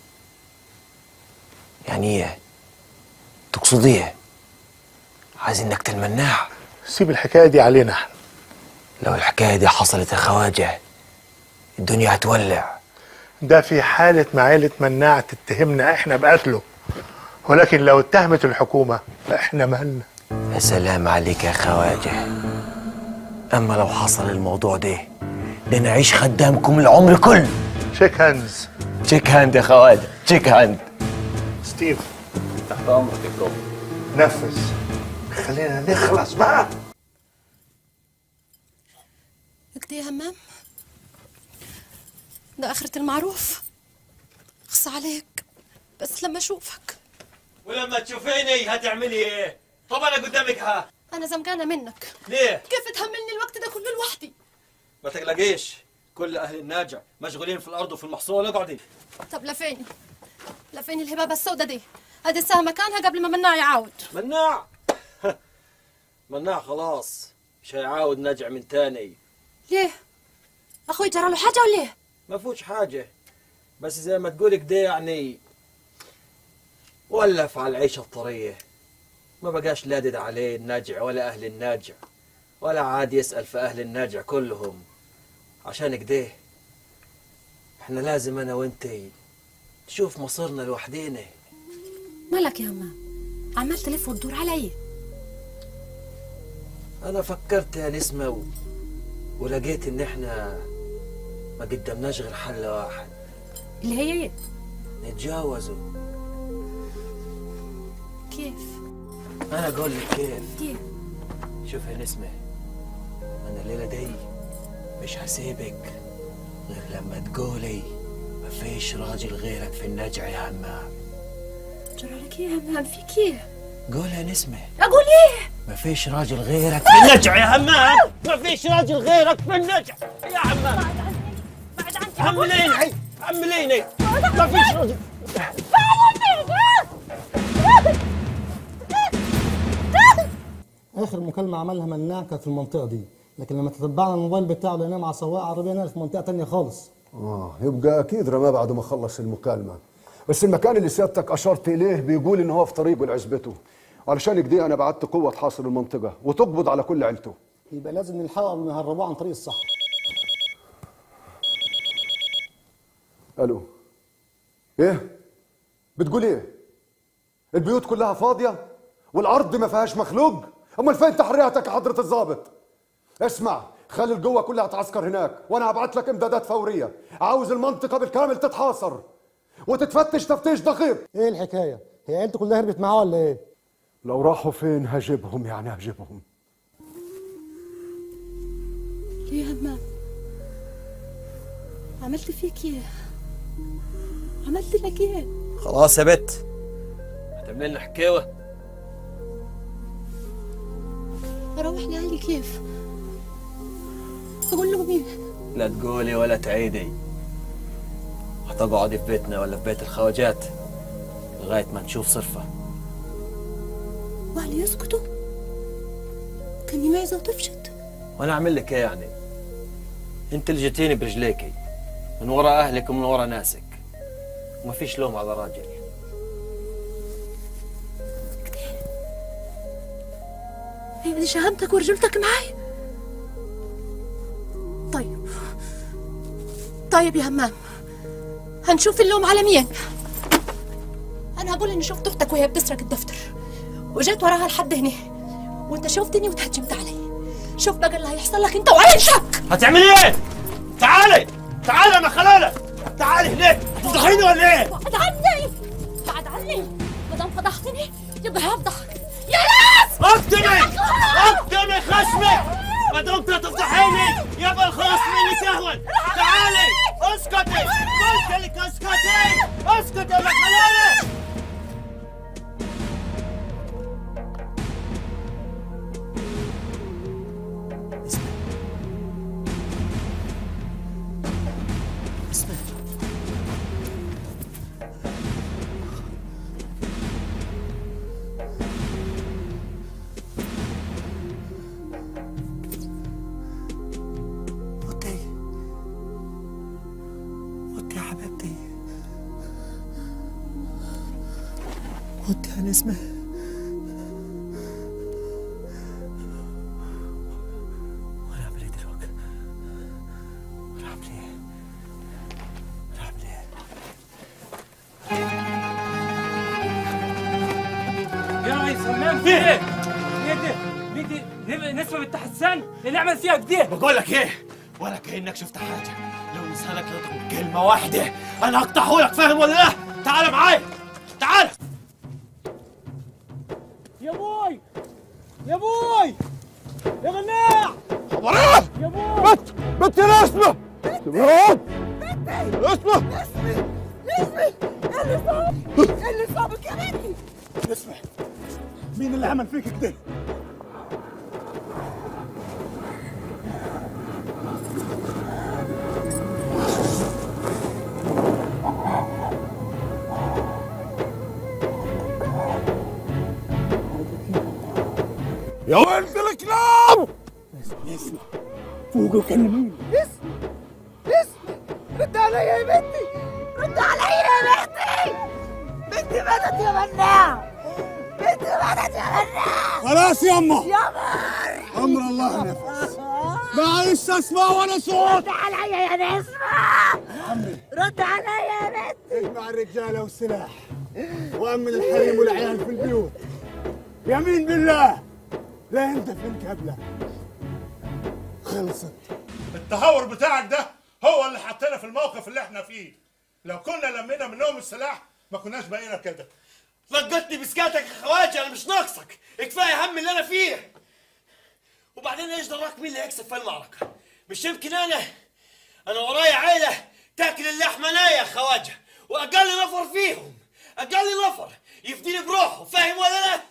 يعني ايه تقصد ايه عايزين نقتل مناع سيب الحكاية دي علينا احنا لو الحكايه دي حصلت يا خواجه الدنيا هتولع ده في حالة ما عيلة مناع تتهمنا احنا بقتله ولكن لو اتهمت الحكومة فاحنا مالنا يا سلام عليك يا خواجه اما لو حصل الموضوع ده ده انا اعيش خدامكم العمر كله شيك هاندز تشيك هاند يا خواجه تشيك هاند ستيف تحت امرك يا برو نفذ خلينا نخلص بقى كده يا همام ده آخرة المعروف خص عليك بس لما أشوفك ولما تشوفيني هتعملي ايه طب انا قدامك ها أنا زمجانة منك ليه كيف تهملني الوقت ده كله لوحدي ما تقلقيش كل اهل الناجع مشغولين في الارض وفي المحصول اقعدي طب لفين لفين الهبابة السوداء دي هذه الساعة مكانها قبل ما مناع يعاود مناع مناع خلاص مش هيعاود نجع من تاني ليه أخوي جرى له حاجة ولا إيه ما فوتش حاجة بس زي ما تقولك ده يعني ولف على العيشة الطرية ما بقاش لادد عليه الناجع ولا أهل الناجع ولا عاد يسأل في أهل الناجع كلهم عشان كده احنا لازم أنا وانتي نشوف مصيرنا لوحدينا مالك يا همام عمال تلف وتدور على إيه أنا فكرت يا نسمة و... ولقيت إن احنا ما قدمناش غير حل واحد اللي هي إيه نتجاوزوا كيف أنا أقول لك كيف كيف شوف يا نسمة أنا الليلة دي مش هسيبك غير لما تقولي مفيش راجل غيرك في النجع يا همام جرى لك ايه يا همام فيك ايه قول يا نسمة اقول ايه مفيش راجل غيرك في النجع يا همام مفيش راجل غيرك في النجع يا همام عمليني عمليني مفيش راجل اخر مكالمه عملها مناع كانت في المنطقه دي لكن لما تتبعنا الموبايل بتاعه لقيناه مع سواق عربيه نقل في منطقه تانية خالص اه يبقى اكيد رماه بعد ما خلص المكالمه بس المكان اللي سيادتك اشرت اليه بيقول ان هو في طريقه لعزبته علشان كده انا بعت قوه تحاصر المنطقه وتقبض على كل عيلته يبقى لازم نلحقه ونهربوه عن طريق الصحراء الو ايه بتقول ايه البيوت كلها فاضيه والارض ما فيهاش مخلوق امال فين تحرياتك يا حضره الضابط اسمع خلي القوه كلها تعسكر هناك وانا هبعت لك امدادات فوريه عاوز المنطقه بالكامل تتحاصر وتتفتش تفتيش دقيق ايه الحكايه هي عيلته كلها هربت معاه ولا ايه لو راحوا فين هجيبهم يعني هجيبهم ليه يا همام عملت فيك ايه عملت لك ايه خلاص يا بت هتعمل لنا حكاوه اروح لاهلي كيف اقول لهم ايه لا تقولي ولا تعيدي هتقعدي في بيتنا ولا في بيت الخواجات لغاية ما نشوف صرفة واهلي يسكتوا كاني معزه وتفشت وانا اعمل لك ايه يعني انت اللي جيتيني برجليكي من ورا اهلك ومن ورا ناسك وما فيش لوم على راجل هي بدي شهامتك ورجولتك معاي طيب طيب يا همام هنشوف اللوم على مين انا هقول اني شفت اختك وهي بتسرق الدفتر وجيت وراها لحد هنا وانت شفتني وتهجمت علي شوف بقى اللي هيحصل لك انت وعيشك هتعملي ايه؟ تعالي تعالي انا خلالة تعالي هناك هتفضحيني ولا ايه؟ بعد عني بعد عني ما دام فضحتني يبقى هفضحك يا ناس اقدمي اقدمي خشمك ما دمت تفضحيني يبقى الخلاص مني سهوا تعالي اسكتي قلت لك اسكتي اسكتي يا خلالة وطي يا حبيبتي وطي يا نسمة وانا اعمل ايه دلوقتي؟ وانا اعمل ايه؟ وانا اعمل ايه؟ يا ريس همام في ايه؟ ايه ده؟ مين دي؟ دي نسمة بنت حسان اللي عمل فيها كده بقول لك ايه ولا كانك شفت حاجه لو لسانك نطق كلمه واحده انا هقطعه لك فاهم ولا لا تعال معايا تعال يا بوي يا بوي يا مناع خبرات يا بوي بت بت يا نسمة خبرات نسمة نسمة ايه اللي صاب؟ ايه اللي صابك يا بنتي؟ اسمع مين اللي عمل فيك كده؟ يا ولد الكلاب اسمع فوق وكلميني اسمع اسمع رد عليا يا بنتي رد عليا يا بنتي بنتي ماتت يا مناع بنتي ماتت يا مناع خلاص يما يا امر الله نفس معلش اسمع ولا صوت رد عليا يا نسمة رد عليا يا بنتي اجمع الرجاله والسلاح وامن الحريم والعيال في البيوت يمين بالله لا انت في الكبله خلصت التهور بتاعك ده هو اللي حطينا في الموقف اللي احنا فيه لو كنا لمينا منهم السلاح ما كناش بقينا كده لقطني بسكاتك يا خواجه انا مش ناقصك كفايه هم اللي انا فيه وبعدين ايش دراك مين اللي هيكسب في المعركه مش يمكن انا انا ورايا عيله تاكل اللحمه نايه يا خواجه واقل نفر فيهم اقل نفر يفديني بروحه فاهم ولا لا؟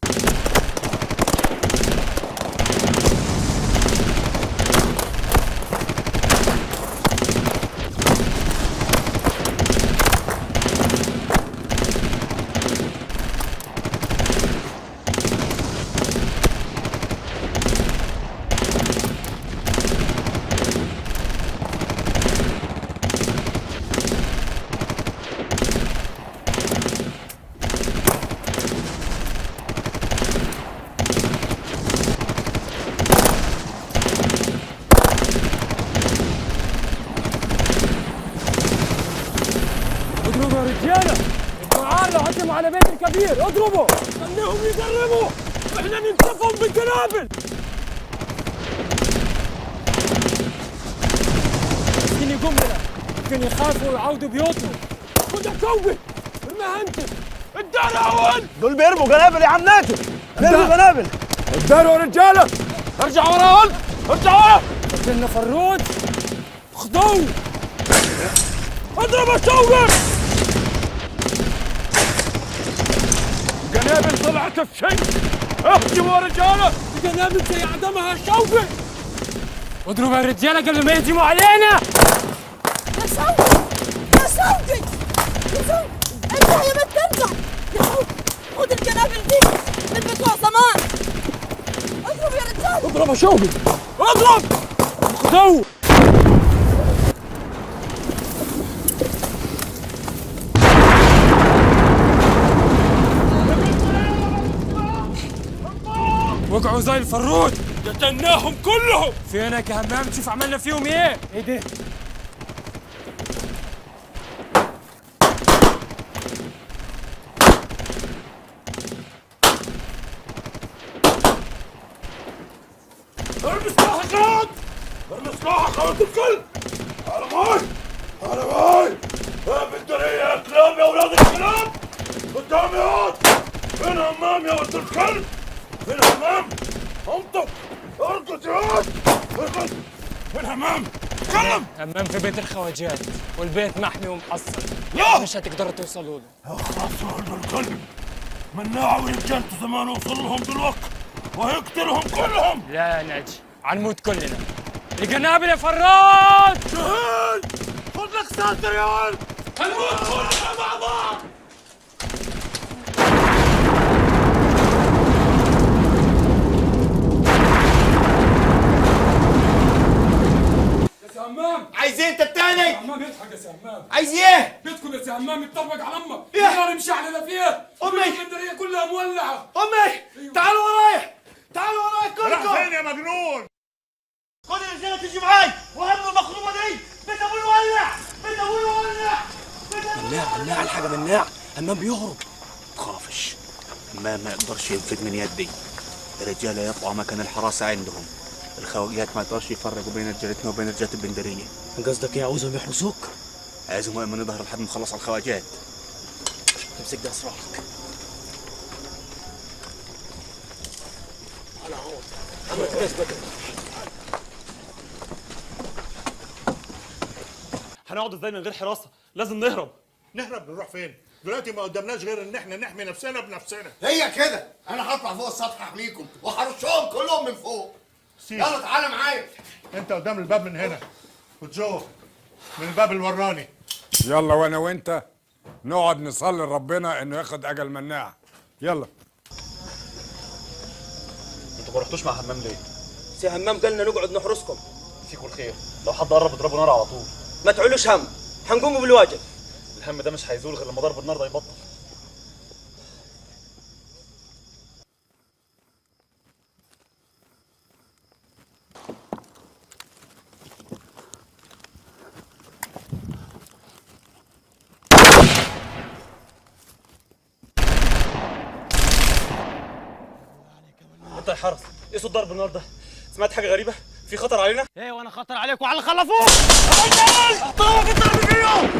اضربوا يا رجاله الدعاء لو هجموا على بيت الكبير اضربوا خليهم يقربوا احنا ننتفهم بالقنابل يمكن يقوم لنا يمكن يخافوا ويعودوا بيوتهم خد يا كوبي ارميها انت الدار اول دول بيرموا قنابل يا عم ناتن بيرموا قنابل الدار يا رجاله ارجع ورا قلت ارجع ورا قتلنا فروج خذوه اضرب يا شوقي قنابل طلعت الشيء اهجموا يا رجاله قنابل زي عدمها شوقي اضربوا يا رجاله قبل ما يهجموا علينا يا صوتي يا صوتي يا صوتي انت يا ما تنزع يا صوتي خد القنابل دي من بتوع زمان اضرب يا رجال اضرب يا شوقي اضرب خذوه وقعوا زي الفروج قتلناهم كلهم فينك يا همام شوف عملنا فيهم ايه ايه ده ارمي سلاحك يا ارمي سلاحك يا ولد الكلب على ماي على ماي يا بندرية يا كلاب يا ولاد الكلاب قدامي ياض فين همام يا ولد الكلب فين همام انطق ارقص يا ولد ارقص فين همام تكلم همام في بيت الخواجات والبيت محمي ومحصن لا. مش هتقدروا توصلوا له خلاص يا ولد الكلب مناع ورجالته زمان وصل لهم دلوقتي وهيقتلهم كلهم لا يا ناجي هنموت كلنا القنابل يا فراج شهيد خد لك ساتر يا ولد هنموت كلنا مع بعض يا سي همام عايز ايه انت التاني؟ همام يضحك يا سي همام عايز ايه؟ بيتكم يا سي همام يتطبق على امك إيه؟ النار مشعلله فيها أمي. الاسكندريه كلها مولعه امي تعالوا ورايا تعالوا ورايا كلكم راح فين يا مجنون؟ خد الرجاله تيجي معاي وهم المخرومه دي بيت ابوي يولع بيت ابوي يولع مناع مناع الحاجة مناع همام بيهرب تخافش همام ما يقدرش ينفذ من يدي الرجالة يطلعوا مكان الحراسة عندهم الخواجات ما يقدرش يفرقوا بين رجالتنا وبين رجالة البندرية قصدك ايه عاوزهم يحرسوك؟ عايزهم وين ما نظهر لحد ما نخلص على الخواجات امسك ده اسرارك على عوض عملت قصدك هنقعد ازاي من غير حراسه لازم نهرب نهرب نروح فين؟ دلوقتي ما قدامناش غير ان احنا نحمي نفسنا بنفسنا هي كده انا هطلع فوق السطح احميكم وهرشهم كلهم من فوق يلا تعالى معايا انت قدام الباب من هنا وجو من الباب الوراني يلا وانا وانت نقعد نصلي لربنا انه ياخد اجل مناع يلا انتوا ما رحتوش مع همام ليه؟ سي همام قالنا نقعد نحرسكم فيكم الخير لو حد قرب اضربوا نار على طول ما تعلوش هم هنقوموا بالواجب الهم ده مش هيزول غير لما ضرب النار ده يبطل انت يا حرس ايه صوت ضرب النار ده؟ سمعت حاجه غريبه؟ في خطر علينا؟ ايه وانا خطر عليك وعلى خلفوك طلعوا في الضرب فيهم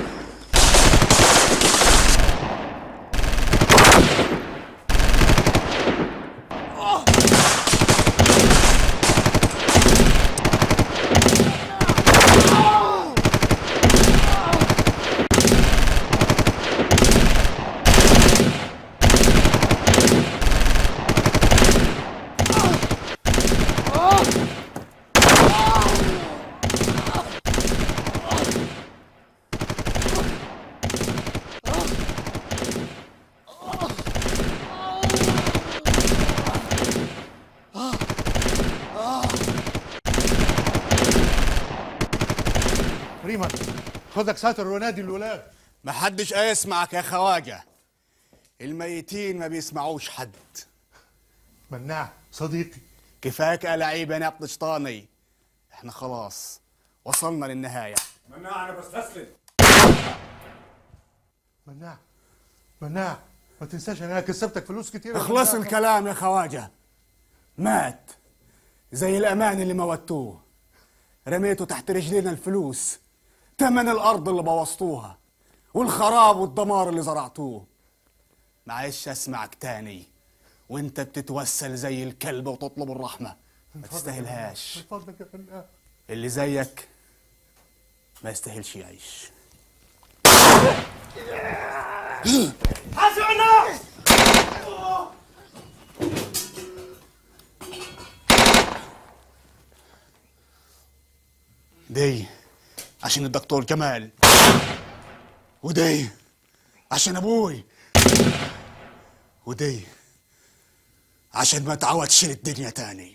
ايمن خدك ساتر ونادي الولاد محدش هيسمعك يا خواجه الميتين ما بيسمعوش حد مناع صديقي كفاك يا لعيب يا نبط شطاني احنا خلاص وصلنا للنهايه مناع انا بستسلم مناع مناع ما تنساش انا كسبتك فلوس كتير يا اخلص مناع. الكلام يا خواجه مات زي الامان اللي موتوه رميته تحت رجلينا الفلوس تمن الارض اللي بوظتوها والخراب والدمار اللي زرعتوه معلش اسمعك تاني وانت بتتوسل زي الكلب وتطلب الرحمه ما تستاهلهاش من فضلك يا مناع اللي زيك ما يستاهلش يعيش حسنا دي عشان الدكتور جمال ودي عشان ابوي ودي عشان ما تعودش للدنيا تاني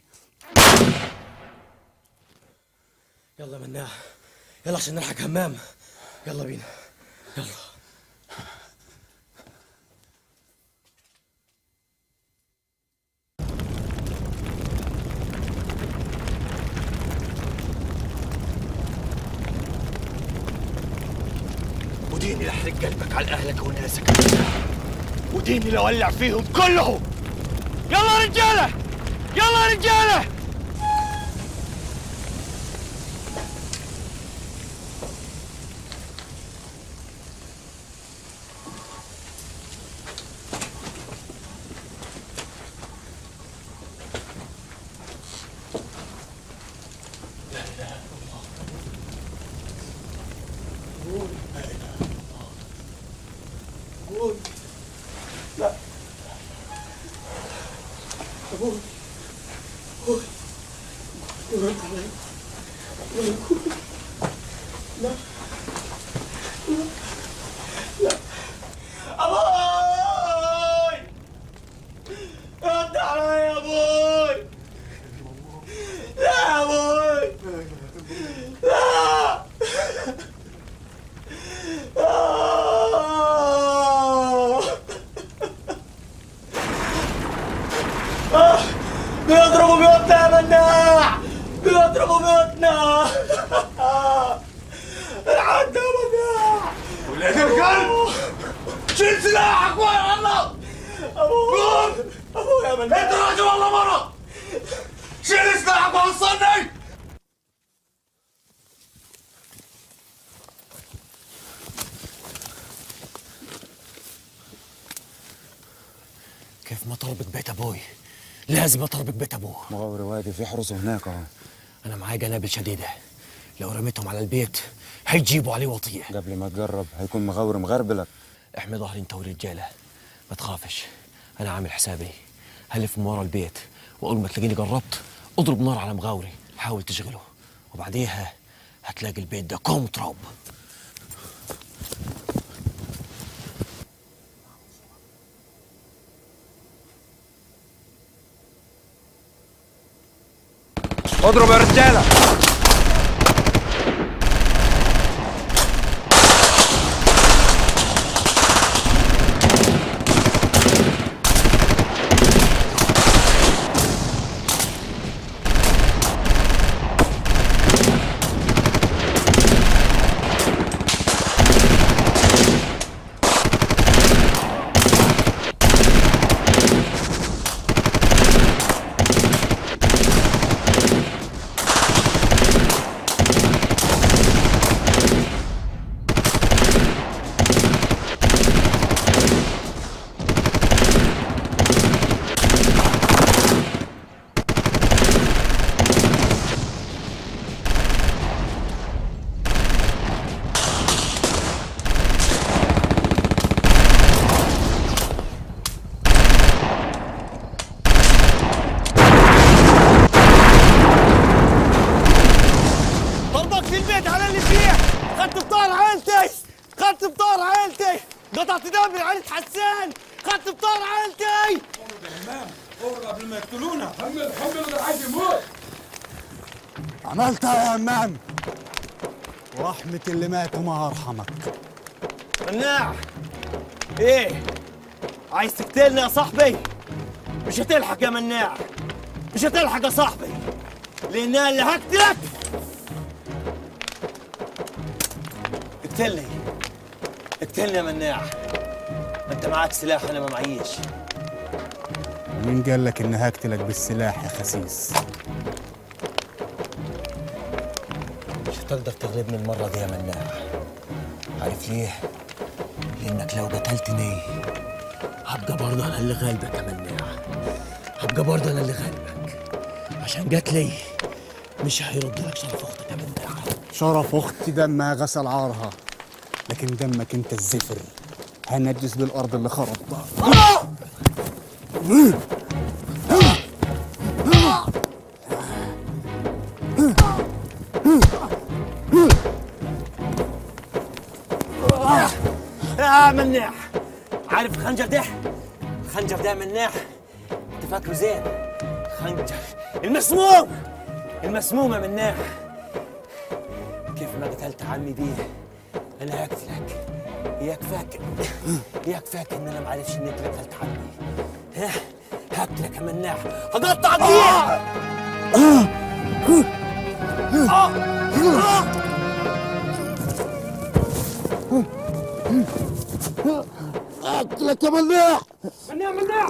يلا مناع يلا عشان نلحق همام يلا بينا يلا وديني لحرق قلبك على اهلك وناسك وديني لولع فيهم كلهم يلا رجاله يلا رجاله لا أبوي أبوي ورد علي ويقول لا لا لا أبوي رد علي يا أبوي لا يا أبوي لا آه. آه. بيضربوا بيوتنا يا مناع بيضربوا بيوتنا العد يا مناع ولاد الكلب شيل سلاحك ويا الله ابوي ابوي يا مناع انت راجل والله مرة شيل سلاحك ووصلني كيف ما طربك بيت ابوي لازم اطربك بيت ابوه مغاوري وادي في حرس هناك اهو انا معايا قنابل شديده لو رميتهم على البيت هيجيبوا عليه وطيه قبل ما تجرب هيكون مغاوري مغربلك احمي ظهري انت ورجاله ما تخافش انا عامل حسابي هلف من ورا البيت واول ما تلاقيني قربت اضرب نار على مغاوري حاول تشغله وبعديها هتلاقي البيت ده كوم تراب اضرب يا رجاله ضربك في البيت على اللي فيه خدت بطار عيلتي خدت بطار عيلتي قطعت دم عيلة حسان خدت بطار عيلتي فور قبل ما يقتلونا حمل حمل ده عايز يموت عملتها يا همام ورحمة اللي مات وما أرحمك مناع ايه عايز تقتلني يا صاحبي مش هتلحق يا مناع مش هتلحق يا صاحبي لان انا اللي هقتلك اقتلني اقتلني يا مناع انت معاك سلاح انا ما معيش مين قال لك إني هقتلك بالسلاح يا خسيس مش هتقدر تغلبني المرة دي يا مناع عارف ليه؟ لأنك لو قتلتني هبقى برضه أنا اللي غالبك يا مناع هبقى برضه أنا اللي غالبك عشان قتلي مش هيرد لك شرف أختك يا مناع شرف أختي دمها غسل عارها لكن دمك أنت الزفر هنجس بالأرض اللي خربتها يا مناع عارف الخنجر ده؟ الخنجر ده يا مناع انت فاكره زين خنجر المسموم المسموم يا مناع كيف ما قتلت عمي بيه انا هقتلك اياك فاكر اياك فاكر ان انا ما عارفش ان انت قتلت عمي ها هقتلك يا مناع هقطعك اياه اقتلك يا مناع مناع مناع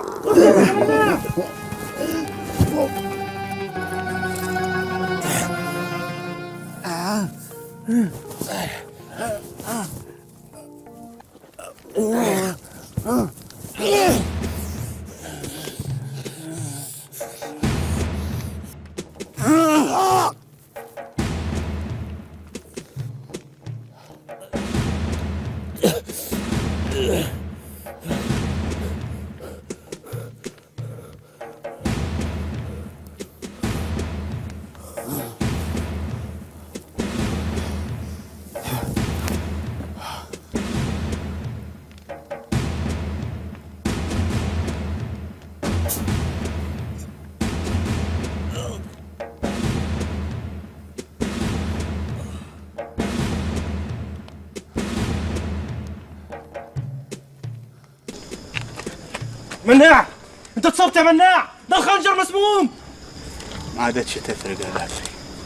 مناع انت اتصبت يا مناع ده الخنجر مسموم ما عادتش تفرق يا لافي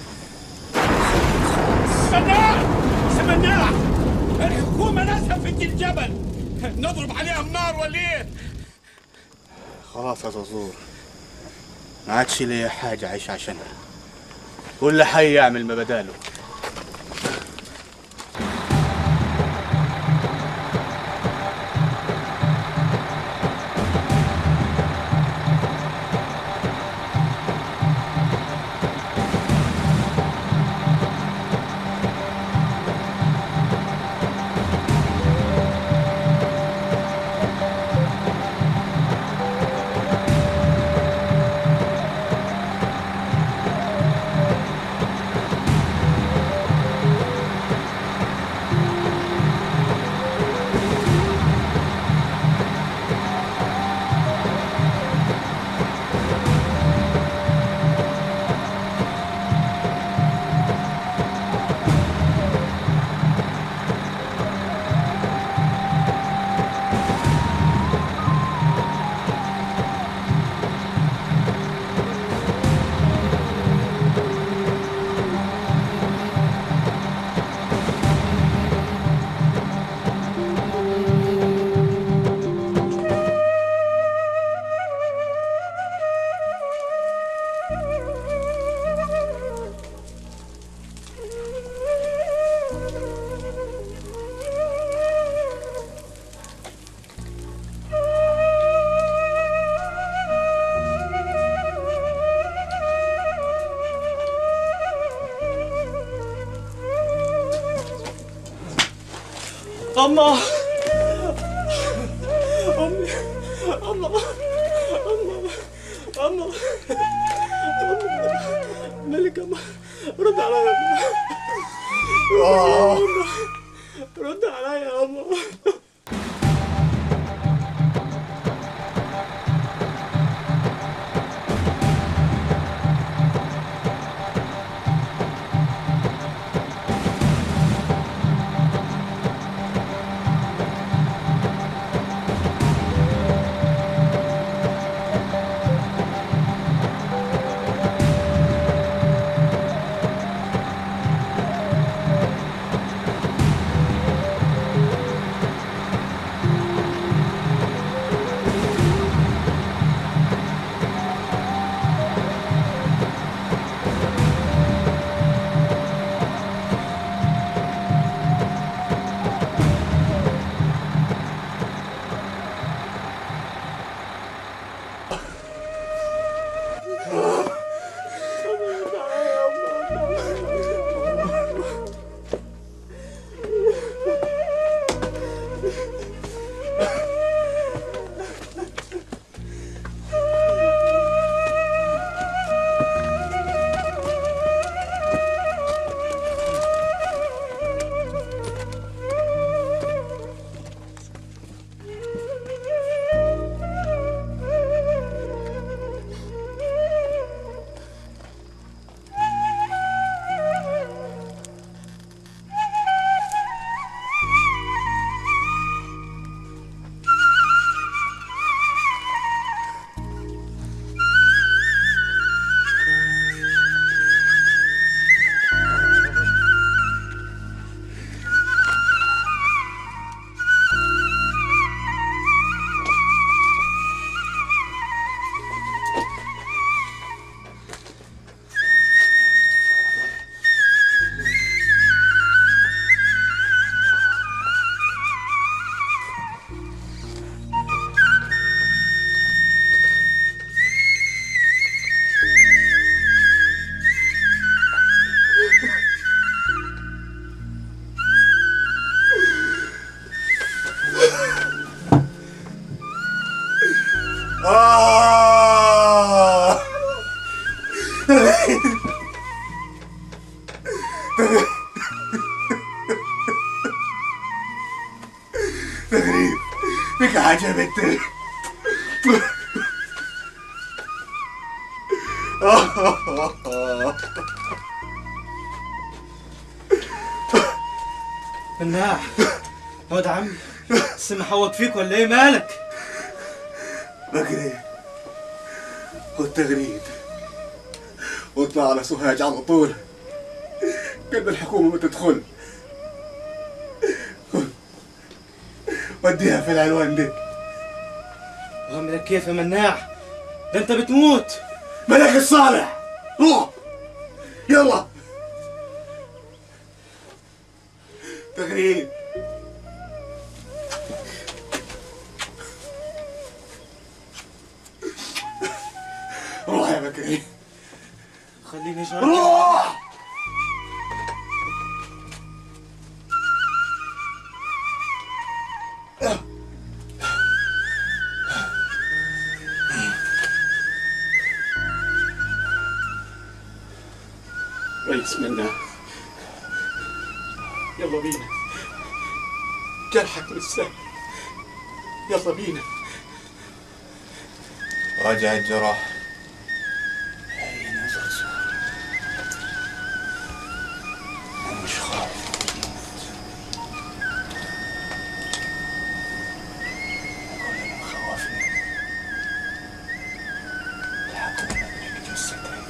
مناع مناع الحكومة ناسها في الجبل نضرب عليهم نار ولا ايه؟ خلاص يا زازور ما عادش ليا حاجة أعيش عشانها كل حي يعمل ما بداله أما أمي أما أما أما ملك أما رد عليا يا أما رد عليا يا أما تغريب فيك حاجة يا بنت مناح واد عمي السم حوط فيك ولا ايه مالك؟ بكري خد تغريد واطلع على سوهاج على طول قلب الحكومة ما تدخل وديها في العنوان دي وعملك كيف يا مناح؟ ده انت بتموت ملك الصالح روح يلا تغريد روح يا بكري خليني اجرب روح ريس منا يلا بينا جرحك مش سهل يلا بينا راجع الجراح أنا مش خايف كل اللي مخوفني الحكومة تجيب جثتي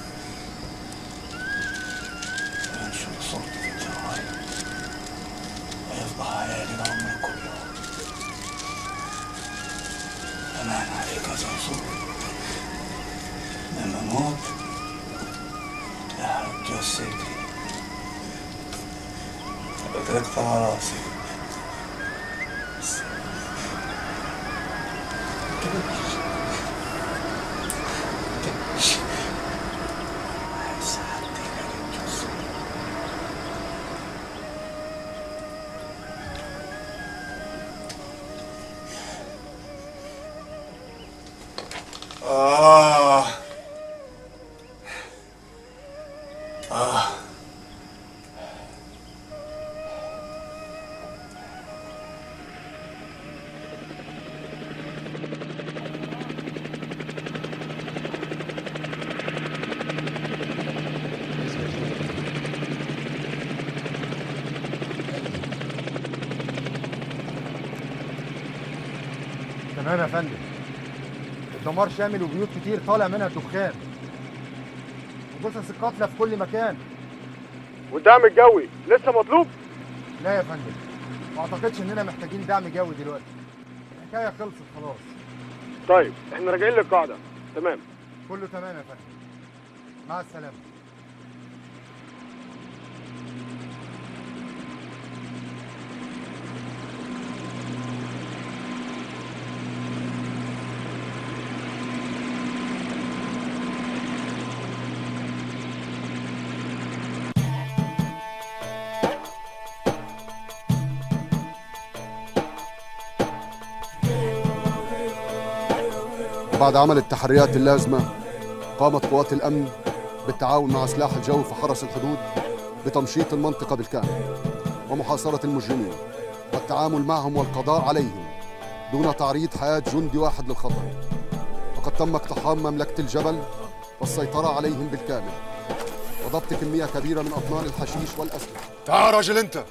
وينشر صورتي في الجرايد ويفضح عيالي العمر كله أمان عليك يا زنزور لما أموت تحرق جثتي بتقطع راسي آه آه تمام يا فندم الدمار شامل وبيوت كتير طالع منها دخان وجثث القتلى في كل مكان والدعم الجوي لسه مطلوب؟ لا يا فندم ما اعتقدش اننا محتاجين دعم جوي دلوقتي الحكايه خلصت خلاص طيب احنا راجعين للقاعدة تمام كله تمام يا فندم مع السلامه بعد عمل التحريات اللازمة قامت قوات الأمن بالتعاون مع سلاح الجو في حرس الحدود بتمشيط المنطقة بالكامل ومحاصرة المجرمين والتعامل معهم والقضاء عليهم دون تعريض حياة جندي واحد للخطر وقد تم اقتحام مملكة الجبل والسيطرة عليهم بالكامل وضبط كمية كبيرة من أطنان الحشيش والأسلحة تعال راجل انت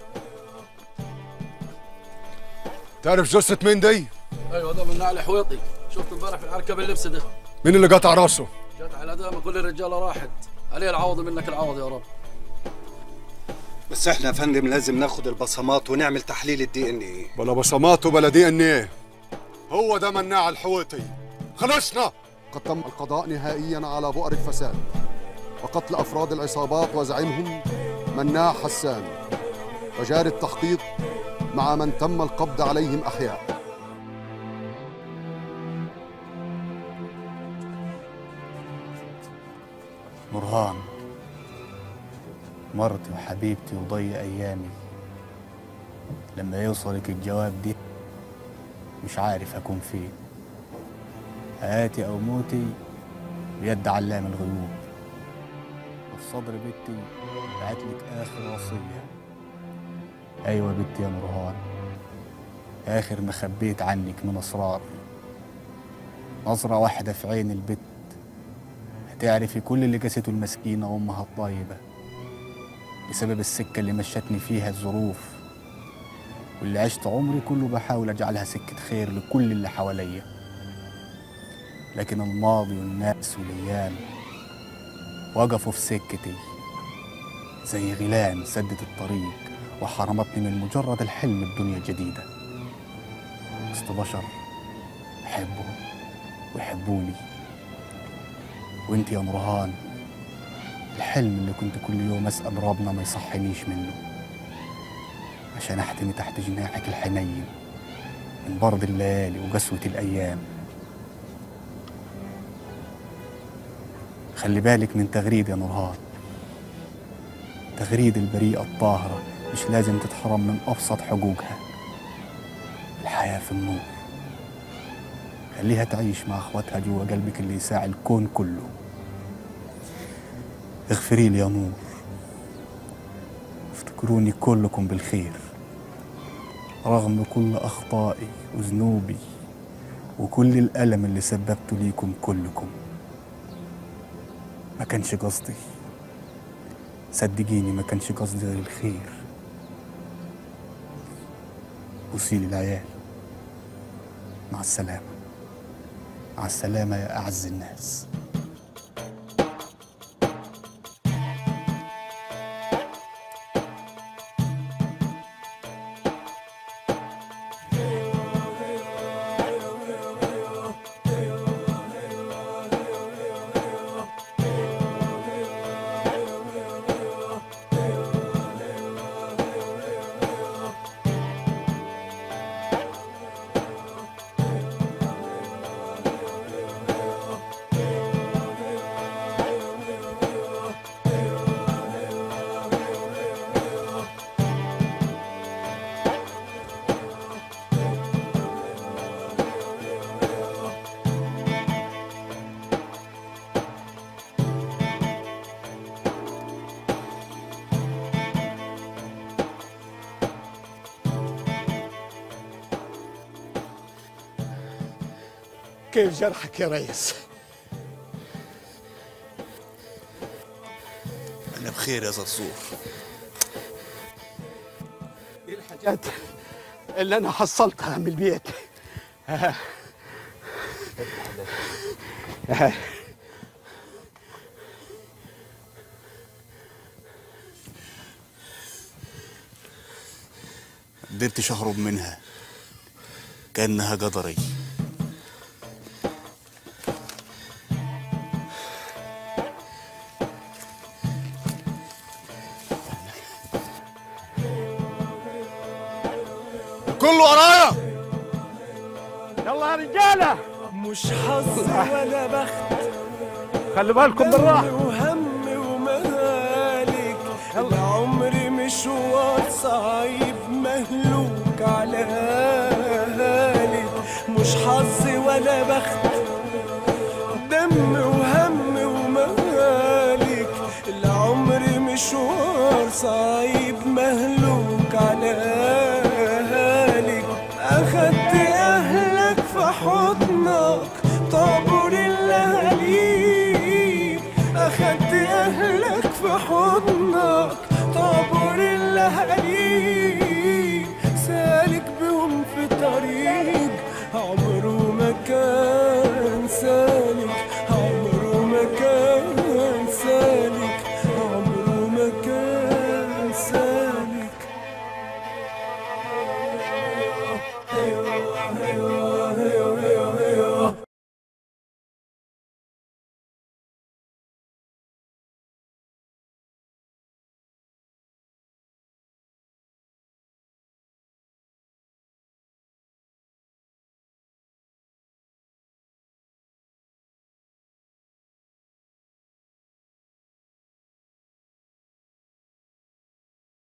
تعرف جثة مين دي؟ ايوه ده من علي حويطي شفت امبارح في العركه باللبس ده مين اللي قطع راسه؟ جت على دام كل الرجاله راحت عليه العوض منك العوض يا رب بس احنا يا فندم لازم ناخد البصمات ونعمل تحليل الدي ان ايه بلا بصمات وبلا دي ان ايه هو ده مناع الحويطي خلصنا قد تم القضاء نهائيا على بؤر الفساد وقتل أفراد العصابات وزعيمهم مناع حسان وجاري التحقيق مع من تم القبض عليهم أحياء نورهان مرتي وحبيبتي وضي أيامي لما يوصلك الجواب دي مش عارف أكون فين حياتي أو موتي بيد علام الغيوب في صدر بنتي بعت لك آخر وصية أيوة بنتي يا نورهان آخر ما خبيت عنك من أسرار نظرة واحدة في عين البت هتعرفي كل اللي قاسته المسكينة وأمها الطيبة بسبب السكة اللي مشتني فيها الظروف واللي عشت عمري كله بحاول أجعلها سكة خير لكل اللي حواليا لكن الماضي والناس والأيام وقفوا في سكتي زي غيلان سدت الطريق وحرمتني من مجرد الحلم بدنيا جديدة وسط بشر بحبهم ويحبوني وانت يا نورهان الحلم اللي كنت كل يوم اسأل ربنا ما يصحنيش منه عشان احتمي تحت جناحك الحنين من برد الليالي وقسوة الأيام خلي بالك من تغريد يا نورهان تغريد البريئة الطاهرة مش لازم تتحرم من أبسط حقوقها الحياة في النور خليها تعيش مع اخواتها جوا قلبك اللي يساع الكون كله اغفري لي يا نور افتكروني كلكم بالخير رغم كل اخطائي وذنوبي وكل الالم اللي سببته ليكم كلكم ما كانش قصدي صدقيني ما كانش قصدي غير الخير بوسيلي العيال مع السلامه مع السلامة يا أعز الناس كيف جرحك يا ريس أنا بخير يا زرزور دي الحاجات اللي انا حصلتها من البيت آه. آه. قدرتش أهرب منها كأنها قدري كله ورايا يلا يا رجاله مش حظ ولا بخت خلي بالكم بالراحه وهم ومهالك العمر مشوار صعيب مهلوك على هالك مش حظ ولا بخت دم وهم ومهالك العمر مشوار صعيب مهلوك على